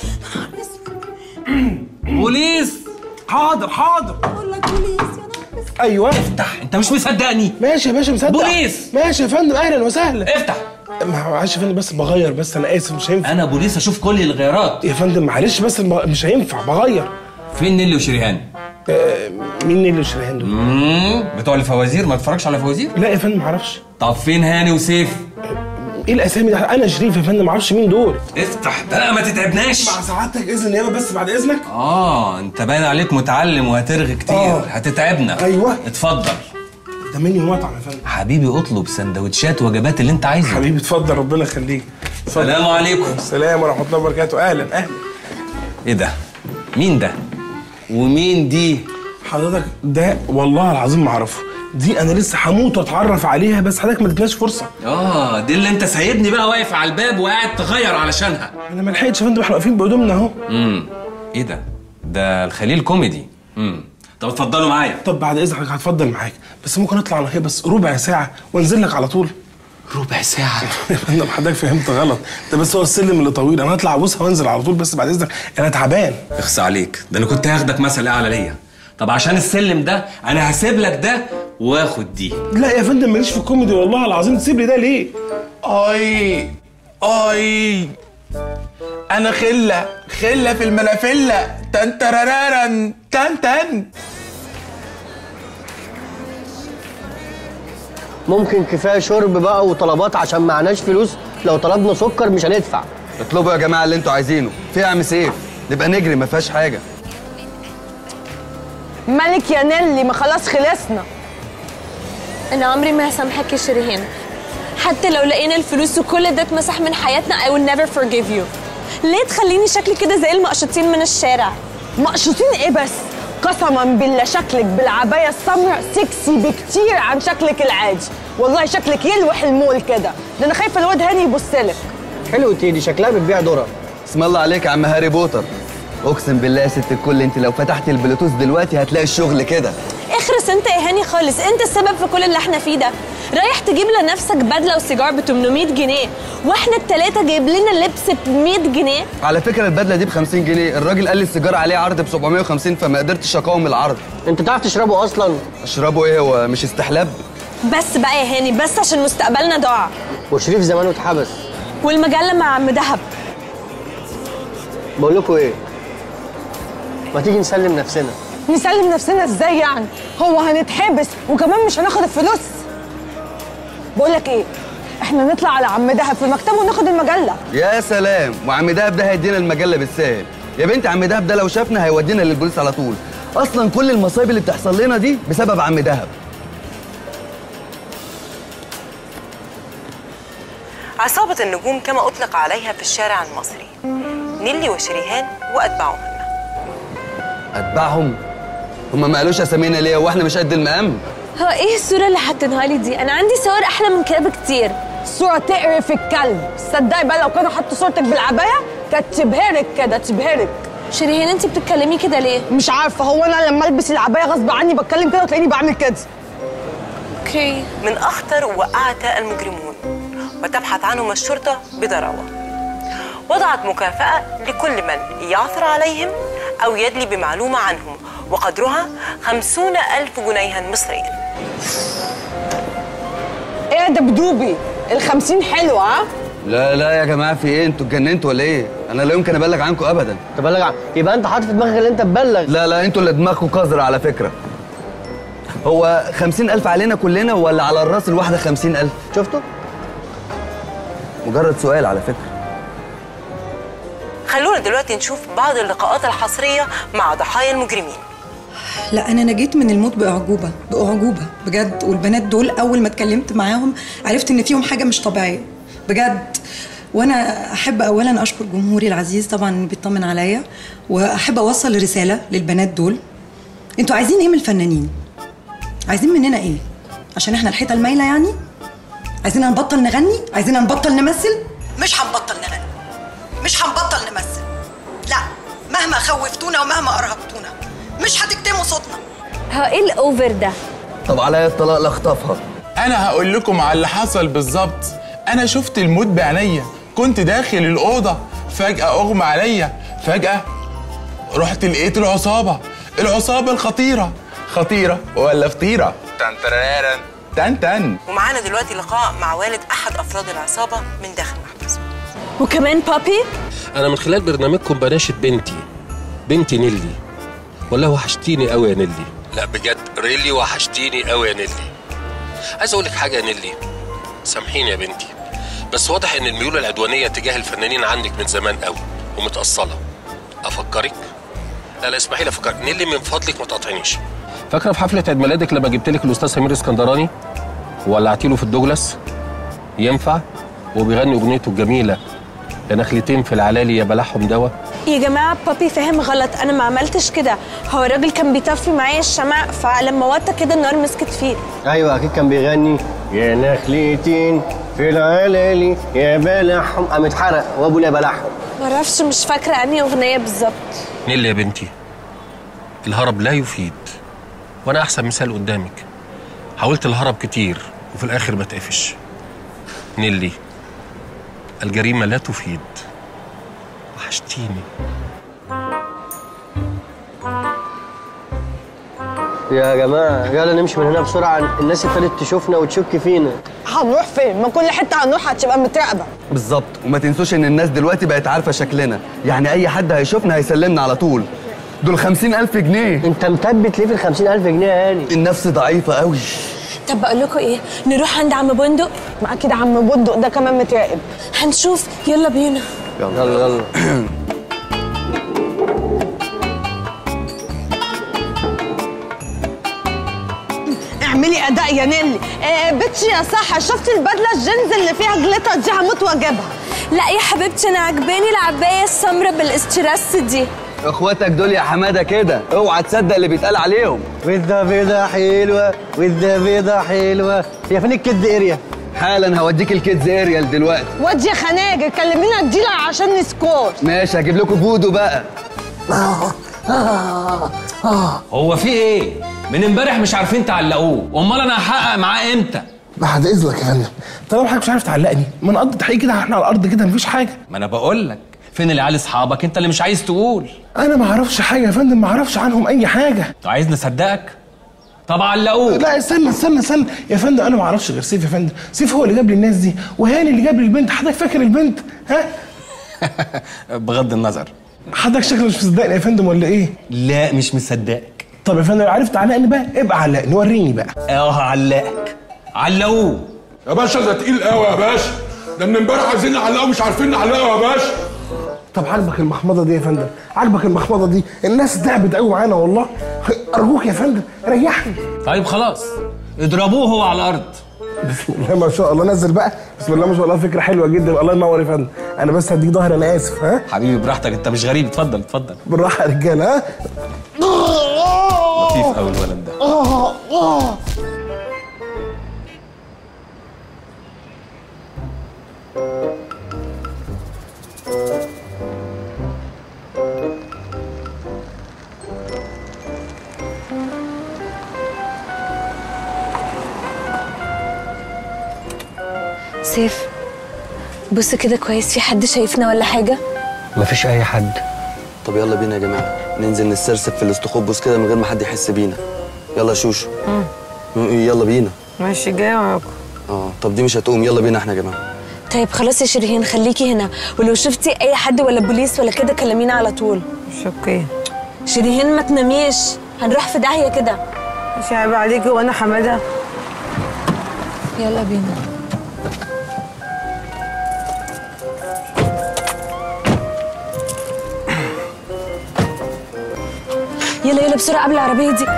هنا بوليس حاضر حاضر بقول لك بوليس يا نهار اسود ايوه افتح انت مش مصدقني ماشي يا باشا مصدق بوليس ماشي يا فندم اهلا وسهلا افتح معلش يا فندم بس بغير بس انا اسف مش هينفع انا بوليس اشوف كل الغيارات يا فندم معلش بس الم- مش هينفع بغير فين نيلي وشريهان آه، مين نيلي وشريهان دول؟ مم، بتوع الفوازير ما تتفرجش على فوازير لا يا فندم معرفش طب فين هاني وسيف ايه الاسامي ده انا شريف يا فندم معرفش مين دول افتح بقى ما تتعبناش مع سعادتك اذن نيابه بس بعد اذنك اه انت باين عليك متعلم وهترغي كتير آه. هتتعبنا أيوة. اتفضل ده مني مطعم يا فندم حبيبي اطلب سندوتشات وجبات اللي انت عايزه حبيبي اتفضل ربنا يخليك اتفضل. السلام عليكم السلام ورحمه الله وبركاته اهلا اهلا ايه ده مين ده ومين دي حضرتك ده والله العظيم ما اعرفه دي انا لسه هموت واتعرف عليها بس حضرتك ما ادتناش فرصه اه دي اللي انت سايبني بقى واقف على الباب وقاعد تغير علشانها انا ما لحقتش يا فندم احنا واقفين بهدومنا اهو امم ايه ده ده الخليل كوميدي امم طب اتفضلوا معايا طب بعد اذنك هتفضل معاك بس ممكن اطلع على خير بس ربع ساعه وانزل لك على طول ربع ساعه يا فندم حضرتك فهمت غلط ده بس هو السلم اللي طويل انا هطلع ابوسها وانزل على طول بس بعد اذنك انا تعبان اخص عليك ده انا كنت هاخدك مثل اعلى ليا طب عشان السلم ده انا هسيب لك ده واخد دي لا يا فندم ماليش في الكوميدي والله العظيم تسيب لي ده ليه اي اي انا خله خله في الملافله تن ترارارن تن تن ممكن كفايه شرب بقى وطلبات عشان معناش فلوس لو طلبنا سكر مش هندفع اطلبوا يا جماعه اللي انتوا عايزينه في يا عم سيف نبقى نجري ما فيهاش حاجه مالك يا نيلي ما خلاص خلصنا انا عمري ما هسامحك يا شريهان حتى لو لقينا الفلوس وكل ده اتمسح من حياتنا I will never forgive you ليه تخليني شكلي كده زي المقشطين من الشارع مقشوطين ايه بس قسما بالله شكلك بالعبايه السمراء سكسي بكتير عن شكلك العادي والله شكلك يلوح المول كده ده انا خايفه الواد هاني يبصلك حلو تيدي شكلها بتبيع ذره اسم الله عليك يا عم هاري بوتر اقسم بالله يا ست الكل انت لو فتحتي البلوتوث دلوقتي هتلاقي الشغل كده اخرس انت يا هاني خالص انت السبب في كل اللي احنا فيه ده رايح تجيب لنفسك بدله وسيجار ب 800 جنيه واحنا التلاته جايب لنا لبس ب 100 جنيه على فكره البدله دي ب 50 جنيه الراجل قال لي السيجاره عليه عرض ب 750 فما قدرتش اقاوم العرض انت تعرف تشربه اصلا اشربه ايه هو مش استحلاب بس بقى يا هاني بس عشان مستقبلنا ضاع وشريف زمانه اتحبس والمجله مع عم دهب بقول لكم ايه ما تيجي نسلم نفسنا نسلم نفسنا ازاي يعني هو هنتحبس وكمان مش هناخد الفلوس بقول لك ايه احنا نطلع على عم دهب في مكتبه وناخد المجله يا سلام وعم دهب ده هيدينا المجله بالسهل يا بنتي عم دهب ده لو شافنا هيودينا للبوليس على طول اصلا كل المصايب اللي بتحصل لنا دي بسبب عم دهب عصابة النجوم كما أطلق عليها في الشارع المصري نيلي وشريهان وأتباعهم اتبعهم هما ما قالوش اسامينا ليه واحنا مش قد المقام هو ايه الصورة اللي حاطينها لي دي؟ أنا عندي صور أحلى من كده بكتير صورة تقرف الكلب صدقي بقى لو كانوا حطوا صورتك بالعباية كانت تبهرك كده تبهرك شيرين انت بتتكلمي كده ليه؟ مش عارفة هو أنا لما ألبس العباية غصب عني بتكلم كده وتلاقيني بعمل كده اوكي من أخطر وأعتى المجرمون وتبحث عنهم الشرطة بضراوة وضعت مكافأة لكل من يعثر عليهم أو يدلي بمعلومة عنهم وقدرها خمسون ألف جنيها مصريا ايه ده بدوبي الخمسين حلوة ها؟ لا لا يا جماعه في ايه انتوا اتجننتوا ولا ايه انا لا يمكن ابلغ عنكم ابدا تبلغ عن يبقى انت حاطط في دماغك اللي انت تبلغ لا لا انتوا اللي دماغكم قذرة على فكره هو خمسين ألف علينا كلنا ولا على الراس الواحدة خمسين ألف شفتوا؟ مجرد سؤال على فكرة خلونا دلوقتي نشوف بعض اللقاءات الحصرية مع ضحايا المجرمين لا انا نجيت من الموت باعجوبه باعجوبه بجد والبنات دول اول ما اتكلمت معاهم عرفت ان فيهم حاجه مش طبيعيه بجد وانا احب اولا اشكر جمهوري العزيز طبعا اللي بيطمن عليا واحب اوصل رساله للبنات دول انتوا عايزين ايه من الفنانين عايزين مننا ايه عشان احنا الحيطه المايله يعني عايزين نبطل نغني عايزين نبطل نمثل مش هنبطل نغني مش هنبطل نمثل لا مهما خوفتونا ومهما ارهبتونا مش هتكتموا صوتنا هو ايه الأوفر ده؟ طب عليا الطلاق لاخطفها انا هقول لكم على اللي حصل بالظبط انا شفت الموت بعينيا كنت داخل الاوضه فجاه اغمى عليا فجاه رحت لقيت العصابه العصابه الخطيره خطيره ولا فطيره تن ترارن تن تن ومعانا دلوقتي لقاء مع والد أحد أفراد العصابة من داخل محبسه وكمان بابي؟ انا من خلال برنامجكم بناشد بنتي بنتي نيلي والله وحشتيني قوي يا نيلي لا بجد ريلي وحشتيني قوي يا نيلي عايز اقول لك حاجه يا نيلي سامحيني يا بنتي بس واضح ان الميول العدوانيه تجاه الفنانين عندك من زمان قوي ومتاصله افكرك لا لا اسمحي لي افكرك نيلي من فضلك ما تقاطعنيش فاكره في حفله عيد ميلادك لما جبت لك الاستاذ سمير اسكندراني وولعتي له في الدوجلاس ينفع وبيغني اغنيته الجميله يا نخلتين في العلالي يا بلعهم دوا يا جماعة بابي فاهم غلط أنا ما عملتش كده هو الراجل كان بيطفي معايا الشمع فلما وطى كده النار مسكت فيه ايوه اكيد كان بيغني يا نخلتين في العلالي يا بلحهم قام اتحرق وابو يا بلحهم معرفش مش فاكرة أنهي أغنية بالظبط نيلي يا بنتي الهرب لا يفيد وانا احسن مثال قدامك حاولت الهرب كتير وفي الاخر بتقفش نيلي الجريمه لا تفيد وحشتيني يا جماعه يلا نمشي من هنا بسرعه الناس ابتدت تشوفنا وتشك فينا هنروح فين؟ ما كل حتة هنروح هتبقى متراقبة بالظبط وما تنسوش ان الناس دلوقتي بقت عارفه شكلنا يعني اي حد هيشوفنا هيسلمنا على طول دول خمسين ألف جنيه انت مثبت ليه في الخمسين ألف جنيه يا هاني النفس ضعيفة قوي طب بقول لكم إيه نروح عند عم بندق ما أكيد عم بندق ده كمان متراقب هنشوف يلا بينا يلا يلا يلا اعملي اداء يا نيلي آه بتشي يا صح شفت البدله الجينز اللي فيها جليتر دي هموت واجيبها لا يا حبيبتي أنا عجباني العباية السمراء بالاسترس دي اخواتك دول يا حماده كده اوعى تصدق اللي بيتقال عليهم وذا بيضة حلوة وذا بيضة حلوة هي فين الكيدز اريا؟ حالا هوديك الكيدز اريال دلوقتي واد يا خناجر كلمينا الديلر عشان نسكور ماشي هجيب لكم فودو بقى هو في ايه؟ من امبارح مش عارفين تعلقوه، امال انا هحقق معاه امتى؟ بعد اذنك يا فندم طالما حضرتك مش عارف تعلقني ما نقضي تحقيق كده احنا على الارض كده مفيش حاجه ما انا بقول لك فين العيال اصحابك انت اللي مش عايز تقول انا ما اعرفش حاجه يا فندم ما اعرفش عنهم اي حاجه انت عايز نصدقك؟ طب علقوه لا استنى استنى استنى يا فندم انا ما اعرفش غير سيف يا فندم سيف هو اللي جاب لي الناس دي وهاني اللي جاب لي البنت حضرتك فاكر البنت ها بغض النظر حضرتك شكلك مش مصدقني يا فندم ولا ايه لا مش مصدقك طب يا فندم لو عرفت تعلقني بقى ابقى علقني وريني بقى اه هعلقك علقوه يا باشا ده تقيل قوي يا باشا ده من امبارح عايزين نعلقه مش عارفين نعلقه يا باشا طب عاجبك المخمضه دي يا فندم عاجبك المخمضه دي الناس تعبت قوي معانا والله ارجوك يا فندم ريحني طيب خلاص اضربوه هو على الارض بسم الله ما شاء الله نزل بقى بسم الله ما شاء الله فكره حلوه جدا الله ينور يا فندم انا بس هديك ظهر انا اسف ها حبيبي براحتك انت مش غريب اتفضل اتفضل بالراحه يا رجاله ها لطيف قوي الولد ده آه آه سيف بص كده كويس في حد شايفنا ولا حاجه مفيش اي حد طب يلا بينا يا جماعه ننزل نسترسب في الاستخبص كده من غير ما حد يحس بينا يلا يا شوشو م- يلا بينا ماشي جاي معاكم اه طب دي مش هتقوم يلا بينا احنا يا جماعه طيب خلاص يا شيرين خليكي هنا ولو شفتي اي حد ولا بوليس ولا كده كلمينا على طول مش اوكي شيرين ما تناميش هنروح في داهيه كده مش عيب عليكي وانا حماده يلا بينا يلا يلا بسرعه قبل العربيه دي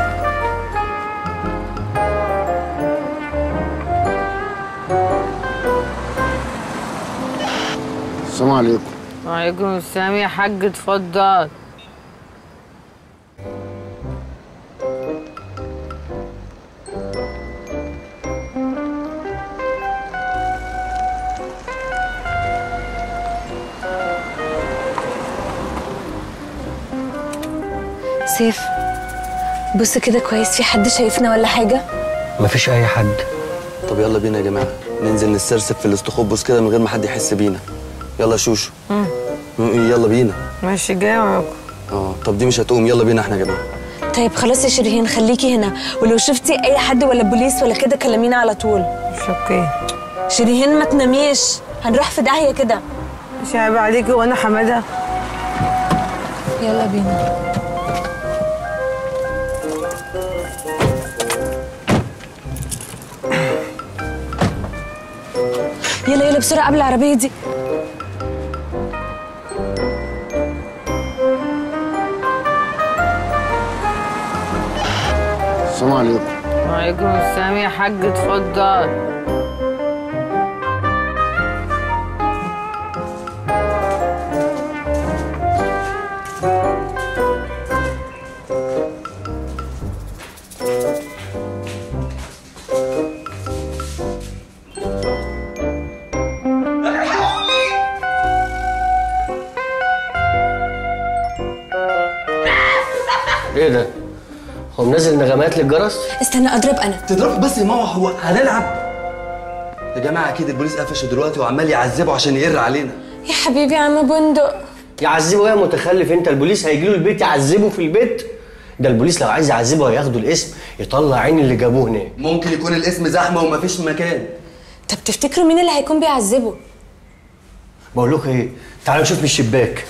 السلام عليكم وعليكم السلام يا حاج اتفضل سيف بص كده كويس في حد شايفنا ولا حاجه مفيش اي حد طب يلا بينا يا جماعه ننزل نسترسب في الاستخبص كده من غير ما حد يحس بينا يلا يا شوشو م- يلا بينا ماشي جاي معاكم اه طب دي مش هتقوم يلا بينا احنا يا جماعه طيب خلاص يا شيرين خليكي هنا ولو شفتي اي حد ولا بوليس ولا كده كلمينا على طول مش اوكي شيرين ما تناميش هنروح في داهيه كده مش عيب عليكي وانا حماده يلا بينا يلا يلا بسرعه قبل العربيه دي السلام عليكم وعليكم السلام يا حاج اتفضل ايه ده؟ هو منزل نغمات للجرس؟ استنى اضرب انا تضرب بس يا ماما هو هنلعب يا جماعه اكيد البوليس قفشه دلوقتي وعمال يعذبه عشان يقر علينا يا حبيبي يا عم بندق يعذبه يا متخلف انت البوليس هيجي له البيت يعذبه في البيت ده البوليس لو عايز يعذبه هياخدوا الاسم يطلع عين اللي جابوه هناك ممكن يكون الاسم زحمه ومفيش مكان طب تفتكروا مين اللي هيكون بيعذبه بقول لكم ايه تعالوا نشوف من الشباك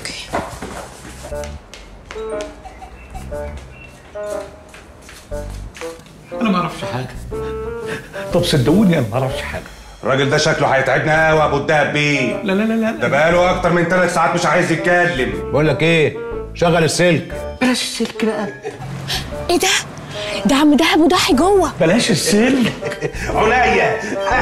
انا ما اعرفش حاجه طب صدقوني انا ما اعرفش حاجه الراجل ده شكله هيتعبنا قوي يا ابو الدهب بيه لا لا لا لا ده بقاله اكتر من ثلاث ساعات مش عايز يتكلم بقول لك ايه شغل السلك بلاش السلك بقى ايه ده ده عم دهب وضحي جوه بلاش السلك عليا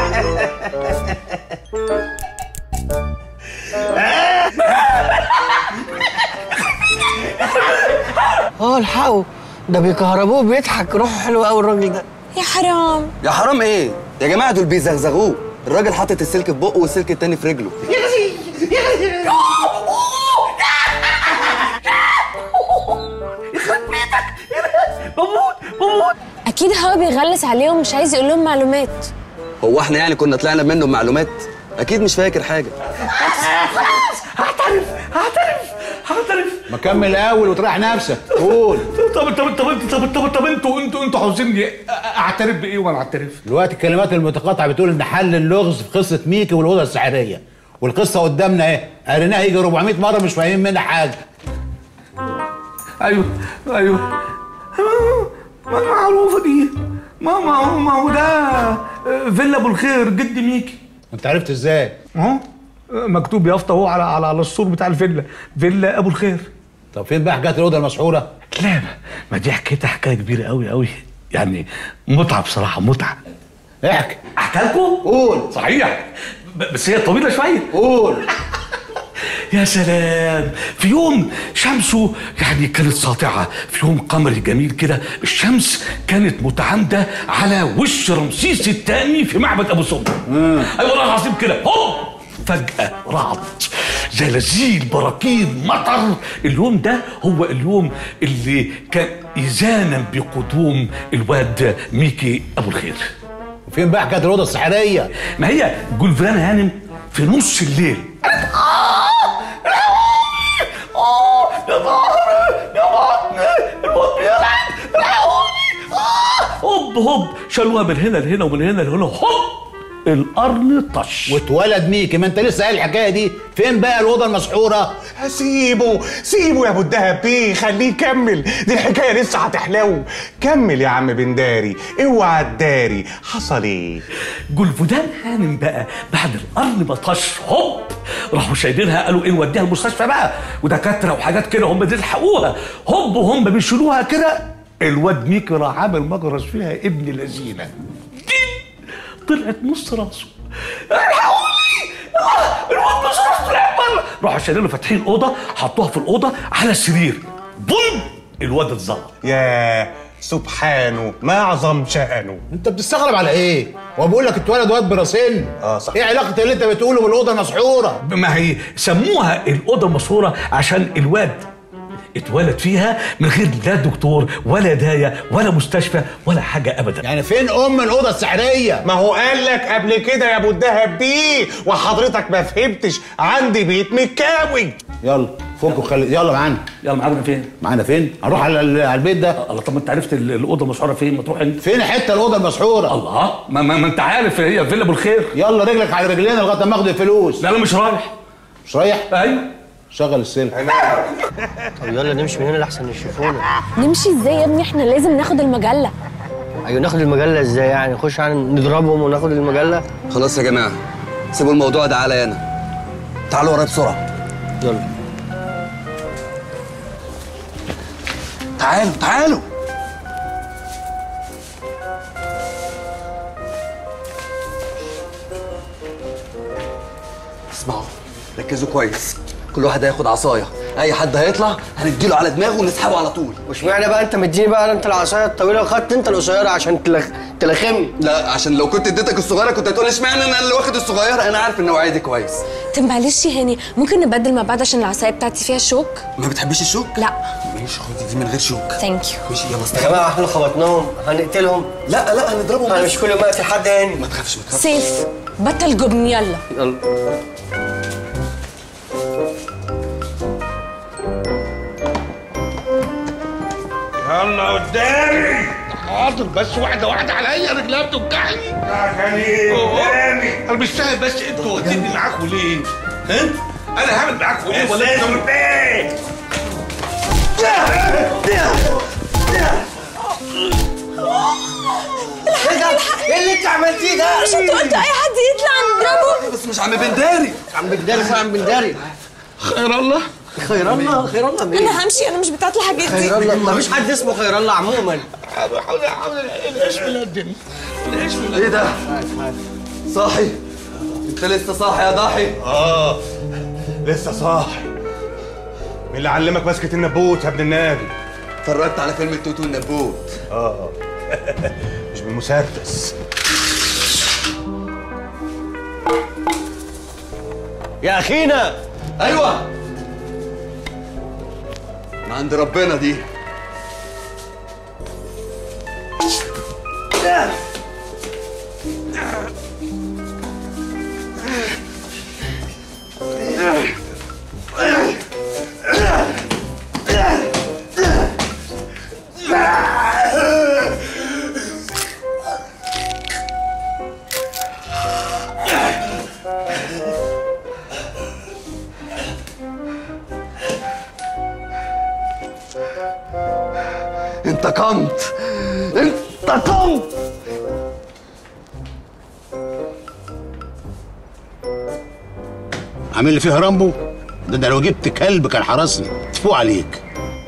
اه الحقوا ده بيكهربوه بيضحك روحه حلوه قوي الراجل ده يا حرام يا حرام ايه يا جماعه دول بيزغزغوه الراجل حاطط السلك في بقه والسلك التاني في رجله بموت بموت اكيد هو بيغلس عليهم مش عايز يقول لهم معلومات هو احنا يعني كنا طلعنا منه بمعلومات اكيد مش فاكر حاجه هعترف هعترف هعترف ما كمل اول وتريح نفسك قول طب طب طب طب طب طب طب انتوا انتوا انتوا عاوزيني اعترف بايه وانا اعترف؟ دلوقتي الكلمات المتقاطعه بتقول ان حل اللغز في قصه ميكي والاوضه السحريه والقصه قدامنا اهي قريناها يجي 400 مره مش فاهمين منها حاجه ايوه ايوه ما معروفه دي ما ما ما هو ده فيلا ابو الخير جد ميكي انت عرفت ازاي اهو مكتوب يافطه اهو على على على السور بتاع الفيلا فيلا ابو الخير طب فين بقى حكايه الاوضه المسحوره لا ما دي حكايتها حكايه كبيره قوي قوي يعني متعه بصراحه متعه احكي احكي لكم قول صحيح ب- بس هي طويله شويه قول يا سلام في يوم شمسه يعني كانت ساطعة في يوم قمري جميل كده الشمس كانت متعامدة على وش رمسيس الثاني في معبد أبو سمبل أيوة والله العظيم كده هوب فجأة رعد زلازل براكين مطر اليوم ده هو اليوم اللي كان إذانا بقدوم الواد ميكي أبو الخير وفين بقى حكايه الاوضه السحريه ما هي جولفران هانم في نص الليل اه يا ظهري يا بطني الموت بيلعب الحقوني هوب هوب شالوها من هنا لهنا ومن هنا لهنا هوب القرن طش واتولد ميكي ما انت لسه قايل الحكايه دي فين بقى الاوضه المسحوره سيبه سيبه يا ابو الدهب بيه خليه يكمل دي الحكايه لسه هتحلو كمل يا عم بنداري اوعى تداري حصل ايه جولفودان هانم بقى بعد القرن ما طش هوب راحوا شايلينها قالوا ايه نوديها المستشفى بقى ودكاتره وحاجات كده هم بيلحقوها هوب وهم بيشيلوها كده الواد ميكي راح عامل مجرس فيها ابن لذينه طلعت نص راسه الحقوني آه، الواد نص راسه طلع بره راحوا شايلينه فاتحين الاوضه حطوها في الاوضه على السرير بوم الواد اتظبط يا سبحانه ما اعظم شأنه انت بتستغرب على ايه هو بيقول لك اتولد واد براسين اه صح ايه علاقه اللي انت بتقوله بالاوضه المسحوره ما هي سموها الاوضه المشهوره عشان الواد اتولد فيها من غير لا دكتور ولا دايه ولا مستشفى ولا حاجه ابدا يعني فين ام الاوضه السحريه ما هو قال لك قبل كده يا ابو الدهب بيه وحضرتك ما فهمتش عندي بيت متكاوي يلا فك وخلي يلا معانا يلا معانا فين معانا فين هنروح على ال- على البيت ده الله طب ما انت عرفت ال- الاوضه المشهوره فين ما تروح انت فين حته الاوضه المسحوره الله ما, ما, ما انت عارف هي فيلا ابو الخير يلا رجلك على رجلينا لغايه ما اخد الفلوس لا انا مش رايح مش رايح ايوه شغل السلك طب يلا نمشي من هنا لحسن يشوفونا نمشي ازاي يا ابني احنا لازم ناخد المجله ايوه ناخد المجله ازاي يعني نخش يعني نضربهم وناخد المجله خلاص يا جماعه سيبوا الموضوع ده عليا انا تعالوا ورايا بسرعه يلا تعالوا تعالوا اسمعوا ركزوا كويس كل واحد هياخد عصايه اي حد هيطلع هنديله على دماغه ونسحبه على طول واشمعنى بقى انت مديني بقى انت العصايه الطويله وخدت انت القصيره عشان تلخ... تلخمني لا عشان لو كنت اديتك الصغيره كنت هتقول اشمعنى انا اللي واخد الصغيره انا عارف النوعيه دي كويس طب معلش يا هاني ممكن نبدل مع بعض عشان العصايه بتاعتي فيها شوك ما بتحبيش الشوك لا ماشي خدي دي من غير شوك ثانك يو ماشي يلا يا استنى جماعه احنا خبطناهم هنقتلهم لا لا هنضربهم انا بس. مش كل ما اقتل حد يعني ما تخافش ما تخافش سيف بطل جبن يلا يلا يلا قدامي حاضر بس واحده واحده عليا رجلها بتوجعني يا خليل قدامي انا مش فاهم بس انتوا واخديني معاكم ليه؟ ها؟ انا هعمل معاكم ايه ولا استاذ انتوا بيه ايه اللي انت عملتيه ده؟ مش انت قلت اي حد يطلع نضربه بس مش عم بنداري عم بنداري فين عم بنداري خير الله خير الله خير الله مين؟ انا همشي انا مش بتاعت الحاجات دي خير الله مفيش حد اسمه خير الله عموما حاول حاول حاول الاسم القدم الاسم ايه ده صاحي انت لسه صاحي يا ضاحي اه لسه صاحي مين اللي علمك مسكة النبوت يا ابن النبي اتفرجت على فيلم التوتو النبوت اه مش بالمسدس يا اخينا ايوه من عند ربنا دي انتقمت انتقمت عامل لي فيها رامبو ده ده لو جبت كلب كان حرسني تفوق عليك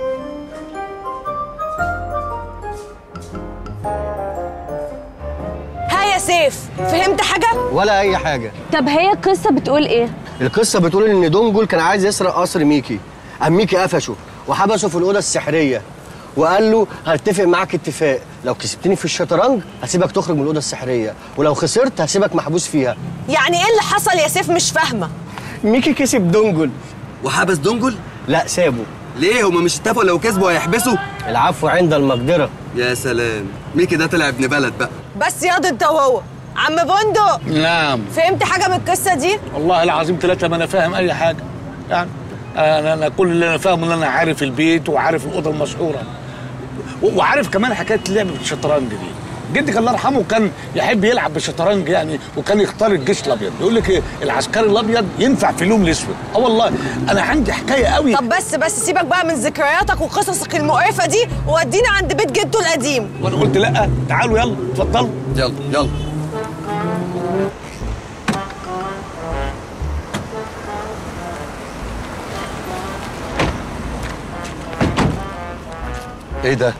ها يا سيف فهمت حاجه ولا اي حاجه طب هي القصه بتقول ايه القصه بتقول ان دونجل كان عايز يسرق قصر ميكي قام ميكي قفشه وحبسه في الاوضه السحريه وقال له هتفق معاك اتفاق لو كسبتني في الشطرنج هسيبك تخرج من الاوضه السحريه ولو خسرت هسيبك محبوس فيها يعني ايه اللي حصل يا سيف مش فاهمه ميكي كسب دونجل وحبس دونجل لا سابه ليه هما مش اتفقوا لو كسبوا هيحبسوا العفو عند المقدره يا سلام ميكي ده طلع ابن بلد بقى بس ياض انت وهو عم بندق نعم فهمت حاجه من القصه دي والله العظيم ثلاثة ما أنا فاهم أي حاجة يعني أنا أنا كل اللي أنا فاهمه إن أنا عارف البيت وعارف الأوضة المسحورة و- وعارف كمان حكاية اللعب بالشطرنج دي جدك الله يرحمه كان يحب يلعب بالشطرنج يعني وكان يختار الجيش الابيض يقول لك ايه العسكري الابيض ينفع في اللون الاسود اه والله انا عندي حكايه قوي طب بس بس سيبك بقى من ذكرياتك وقصصك المقرفه دي وودينا عند بيت جده القديم وانا قلت لا تعالوا يلا اتفضلوا يلا يلا ايه ده؟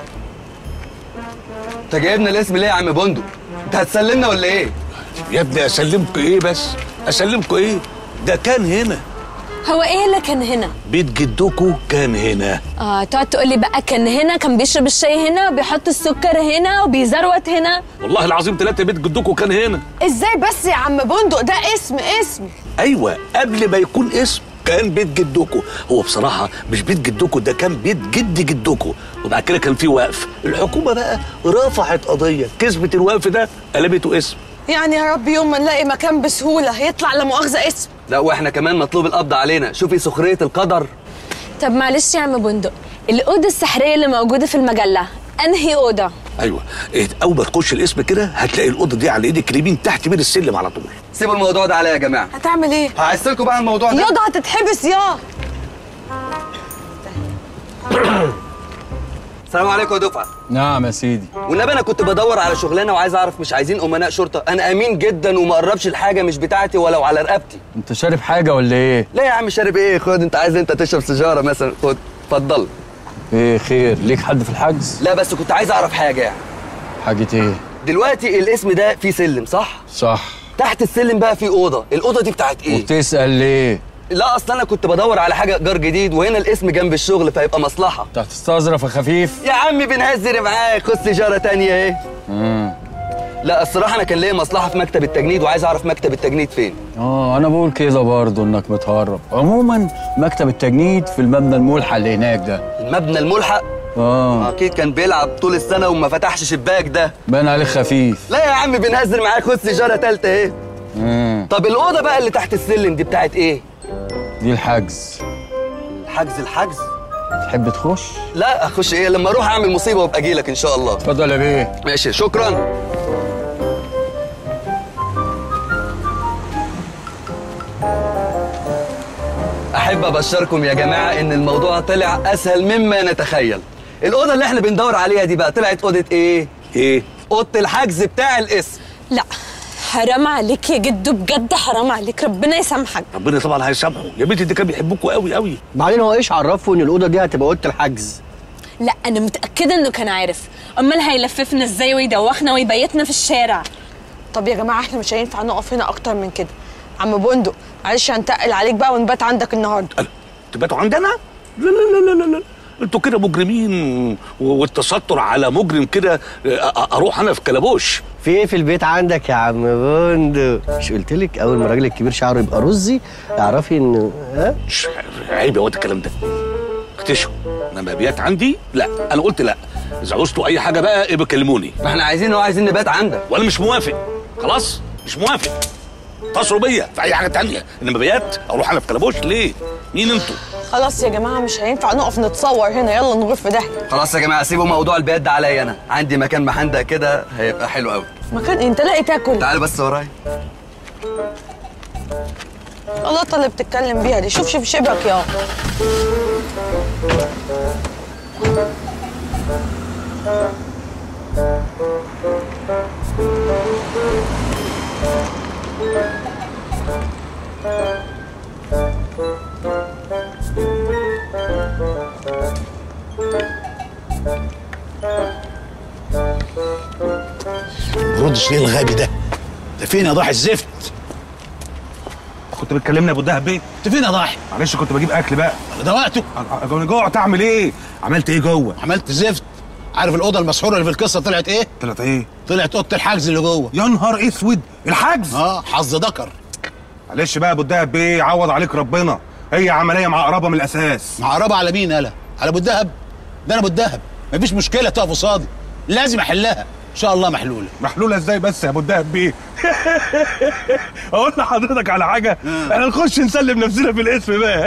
انت جايبنا الاسم ليه يا عم بندق؟ انت هتسلمنا ولا ايه؟ يا ابني اسلمكم ايه بس اسلمكم ايه ده كان هنا هو ايه اللي كان هنا بيت جدكم كان هنا اه تقعد تقول لي بقى كان هنا كان بيشرب الشاي هنا وبيحط السكر هنا وبيزروت هنا والله العظيم ثلاثة بيت جدكم كان هنا ازاي بس يا عم بندق ده اسم اسم ايوه قبل ما يكون اسم كان بيت جدكم هو بصراحة مش بيت جدكم ده كان بيت جد جدكم وبعد كده كان في وقف الحكومة بقى رفعت قضية كسبت الوقف ده قلبته اسم يعني يا رب يوم ما نلاقي مكان بسهوله يطلع لا مؤاخذه اسم لا واحنا كمان مطلوب القبض علينا شوفي سخرية القدر طب معلش يا عم بندق الاوضه السحريه اللي موجوده في المجله انهي اوضه ايوه إيه اول ما تخش الاسم كده هتلاقي الاوضه دي على ايدك اليمين تحت بين السلم على طول سيبوا الموضوع ده عليا يا جماعة هتعمل ايه هعسلكوا بقى الموضوع ده ياض هتتحبس يا السلام عليكم يا دفعة نعم يا سيدي والنبي انا كنت بدور على شغلانه وعايز اعرف مش عايزين امناء شرطه انا امين جدا وما قربش الحاجه مش بتاعتي ولو على رقبتي انت شارب حاجه ولا ايه لا يا عم شارب ايه خد انت عايز انت تشرب سيجاره مثلا خد اتفضل ايه خير ليك حد في الحجز لا بس كنت عايز اعرف حاجه يعني حاجه ايه دلوقتي الاسم ده فيه سلم صح صح تحت السلم بقى فيه اوضه الاوضه دي بتاعت ايه وبتسال ليه لا اصل انا كنت بدور على حاجه ايجار جديد وهنا الاسم جنب الشغل فيبقى مصلحه انت هتستظرف يا خفيف يا عم بنهزر معاك خد سيجاره تانية اهي امم لا الصراحه انا كان ليا مصلحه في مكتب التجنيد وعايز اعرف مكتب التجنيد فين اه انا بقول كده برضه انك متهرب عموما مكتب التجنيد في المبنى الملحق اللي هناك ده المبنى الملحق اه اكيد كان بيلعب طول السنه وما فتحش شباك ده باين عليك خفيف لا يا عم بنهزر معاك خد سيجاره تالتة اهي امم طب الاوضه بقى اللي تحت السلم دي بتاعت ايه دي الحجز الحجز الحجز تحب تخش لا اخش ايه لما اروح اعمل مصيبه وابقى اجي لك ان شاء الله اتفضل يا بيه ماشي شكرا احب ابشركم يا جماعه ان الموضوع طلع اسهل مما نتخيل الاوضه اللي احنا بندور عليها دي بقى طلعت اوضه ايه ايه اوضه الحجز بتاع الاسم لا حرام عليك يا جدو بجد حرام عليك ربنا يسامحك ربنا طبعا هيسامحه يا بنتي دي كان بيحبكوا قوي قوي بعدين هو ايش عرفه ان الاوضه دي هتبقى اوضه الحجز لا انا متاكده انه كان عارف امال هيلففنا ازاي ويدوخنا ويبيتنا في الشارع طب يا جماعه احنا مش هينفع نقف هنا اكتر من كده عم بندق معلش هنتقل عليك بقى ونبات عندك النهارده تباتوا عندنا لا لا لا لا لا انتوا كده مجرمين و- والتستر على مجرم كده أ- أ- اروح انا في كلبوش في ايه في البيت عندك يا عم بندق مش قلت لك اول ما الراجل الكبير شعره يبقى رزي اعرفي انه ها ش- عيب يا واد الكلام ده اكتشفوا انما بيات عندي لا انا قلت لا اذا عوزتوا اي حاجه بقى ابقى كلموني ما احنا عايزين هو عايزين نبات عندك وانا مش موافق خلاص مش موافق اتصلوا بيا في اي حاجه تانية انما بيات اروح انا في كلبوش ليه مين انتوا خلاص يا جماعه مش هينفع نقف نتصور هنا يلا نروح في داهيه خلاص يا جماعه سيبوا موضوع البيات ده عليا انا عندي مكان محندق كده هيبقى حلو قوي مكان إيه؟ انت لاقي تاكل تعالوا بس ورايا اللقطه اللي بتتكلم بيها دي شوف شوف شبك يا شيرين الغبي ده ده فين يا ضاحي الزفت كنت بتكلمني يا ابو الدهب بيه انت فين يا ضاحي معلش كنت بجيب اكل بقى ده وقته انا جوعت اعمل ايه عملت ايه جوه عملت زفت عارف الاوضه المسحوره اللي في القصه طلعت ايه طلعت ايه طلعت اوضه الحجز اللي جوه يا نهار اسود الحجز اه حظ ذكر معلش بقى يا ابو الدهب بيه عوض عليك ربنا هي عمليه معقربه من الاساس معقربه على مين يالا على ابو الدهب ده انا ابو الدهب مفيش مشكله تقف قصادي لازم احلها ان شاء الله محلوله محلوله ازاي بس يا ابو الدهب بيه اقول لحضرتك على حاجه احنا نخش نسلم نفسنا في الاسم بقى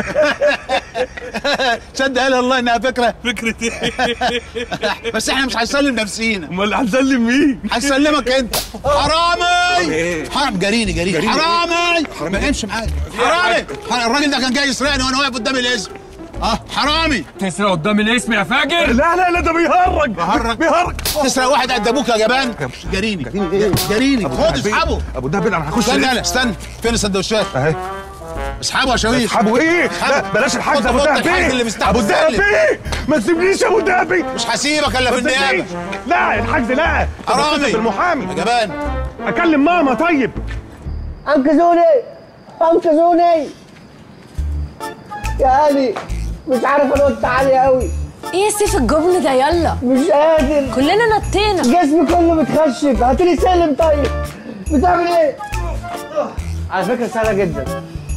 تصدق قال الله انها فكره فكره ايه بس احنا مش هنسلم نفسينا امال هنسلم مين هنسلمك انت حرامي إيه؟ حرام جريني جريني جريني حرامي ما امشي معاك حرامي الراجل ده كان جاي يسرقني وانا واقف قدام الاسم اه حرامي تسرق قدام الاسم يا فاجر لا لا لا ده بيهرج بهرج بيهرج تسرق واحد قد ابوك يا جبان جريني جريني خد اسحبه ابو الدهب انا هخش استنى الاسم. انا استنى فين السندوتشات اهي اسحبه يا شاويش اسحبه ايه لا بلاش الحجز يا ابو الدهب الحجز اللي بيه مستحمل ابو الدهب بيه ما تسيبنيش يا ابو الدهب بيه مش هسيبك الا في ما النيابه تسيبنيش. لا الحجز لا حرامي. بالمحامي يا جبان اكلم ماما طيب انقذوني انقذوني يا علي مش عارف انط عالي قوي ايه سيف الجبن ده يلا مش قادر كلنا نطينا جسمي كله متخشب هاتلي سلم طيب بتعمل ايه؟ على فكرة سهلة جدا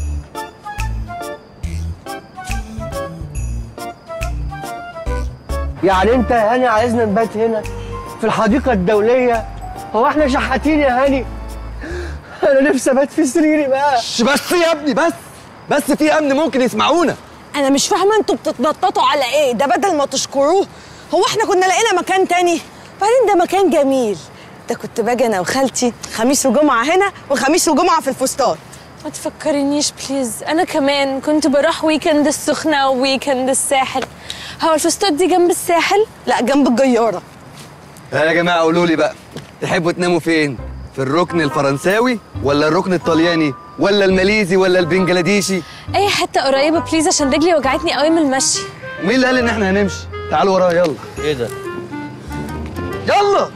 يعني انت يا هاني عايزنا نبات هنا في الحديقة الدولية هو احنا شحاتين يا هاني انا نفسي ابات في سريري بقى بس يا ابني بس بس في امن ممكن يسمعونا انا مش فاهمه انتوا بتتنططوا على ايه ده بدل ما تشكروه هو احنا كنا لقينا مكان تاني بعدين ده مكان جميل ده كنت باجي انا وخالتي خميس وجمعه هنا وخميس وجمعه في الفستان ما تفكرنيش بليز انا كمان كنت بروح ويكند السخنه وويكند الساحل هو الفستات دي جنب الساحل لا جنب الجياره يا جماعه قولوا لي بقى تحبوا تناموا فين في الركن الفرنساوي ولا الركن الطلياني ولا الماليزي ولا البنجلاديشي اي حته قريبه بليز عشان رجلي وجعتني قوي من المشي مين اللي قال ان احنا هنمشي تعالوا ورايا يلا ايه ده يلا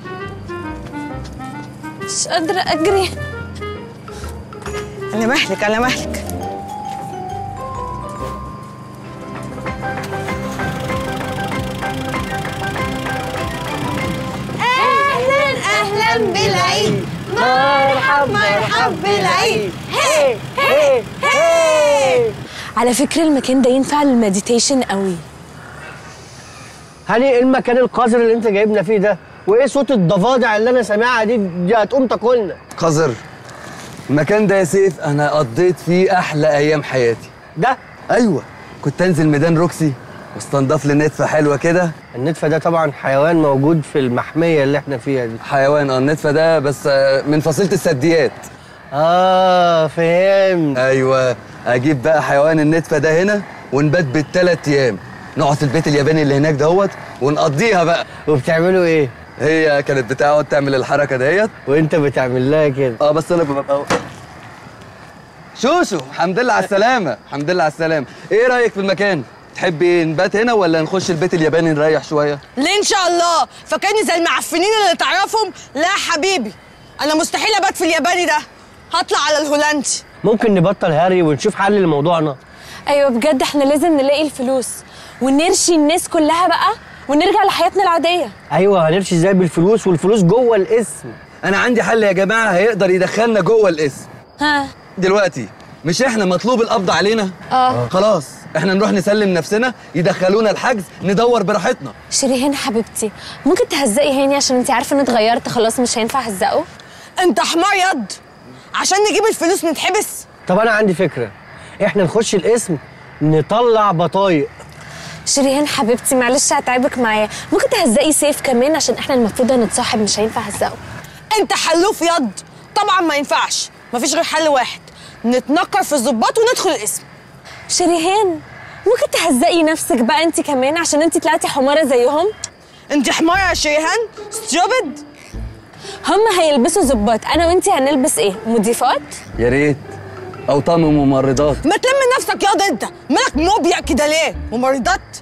مش قادره اجري انا مهلك انا مهلك اهلا اهلا بالعيد مرحب مرحب بالعيد هي هي هي على فكره المكان ده ينفع للمديتيشن قوي هاني ايه المكان القذر اللي انت جايبنا فيه ده؟ وايه صوت الضفادع اللي انا سامعها دي دي هتقوم تاكلنا قذر المكان ده يا سيف انا قضيت فيه احلى ايام حياتي ده ايوه كنت انزل ميدان روكسي واستنضف لي نتفه حلوه كده النتفه ده طبعا حيوان موجود في المحميه اللي احنا فيها دي حيوان اه النتفه ده بس آه، من فصيله الثدييات اه فهمت ايوه اجيب بقى حيوان النتفه ده هنا ونبات بالثلاث ايام نقعد في البيت الياباني اللي هناك دهوت ونقضيها بقى وبتعملوا ايه هي كانت بتقعد تعمل الحركه دهيت وانت بتعمل لها كده اه بس انا ببقى شوشو الحمد لله على السلامه الحمد لله على السلامه ايه رايك في المكان تحبي نبات هنا ولا نخش البيت الياباني نريح شويه ليه ان شاء الله فاكرني زي المعفنين اللي تعرفهم لا حبيبي انا مستحيل ابات في الياباني ده هطلع على الهولندي ممكن نبطل هاري ونشوف حل لموضوعنا ايوه بجد احنا لازم نلاقي الفلوس ونرشي الناس كلها بقى ونرجع لحياتنا العاديه ايوه هنمشي ازاي بالفلوس والفلوس جوه الاسم انا عندي حل يا جماعه هيقدر يدخلنا جوه الاسم ها دلوقتي مش احنا مطلوب القبض علينا اه خلاص احنا نروح نسلم نفسنا يدخلونا الحجز ندور براحتنا شيرين حبيبتي ممكن تهزقي هاني عشان انت عارفه اني اتغيرت خلاص مش هينفع اهزقه انت حمار يض عشان نجيب الفلوس نتحبس طب انا عندي فكره احنا نخش الاسم نطلع بطايق شيرين حبيبتي معلش هتعبك معايا ممكن تهزقي سيف كمان عشان احنا المفروض هنتصاحب مش هينفع اهزقه انت حلوف يض طبعا ما ينفعش مفيش غير حل واحد نتنكر في الظباط وندخل الاسم شيرين ممكن تهزقي نفسك بقى انت كمان عشان انت طلعتي حماره زيهم انت حماره يا شيهان ستوبد هم هيلبسوا ظباط انا وانت هنلبس ايه مضيفات يا ريت او طقم ممرضات ما تلم نفسك ياض انت مالك موبيا كده ليه ممرضات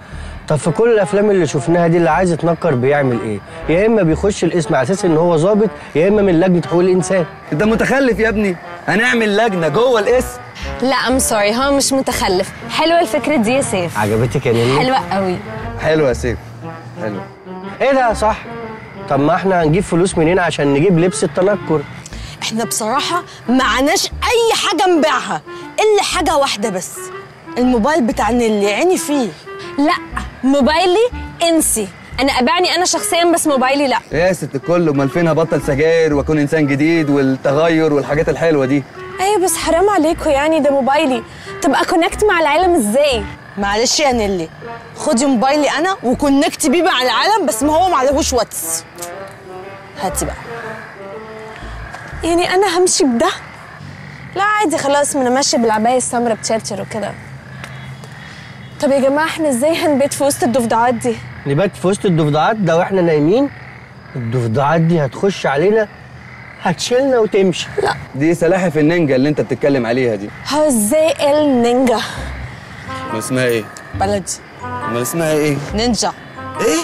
طب في كل الافلام اللي شفناها دي اللي عايز يتنكر بيعمل ايه يا اما بيخش الاسم على اساس ان هو ظابط يا اما من لجنه حقوق الانسان انت متخلف يا ابني هنعمل لجنه جوه الاسم لا ام سوري هو مش متخلف حلوه الفكره دي يا سيف عجبتك يا نيلي حلوه قوي حلو يا سيف حلو ايه ده صح طب ما احنا هنجيب فلوس منين عشان نجيب لبس التنكر احنا بصراحة معناش أي حاجة نبيعها إلا حاجة واحدة بس الموبايل بتاع نيلي عيني فيه لا موبايلي انسي انا ابيعني انا شخصيا بس موبايلي لا يا ست الكل امال فين هبطل سجاير واكون انسان جديد والتغير والحاجات الحلوه دي ايوه بس حرام عليكم يعني ده موبايلي تبقى كونكت مع العالم ازاي معلش يا نيلي خدي موبايلي أنا وكونكت بيه مع العالم بس ما هو معلهوش واتس هاتي بقى يعني انا همشي بده لا عادي خلاص ما انا ماشيه بالعبايه السمراء بتشرشر وكده طب يا جماعه احنا ازاي هنبيت في وسط الضفدعات دي نبات في وسط الضفدعات ده واحنا نايمين الضفدعات دي هتخش علينا هتشيلنا وتمشي لا دي سلاحف النينجا اللي انت بتتكلم عليها دي هو ازاي النينجا امال اسمها ايه بلدي امال اسمها ايه نينجا ايه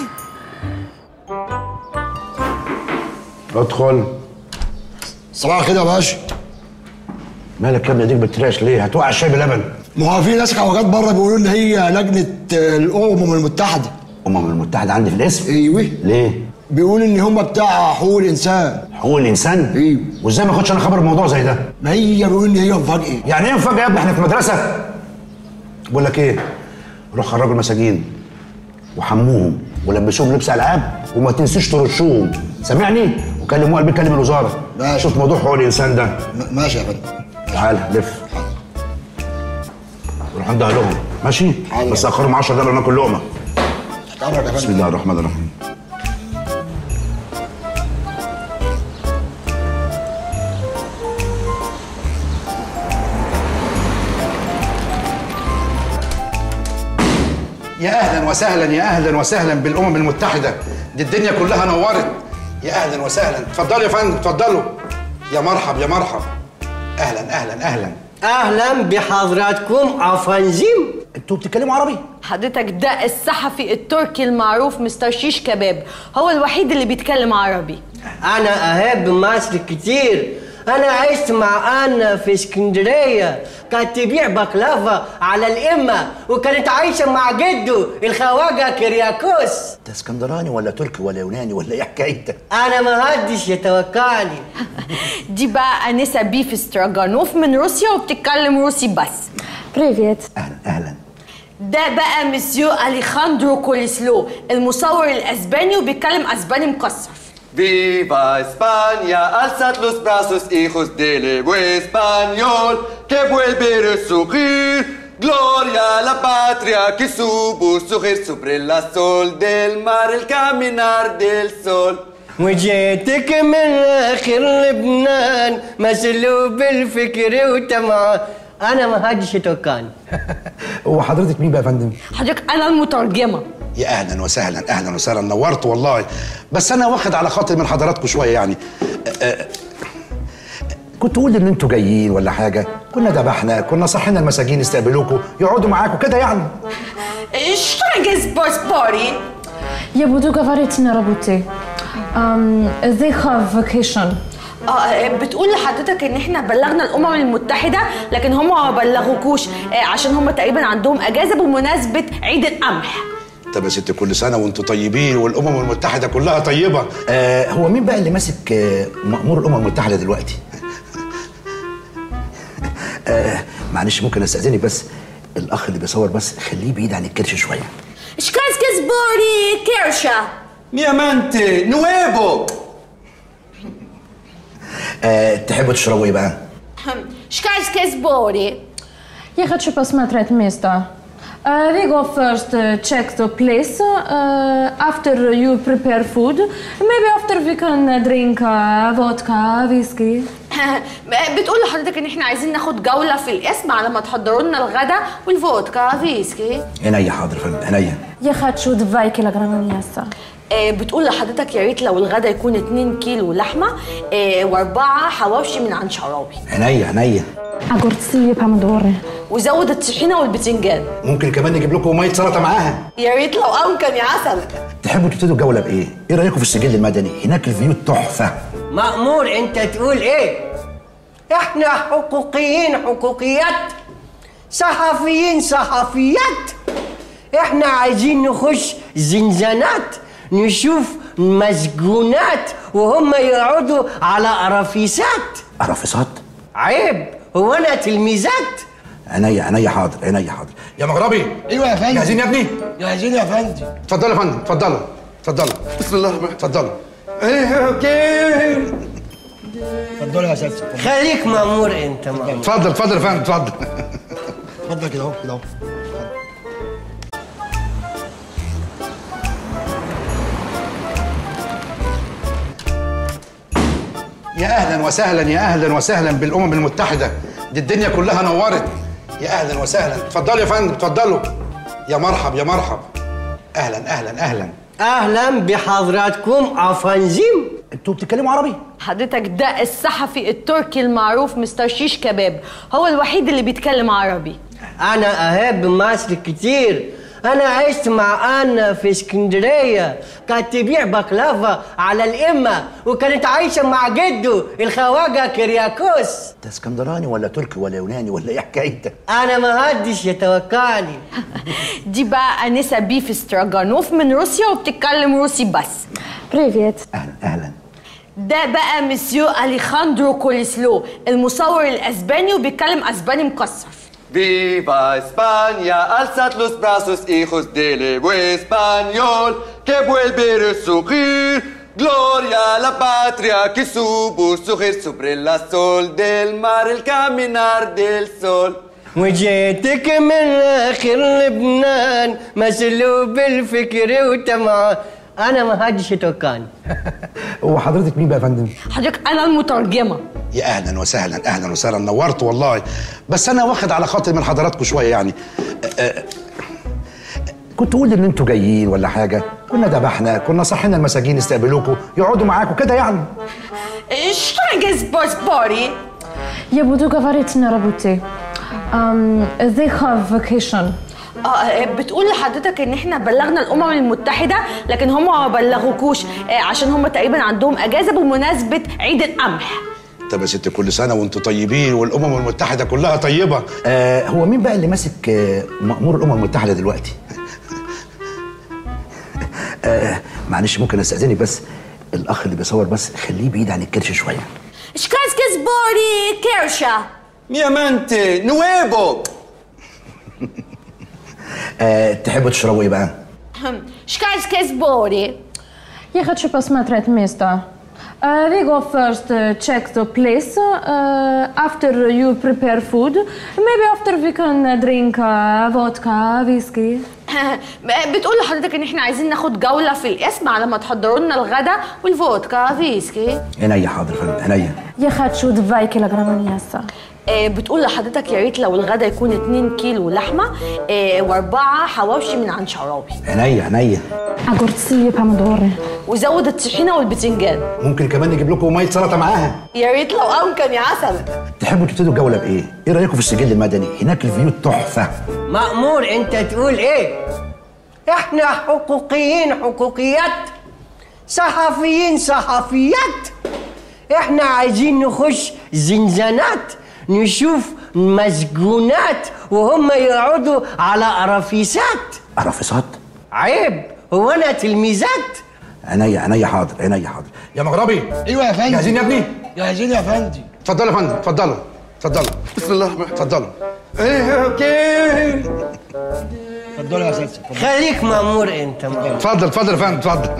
ادخل صباح الخير يا باشا مالك يا ابني ايديك بترعش ليه؟ هتوقع الشاي بلبن ما هو في ناس حوجات بره بيقولوا ان هي لجنه آه، الامم المتحده الامم المتحده عندي في الاسم؟ ايوه ليه؟ بيقولوا ان هم بتاع حقوق الانسان حقوق الانسان؟ ايوه وازاي ما اخدش انا خبر الموضوع زي ده؟ ما هي بيقولوا ان هي مفاجاه يعني ايه مفاجاه يا ابني احنا في مدرسه؟ بقول لك ايه؟ روح خرجوا المساجين وحموهم ولبسوهم لبس العاب وما تنسيش ترشوهم سامعني؟ وكلموا قلبي كلم الوزاره ماشي. شوف موضوع حقوق الانسان ده ماشي يا فندم تعال لف روح عند اهلهم ماشي؟ بس اخرهم 10 دقايق قبل ما اكل لقمه امرك يا بسم فندم الله الرحمن الرحيم يا اهلا وسهلا يا اهلا وسهلا بالامم المتحده دي الدنيا كلها نورت يا اهلا وسهلا اتفضلوا يا فندم اتفضلوا يا مرحب يا مرحب اهلا اهلا اهلا اهلا بحضراتكم افنزيم انتوا بتتكلموا عربي حضرتك ده الصحفي التركي المعروف مستر شيش كباب هو الوحيد اللي بيتكلم عربي انا احب مصر كتير انا عشت مع انا في اسكندريه كانت تبيع بقلافه على الامه وكانت عايشه مع جده الخواجه كرياكوس انت اسكندراني ولا تركي ولا يوناني ولا ايه حكايتك انا ما حدش يتوقعني دي بقى انسه بيف استراجانوف من روسيا وبتتكلم روسي بس بريفيت اهلا اهلا ده بقى مسيو اليخاندرو كوليسلو المصور الاسباني وبيتكلم اسباني مكسر Viva España, alzad los brazos, hijos del Evo español, que vuelve a resurgir. Gloria a la patria que supo surgir sobre la sol del mar, el caminar del sol. وجيتك من اخر لبنان مسلوب الفكر وتمام انا ما حدش يتوقعني هو حضرتك مين بقى يا فندم حضرتك انا المترجمه يا اهلا وسهلا اهلا وسهلا نورت والله بس انا واخد على خاطر من حضراتكم شويه يعني أه، أه، كنت تقول ان انتوا جايين ولا حاجه كنا ذبحنا كنا صحينا المساجين يستقبلوكوا يقعدوا معاكم كده يعني Что есть спорт-пари? Я буду говорить на работе. Um, they have vacation. اه بتقول لحضرتك ان احنا بلغنا الامم المتحده لكن هم ما بلغوكوش آه، عشان هم تقريبا عندهم اجازه بمناسبه عيد القمح طب يا ست كل سنه وانتوا طيبين والامم المتحده كلها طيبه آه هو مين بقى اللي ماسك آه مأمور الامم المتحده دلوقتي آه معلش ممكن استاذنك بس الاخ اللي بيصور بس خليه بعيد عن الكرش شويه شكاسكي سبوري كيرشا ميامانتي نويبو آه تحبوا تشربوا ايه بقى Шкальские сборы. Я хочу посмотреть место. Uh, we go first uh, check the place. Uh, after you prepare food, maybe after we can uh, drink uh, vodka, whiskey. بتقول لحضرتك ان احنا عايزين ناخد جوله في القسم على ما تحضروا لنا الغدا والفودكا فيسكي عينيا حاضر يا فندم عينيا Я хочу 2 килограмма мяса. آه، بتقول لحضرتك يا ريت لو الغدا يكون 2 كيلو لحمه آه، واربعه حواوشي من عند شراوي عينيا عينيا Огурцы и помидоры. وزود الطحينه والبتنجان ممكن كمان نجيب لكم ميه سلطه معاها يا ريت لو امكن يا عسل تحبوا تبتدوا الجوله بايه ايه رايكم في السجل المدني هناك الفيو تحفه مأمور انت تقول ايه احنا حقوقيين حقوقيات صحفيين صحفيات احنا عايزين نخش زنزانات نشوف مسجونات وهم يقعدوا على قرافيسات قرافيسات عيب هو انا تلميذات عينيا عينيا حاضر عينيا حاضر يا مغربي ايوه يا فندم جاهزين يا ابني جاهزين يا فندم اتفضلوا يا فندم اتفضلوا اتفضلوا بسم الله الرحمن اتفضلوا اتفضلوا يا اساتذه خليك مأمور انت مأمور اتفضل اتفضل يا فندم اتفضل اتفضل كده اهو كده اهو يا اهلا وسهلا يا اهلا وسهلا بالامم المتحده دي الدنيا كلها نورت يا اهلا وسهلا اتفضلوا يا فندم اتفضلوا يا مرحب يا مرحب اهلا اهلا اهلا اهلا بحضراتكم افنزيم انتوا بتتكلموا عربي حضرتك ده الصحفي التركي المعروف مستر شيش كباب هو الوحيد اللي بيتكلم عربي انا احب مصر كتير انا عشت مع انا في اسكندريه كانت تبيع بقلافه على الامه وكانت عايشه مع جده الخواجه كرياكوس انت اسكندراني ولا تركي ولا يوناني ولا ايه حكايتك انا ما حدش يتوقعني دي بقى انسه بيف استراجانوف من روسيا وبتتكلم روسي بس بريفيت اهلا اهلا ده بقى مسيو اليخاندرو كوليسلو المصور الاسباني وبيتكلم اسباني مكسر Viva España, alzad los brazos, hijos del Evo español, que vuelve a resurgir. Gloria a la patria que supo surgir sobre el sol del mar, el caminar del sol. وجيتك من اخر لبنان مسلوب الفكر وتمام انا ما حدش يتوقعني هو حضرتك مين بقى يا فندم حضرتك انا المترجمه يا اهلا وسهلا اهلا وسهلا نورت والله بس انا واخد على خاطر من حضراتكم شويه يعني أه، أه، كنت قول ان انتوا جايين ولا حاجه كنا ذبحنا كنا صحينا المساجين يستقبلوكوا يقعدوا معاكم كده يعني что есть بوري Я буду говорить на работе. Um, they have vacation. اه بتقول لحضرتك ان احنا بلغنا الامم المتحده لكن هم ما بلغوكوش آه، عشان هم تقريبا عندهم اجازه بمناسبه عيد القمح طب يا ست كل سنه وانتوا طيبين والامم المتحده كلها طيبه آه هو مين بقى اللي ماسك آه مأمور الامم المتحده دلوقتي آه معلش ممكن استاذنك بس الاخ اللي بيصور بس خليه بعيد عن الكرش شويه شكاسكس بوري كيرشا Miamente, nuevo. آه تحبوا تشربوا ايه بقى Шкайские сборы. Я хочу посмотреть место. Uh, we go first uh, check the place. Uh, after you prepare food, maybe after we can uh, drink uh, vodka, whiskey. بتقول لحضرتك ان احنا عايزين ناخد جوله في الاسم على ما تحضروا لنا الغدا والفودكا فيسكي عينيا حاضر يا فندم عينيا Я хочу 2 килограмма мяса. آه، بتقول لحضرتك يا ريت لو الغدا يكون 2 كيلو لحمه آه، واربعه حواوشي من عند شعراوي عينيا عينيا Огурцы, помидоры. وزود الطحينه والبتنجان ممكن كمان نجيب لكم ميه سلطه معاها يا ريت لو امكن يا عسل تحبوا تبتدوا الجوله بايه ايه رايكم في السجل المدني هناك الفيو تحفه مأمور انت تقول ايه احنا حقوقيين حقوقيات صحفيين صحفيات احنا عايزين نخش زنزانات نشوف مسجونات وهم يقعدوا على قرافيسات قرافيسات عيب هو انا تلميذات عينيا عينيا حاضر عينيا حاضر يا مغربي ايوه يا فندم جاهزين يا ابني جاهزين يا فندم اتفضلوا يا فندم اتفضلوا اتفضلوا بسم الله الرحمن اتفضلوا اتفضلوا يا اساتذه خليك مأمور انت مأمور اتفضل اتفضل يا فندم اتفضل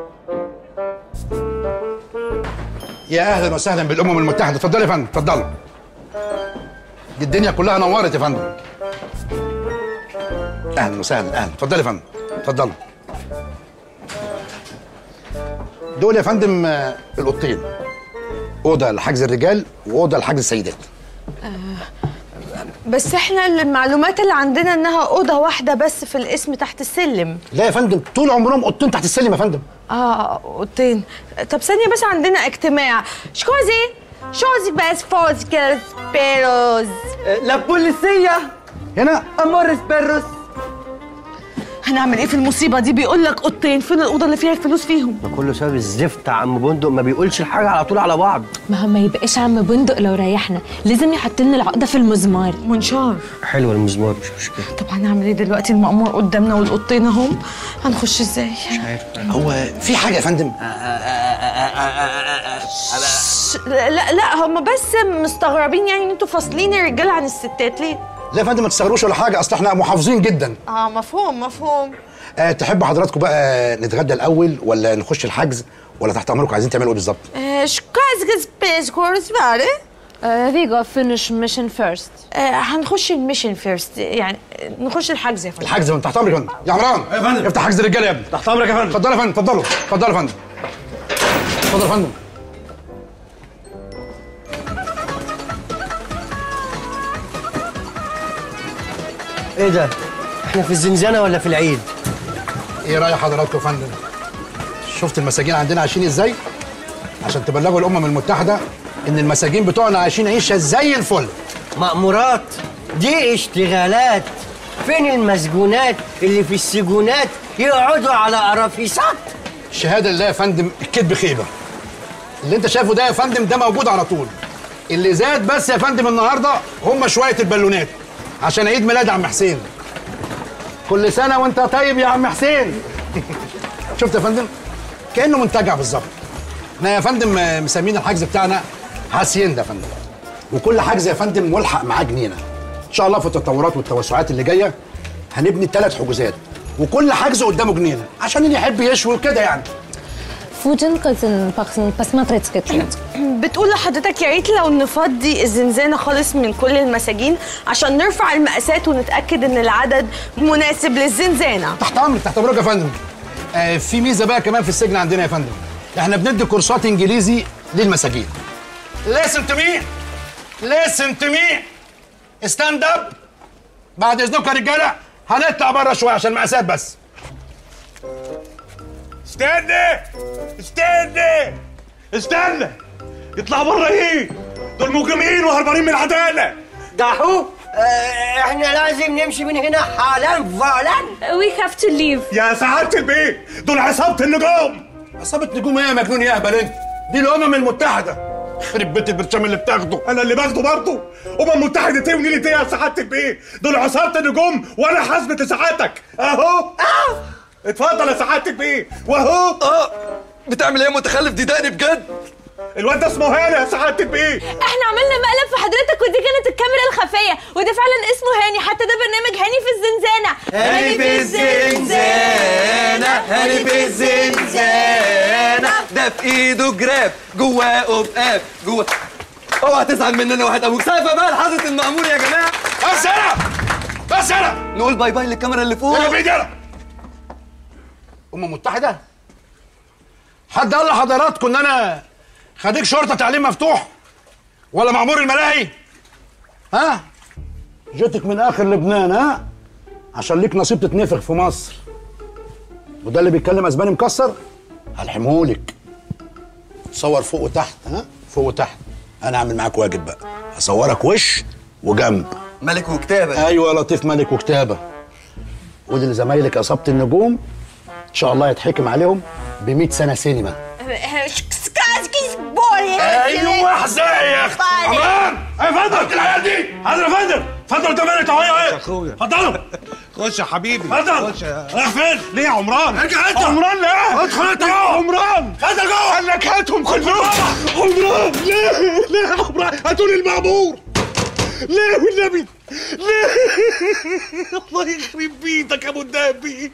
يا اهلا وسهلا بالامم المتحده اتفضلوا يا فندم اتفضلوا دي الدنيا كلها نورت يا فندم اهلا وسهلا اهلا اتفضلوا يا فندم اتفضلوا دول يا فندم آه، الاوضتين اوضه لحجز الرجال واوضه لحجز السيدات بس احنا المعلومات اللي عندنا انها اوضه واحده بس في الاسم تحت السلم لا يا فندم طول عمرهم اوضتين تحت السلم يا فندم اه اوضتين طب ثانيه بس عندنا اجتماع شكوزي شوزي بس فوزكس بيروز La policía هنا امورس بيروس هنعمل ايه في المصيبه دي بيقول لك اوضتين فين الاوضه اللي فيها الفلوس فيهم ده كله سبب الزفت يا عم بندق ما بيقولش الحاجه على طول على بعض ما هو ما يبقاش عم بندق لو ريحنا لازم يحط لنا العقده في المزمار منشار حلوه المزمار مش مشكله طب هنعمل ايه دلوقتي المأمور قدامنا والاوضتين اهم هنخش ازاي مش عارف هو في حاجه يا فندم لا لا, لا هم بس مستغربين يعني ان انتوا فاصلين الرجاله عن الستات ليه لا يا فندم ما تستغروش ولا حاجه اصل احنا محافظين جدا اه مفهوم مفهوم أه تحب حضراتكم بقى نتغدى الاول ولا نخش الحجز ولا تحت امركم عايزين تعملوا ايه بالظبط ايش كاز سبيس كورس باري we go finish mission first هنخش الميشن فيرست يعني نخش الحجز يا فندم الحجز من تحت امرك يا فندم يا عمران يا فندم افتح حجز الرجاله يا ابني تحت امرك يا فندم اتفضلوا يا فندم اتفضلوا اتفضلوا يا فندم اتفضل يا فندم ايه ده احنا في الزنزانه ولا في العيد ايه راي حضراتكم يا فندم شفت المساجين عندنا عايشين ازاي عشان تبلغوا الامم المتحده ان المساجين بتوعنا عايشين عيشه زي الفل مأمورات دي اشتغالات فين المسجونات اللي في السجونات يقعدوا على قرافيسات الشهاده لله يا فندم الكذب خيبه اللي انت شايفه ده يا فندم ده موجود على طول اللي زاد بس يا فندم النهارده هم شويه البالونات عشان عيد ميلاد عم حسين كل سنه وانت طيب يا عم حسين شفت يا فندم كانه منتجع بالظبط احنا يا فندم آه، مسمين الحجز بتاعنا هاسيندا يا فندم وكل حجز يا فندم ملحق معاه جنينه ان شاء الله في التطورات والتوسعات اللي جايه هنبني ثلاث حجوزات وكل حجز قدامه جنينه عشان اللي يحب يشوي وكده يعني فوجن كازن باكسن посмотреть كده بتقول لحضرتك يا ريت لو نفضي الزنزانه خالص من كل المساجين عشان نرفع المقاسات ونتاكد ان العدد مناسب للزنزانه تحت امرك تحت امرك يا فندم آه في ميزه بقى كمان في السجن عندنا يا فندم احنا بندي كورسات انجليزي للمساجين listen to me listen to me stand up بعد اذنكم يا رجاله هنطلع بره شويه عشان مقاسات بس استنى استنى استنى يطلع بره ايه دول مجرمين وهربانين من العداله دحو احنا لازم نمشي من هنا حالا فعلا we have to leave يا سعاده البيت دول عصابه النجوم عصابه نجوم ايه يا مجنون يا اهبل انت دي الامم المتحده يخرب بيت البرشام اللي بتاخده انا اللي باخده برضه امم متحده ايه ونيلة ايه يا سعاده البيت دول عصابه النجوم وانا حاسبه لسعادتك اهو اتفضل يا سعاده البيت واهو اه بتعمل ايه متخلف دي دقني بجد الواد ده اسمه هاني يا سعاده البيت احنا عملنا مقلب في حضرتك ودي كانت الكاميرا الخفيه وده فعلا اسمه هاني حتى ده برنامج هاني في الزنزانه هاني في الزنزانة هاني في الزنزانة ده في ايده جراب جواه قبقاب جواه اوعى تزعل مننا واحد ابوك سايبه بقى لحظة المأمور يا جماعة بس انا بس انا نقول باي باي للكاميرا اللي فوق يلا بايدي يلا امم متحده حد قال لحضراتكم ان انا خريج شرطه تعليم مفتوح ولا مأمور الملاهي ها جيتك من اخر لبنان ها عشان ليك نصيب تتنفخ في مصر وده اللي بيتكلم اسباني مكسر هلحمهولك صور فوق وتحت ها فوق وتحت انا اعمل معاك واجب بقى اصورك وش وجنب ملك وكتابة ايوه يا لطيف ملك وكتابه ودي لزمايلك اصابه النجوم ان شاء الله يتحكم عليهم ب 100 سنه سينما ايوه حزاي يا اختي عمران ايه فندم العيال دي حاضر يا فندم اتفضل قدام انا تعالى ايه اخويا اتفضلوا خش يا حبيبي اتفضل خش يا- رايح فين؟ ليه يا عمران ارجع انت عمران ليه؟ ادخل انت يا جوه عمران اتفضل جوه قال لك هاتهم كلهم عمران ليه ليه يا عمران هاتوا لي المأمور ليه والنبي ليه الله يخرب بيتك يا ابو الدهبي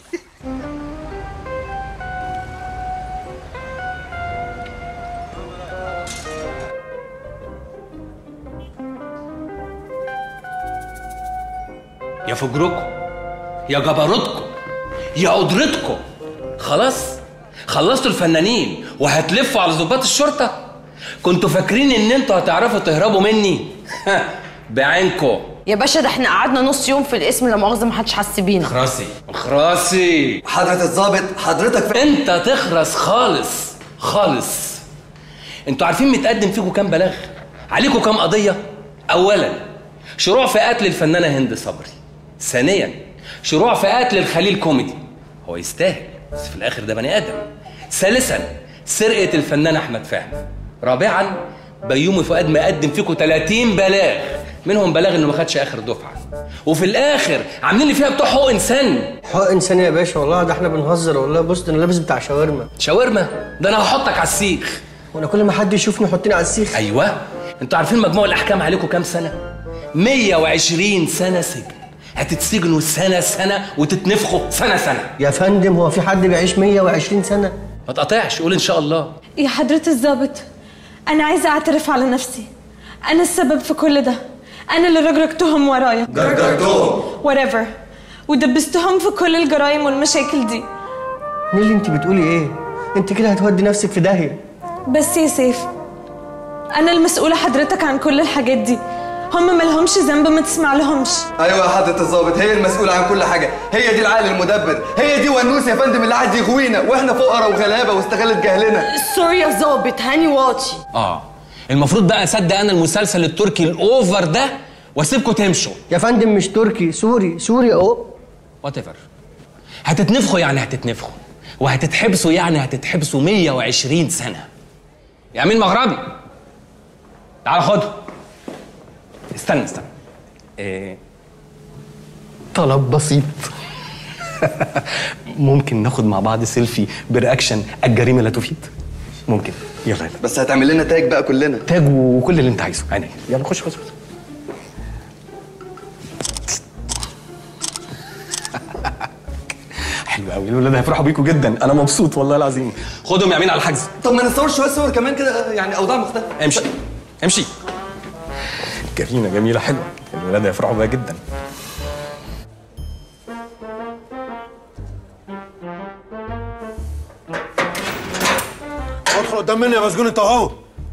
يا فجركم يا جبروتكم يا قدرتكم خلاص خلصتوا الفنانين وهتلفوا على ضباط الشرطه كنتوا فاكرين ان انتوا هتعرفوا تهربوا مني بعينكم يا باشا ده احنا قعدنا نص يوم في القسم لا مؤاخذه ما حدش حس بينا خراسي خراسي حضرة الظابط حضرتك في... انت تخرس خالص خالص انتوا عارفين متقدم فيكم كام بلاغ عليكم كام قضيه اولا شروع في قتل الفنانه هند صبري ثانيا شروع في قتل الخليل كوميدي هو يستاهل بس في الاخر ده بني ادم ثالثا سرقه الفنان احمد فهمي رابعا بيومي فؤاد مقدم فيكم 30 بلاغ منهم بلاغ انه ما خدش اخر دفعه وفي الاخر عاملين لي فيها بتوع حقوق انسان حق انسان يا باشا والله ده احنا بنهزر والله بص ده انا لابس بتاع شاورما شاورما ده انا هحطك على السيخ وانا كل ما حد يشوفني يحطني على السيخ ايوه انتوا عارفين مجموع الاحكام عليكم كام سنه 120 سنه سجن هتتسجنوا سنه سنه وتتنفخوا سنه سنه يا فندم هو في حد بيعيش 120 سنه ما تقطعش قول ان شاء الله يا حضرة الضابط أنا عايزة أعترف على نفسي أنا السبب في كل ده أنا اللي رجرجتهم ورايا جرجرتهم whatever ودبستهم في كل الجرايم والمشاكل دي نيلي انت بتقولي ايه انت كده هتودي نفسك في داهيه بس يا سيف أنا المسؤولة حضرتك عن كل الحاجات دي هم ملهمش ذنب ما تسمع لهمش ايوه يا حضرة الظابط هي المسؤولة عن كل حاجة هي دي العقل المدبر هي دي ونوس يا فندم اللي قاعد يغوينا واحنا فقراء وغلابة واستغلت جهلنا سوري يا ظابط هاني واطي اه المفروض بقى اصدق انا المسلسل التركي الاوفر ده واسيبكم تمشوا يا فندم مش تركي سوري سوري اهو وات ايفر هتتنفخوا يعني هتتنفخوا وهتتحبسوا يعني هتتحبسوا 120 سنه يا مين مغربي تعال خده استنى استنى إيه طلب بسيط ممكن ناخد مع بعض سيلفي برياكشن الجريمه لا تفيد ممكن يلا يلا بس هتعمل لنا تاج بقى كلنا تاج وكل اللي انت عايزه عينيا يلا خش خش خش حلو قوي الولاد هيفرحوا بيكم جدا انا مبسوط والله العظيم خدهم يا امين على الحجز طب ما نصور شوية صور كمان كده يعني اوضاع مختلفة امشي امشي جريمه جميله حلوه الولاد هيفرحوا بيها جدا ادخل قدام مني يا مسجون انت اهو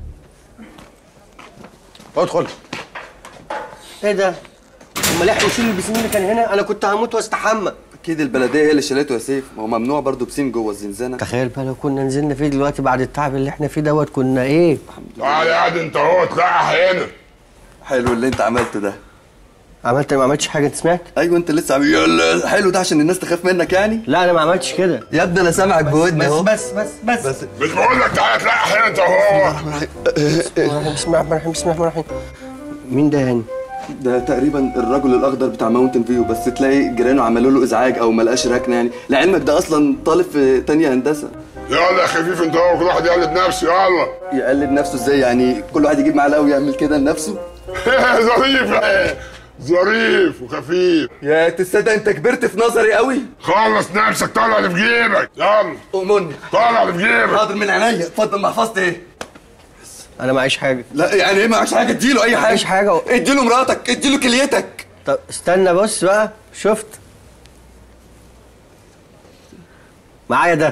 ادخل ايه ده امال لحقوا يشيلوا البسين اللي كان هنا انا كنت هموت واستحمى اكيد البلدية هي اللي شالته يا سيف ما هو ممنوع برضه بسين جوه الزنزانة تخيل بقى لو كنا نزلنا فيه دلوقتي بعد التعب اللي احنا فيه دوت كنا ايه تعال قاعد انت اهو تلقح هنا حلو اللي انت عملته ده عملت ما عملتش حاجه انت سمعت ايوه انت لسه عامل يلا حلو ده عشان الناس تخاف منك يعني لا انا ما عملتش كده يا ابني انا سامعك بودني اهو بس بس بس بس مش بقول لك تعالى تلقح هنا انت اهو بسم الله الرحمن الرحيم بسم الله الرحمن الرحيم مين ده هاني ده تقريبا الرجل الاخضر بتاع ماونتن فيو بس تلاقي جيرانه عملوا له ازعاج او ما لقاش ركنه يعني لعلمك ده اصلا طالب في تانية هندسه يلا يا خفيف انت اهو كل واحد يقلد نفسه يلا يقلد نفسه ازاي يعني كل واحد يجيب معلقه ويعمل كده لنفسه ظريف ظريف وخفيف يا تصدق انت كبرت في نظري قوي خلص نفسك طلع اللي في جيبك يلا أؤمرني طلع اللي في جيبك حاضر من عينيا اتفضل محفظتي ايه انا معيش حاجه لا يعني ايه معكش حاجه اديله اي حاجه معيش حاجه اديله مراتك اديله كليتك طب استنى بص بقى شفت معايا ده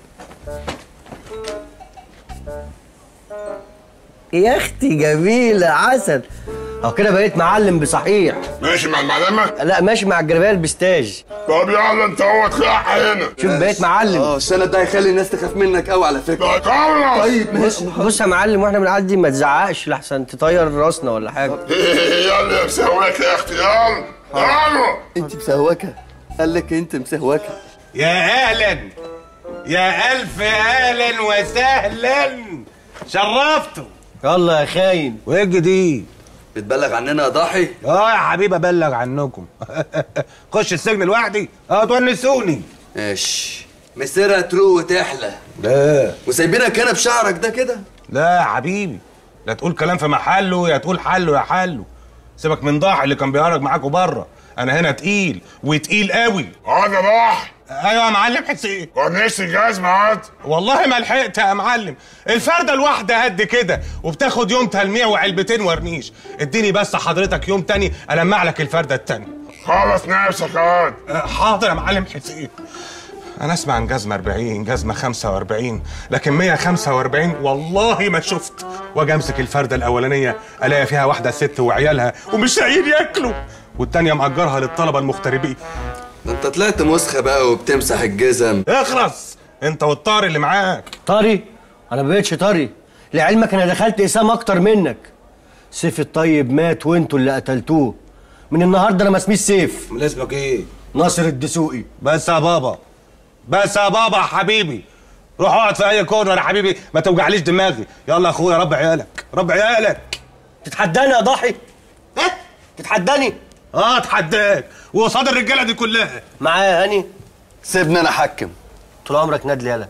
يا اختي جميلة عسل اهو كده بقيت معلم بصحيح ماشي مع المعلمه لا ماشي مع الجلابيه البستاج طب يلا انت اهو تلقح هنا شوف بقيت معلم اه الشنب ده هيخلي الناس تخاف منك قوي على فكره خلص طيب بص بص يا معلم واحنا بنعدي ما تزعقش لحسن تطير راسنا ولا حاجه يلا يا مسويك يا اختي يلا يلا انت مسهوكه قال لك انت مسهوكه يا اهلا يا الف اهلا وسهلا شرفتوا يلا يا خاين وايه الجديد بتبلغ عننا يا ضاحي اه يا حبيبي ابلغ عنكم خش السجن لوحدي اه تونسوني ماشي مسيرها تروق وتحلى لا وسايبينك هنا بشعرك ده كده لا يا حبيبي لا تقول كلام في محله يا تقول حله يا حله سيبك من ضاحي اللي كان بيهرج معاكوا بره انا هنا تقيل وتقيل قوي هذا ضاح ايوه يا معلم حسين كورنيش الجزمة هات والله ما لحقت يا معلم الفرده الواحده قد كده وبتاخد يوم تلميع وعلبتين ورنيش اديني بس حضرتك يوم تاني المع لك الفرده التانيه خلص نفسك هات حاضر يا معلم حسين انا اسمع عن جزمه 40 جزمه 45 لكن 145 والله ما شفت واجي امسك الفرده الاولانيه الاقي فيها واحده ست وعيالها ومش لاقيين ياكلوا والتانيه مأجرها للطلبه المغتربين ده انت طلعت مسخه بقى وبتمسح الجزم اخرس انت والطار اللي معاك طري انا ما بقتش طري لعلمك انا دخلت اسام اكتر منك سيف الطيب مات وانتوا اللي قتلتوه من النهارده انا ما اسميش سيف من اسمك ايه ناصر الدسوقي بس يا بابا بس يا بابا يا حبيبي روح اقعد في اي كورنر يا حبيبي ما توجعليش دماغي يلا يا اخويا رب عيالك رب عيالك تتحداني يا ضاحي ها تتحداني اه اتحداك وقصاد الرجاله دي كلها معايا هاني سيبني انا احكم طول عمرك نادل يالا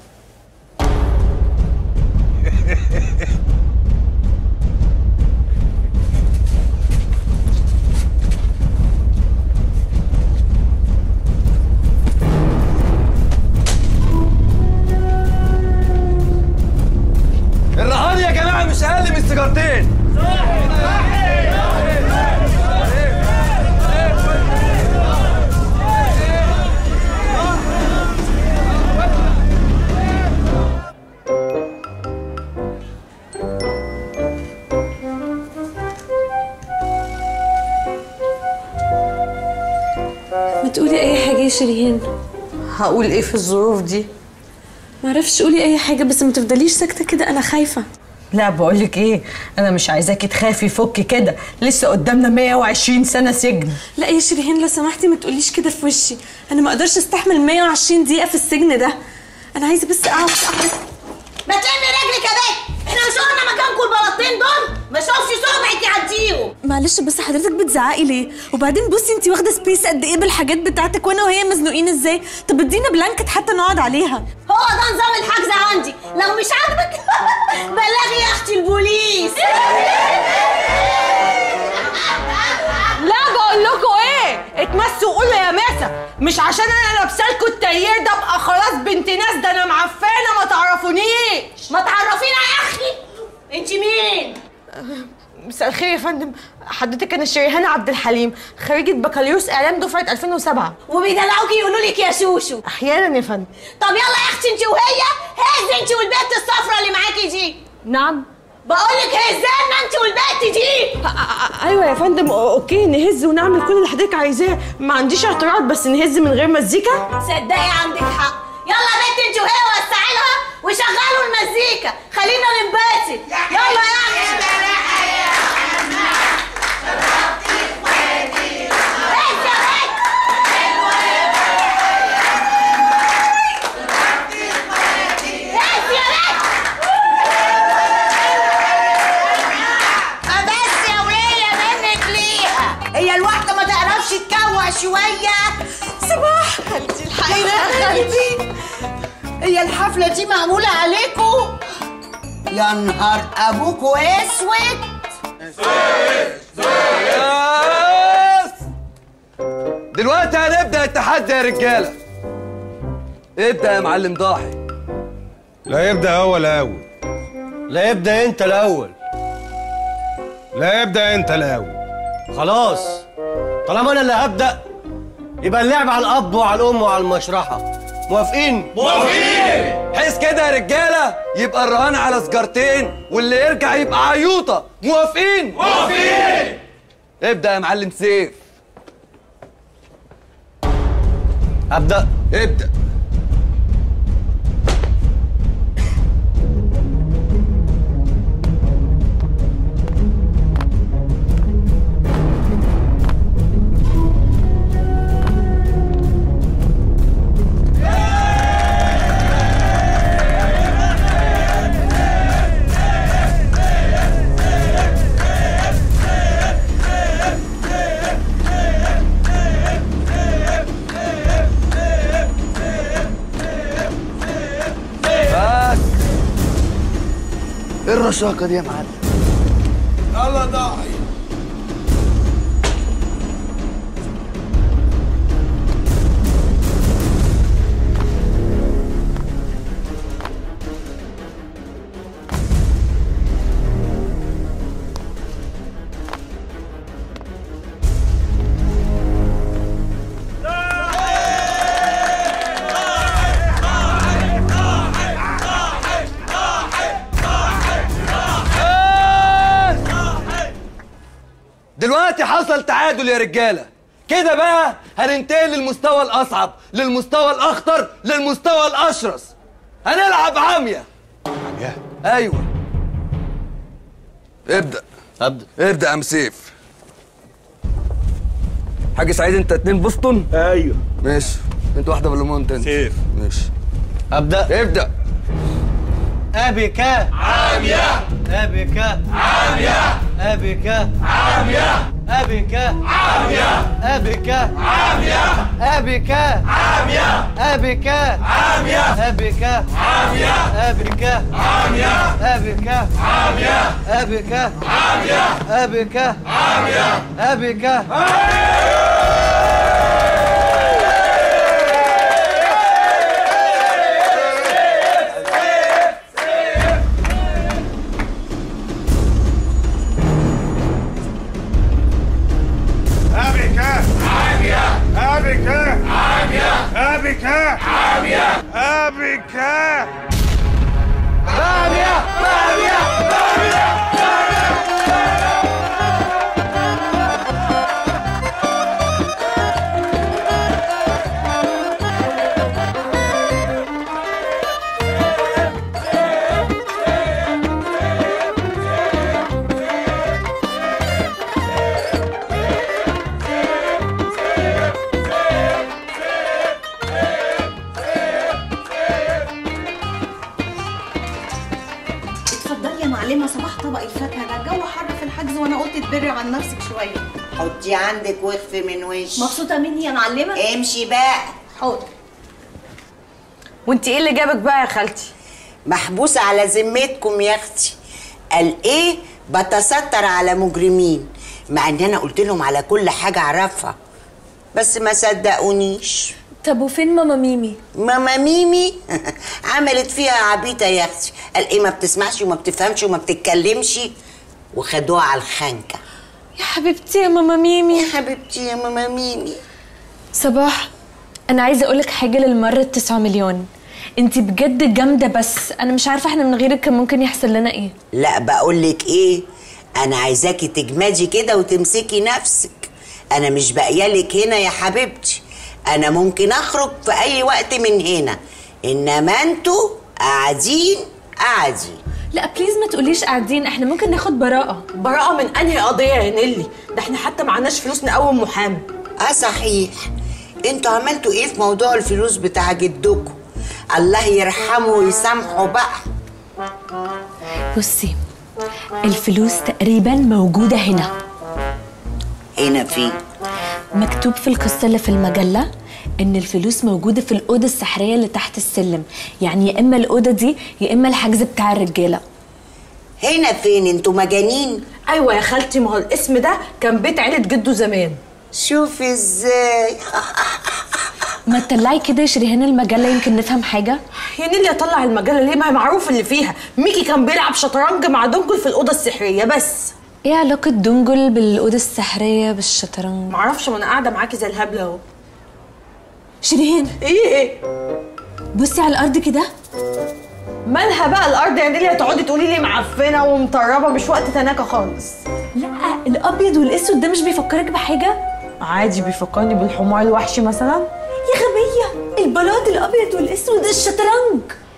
الرهان يا جماعه مش اقل من سيجارتين ما تقولي اي حاجه يا شيرين هقول ايه في الظروف دي معرفش قولي اي حاجه بس ما تفضليش ساكته كده انا خايفه لا بقولك ايه انا مش عايزاكي تخافي فكي كده لسه قدامنا 120 سنه سجن لا يا شيرين لو سمحتي ما تقوليش كده في وشي انا ما اقدرش استحمل 120 دقيقه في السجن ده انا عايزه بس اقعد اقعد ما تلمي رجلك يا بنت احنا مش قلنا مكانكم البلاطين دول ما شوفش صبعك يعديهم معلش بس حضرتك بتزعقي ليه وبعدين بصي انت واخده سبيس قد ايه بالحاجات بتاعتك وانا وهي مزنوقين ازاي طب ادينا بلانكت حتى نقعد عليها هو ده نظام الحجز عندي لو مش عاجبك بلغي يا اختي البوليس لا بقول لكم ايه اتمسوا قولوا يا ماسة مش عشان انا لابسالكوا التايير ده ابقى خلاص بنت ناس ده انا معفانه ما تعرفونيش ما تعرفينا يا اختي انت مين مساء الخير يا فندم حضرتك انا شريهان عبد الحليم خريجه بكالوريوس اعلام دفعه 2007 وبيدلعوكي يقولوا لك يا شوشو احيانا يا فندم طب يلا يا اختي انت وهي هز انت والبنت الصفرا اللي معاكي دي نعم بقول لك هزانا انت والبنت دي ايوه يا فندم اوكي نهز ونعمل كل اللي حضرتك عايزاه ما عنديش اعتراض بس نهز من غير مزيكا صدقي عندك حق يلا يا بنت انت وهي وسعي لها وشغلوا المزيكا خلينا ننبسط يلا يا اختي بس يا ولية منك ليها هي الواحدة ما تعرفش تكوع شوية صباح خالتي الحقيقة يا خالتي هي الحفلة دي معمولة عليكم يا نهار أبوكوا أسود يس دلوقتي هنبدا التحدي يا رجاله ابدا يا معلم ضاحي لا يبدا هو الاول لا يبدا انت الاول لا يبدا انت الاول خلاص طالما انا اللي هبدا يبقى اللعب على الاب وعلى الام وعلى المشرحه موافقين موافقين حيث كده يا رجاله يبقى الرهان على سجارتين واللي يرجع يبقى عيوطه موافقين موافقين ابدا يا معلم سيف ابدا ابدا بس ايه الرشاقه دي يا معلم يلا ضاحي دلوقتي حصل تعادل يا رجاله كده بقى هننتقل للمستوى الاصعب للمستوى الاخطر للمستوى الاشرس هنلعب عمية عمية ايوه ابدا ابدا ابدا يا ام سيف حاج سعيد انت اتنين بوسطن ايوه ماشي انت واحده بالليمون انت سيف ماشي ابدا ابدا ابك عاميه ابك عاميه ابك عاميه ابك عاميه ابك عاميه ابك عاميه ابك عاميه ابك عاميه ابك عاميه ابك عاميه ابك عاميه ابك عاميه ابك أبك عامية أبك عامية أبك عامية أبك عامية عامية اتفضلي يا معلمه صباح طبق الفاكهه ده الجو حر في الحجز وانا قلت تبري عن نفسك شويه حطي عندك وخف من وش مبسوطه مني يا معلمه امشي بقى حاضر وانت ايه اللي جابك بقى يا خالتي محبوسه على ذمتكم يا اختي قال ايه بتستر على مجرمين مع ان انا قلت لهم على كل حاجه اعرفها بس ما صدقونيش طب وفين ماما ميمي ماما ميمي عملت فيها عبيطه يا اختي قال ايه ما بتسمعش وما بتفهمش وما بتتكلمش وخدوها على الخنكه يا حبيبتي يا ماما ميمي يا حبيبتي يا ماما ميمي صباح انا عايزه اقولك حاجه للمره التسعة مليون انتي بجد جامده بس انا مش عارفه احنا من غيرك كان ممكن يحصل لنا ايه لا بقولك ايه انا عايزاكي تجمدي كده وتمسكي نفسك انا مش باقيالك هنا يا حبيبتي انا ممكن اخرج في اي وقت من هنا انما انتوا قاعدين قاعدين لا بليز ما تقوليش قاعدين احنا ممكن ناخد براءه براءة من انهي قضية يا نيلي ده احنا حتى معناش فلوس نقوم محامي اه صحيح انتوا عملتوا ايه في موضوع الفلوس بتاع جدكم الله يرحمه ويسامحه بقى بصي الفلوس تقريبا موجوده هنا هنا فين مكتوب في القصه اللي في المجله ان الفلوس موجوده في الاوضه السحريه اللي تحت السلم يعني يا اما الاوضه دي يا اما الحجز بتاع الرجاله هنا فين انتوا مجانين ايوه يا خالتي ما هو الاسم ده كان بيت عيلة جده زمان شوفي ازاي ما تطلعي كده يا شريهان المجله يمكن نفهم حاجه يا نيلي اطلع المجله ليه ما هي معروف اللي فيها ميكي كان بيلعب شطرنج مع دونجل في الاوضه السحريه بس ايه علاقه دونجل بالاوضه السحريه بالشطرنج معرفش ما انا قاعده معاكي زي الهبله اهو شريهان ايه ايه بصي على الارض كده مالها بقى الارض يا نيلي هتقعدي تقولي لي معفنه ومطربه مش وقت تناكه خالص لا الابيض والاسود ده مش بيفكرك بحاجه عادي بيفكرني بالحمار الوحشي مثلا يا غبيه البلاط الابيض والاسود الشطرنج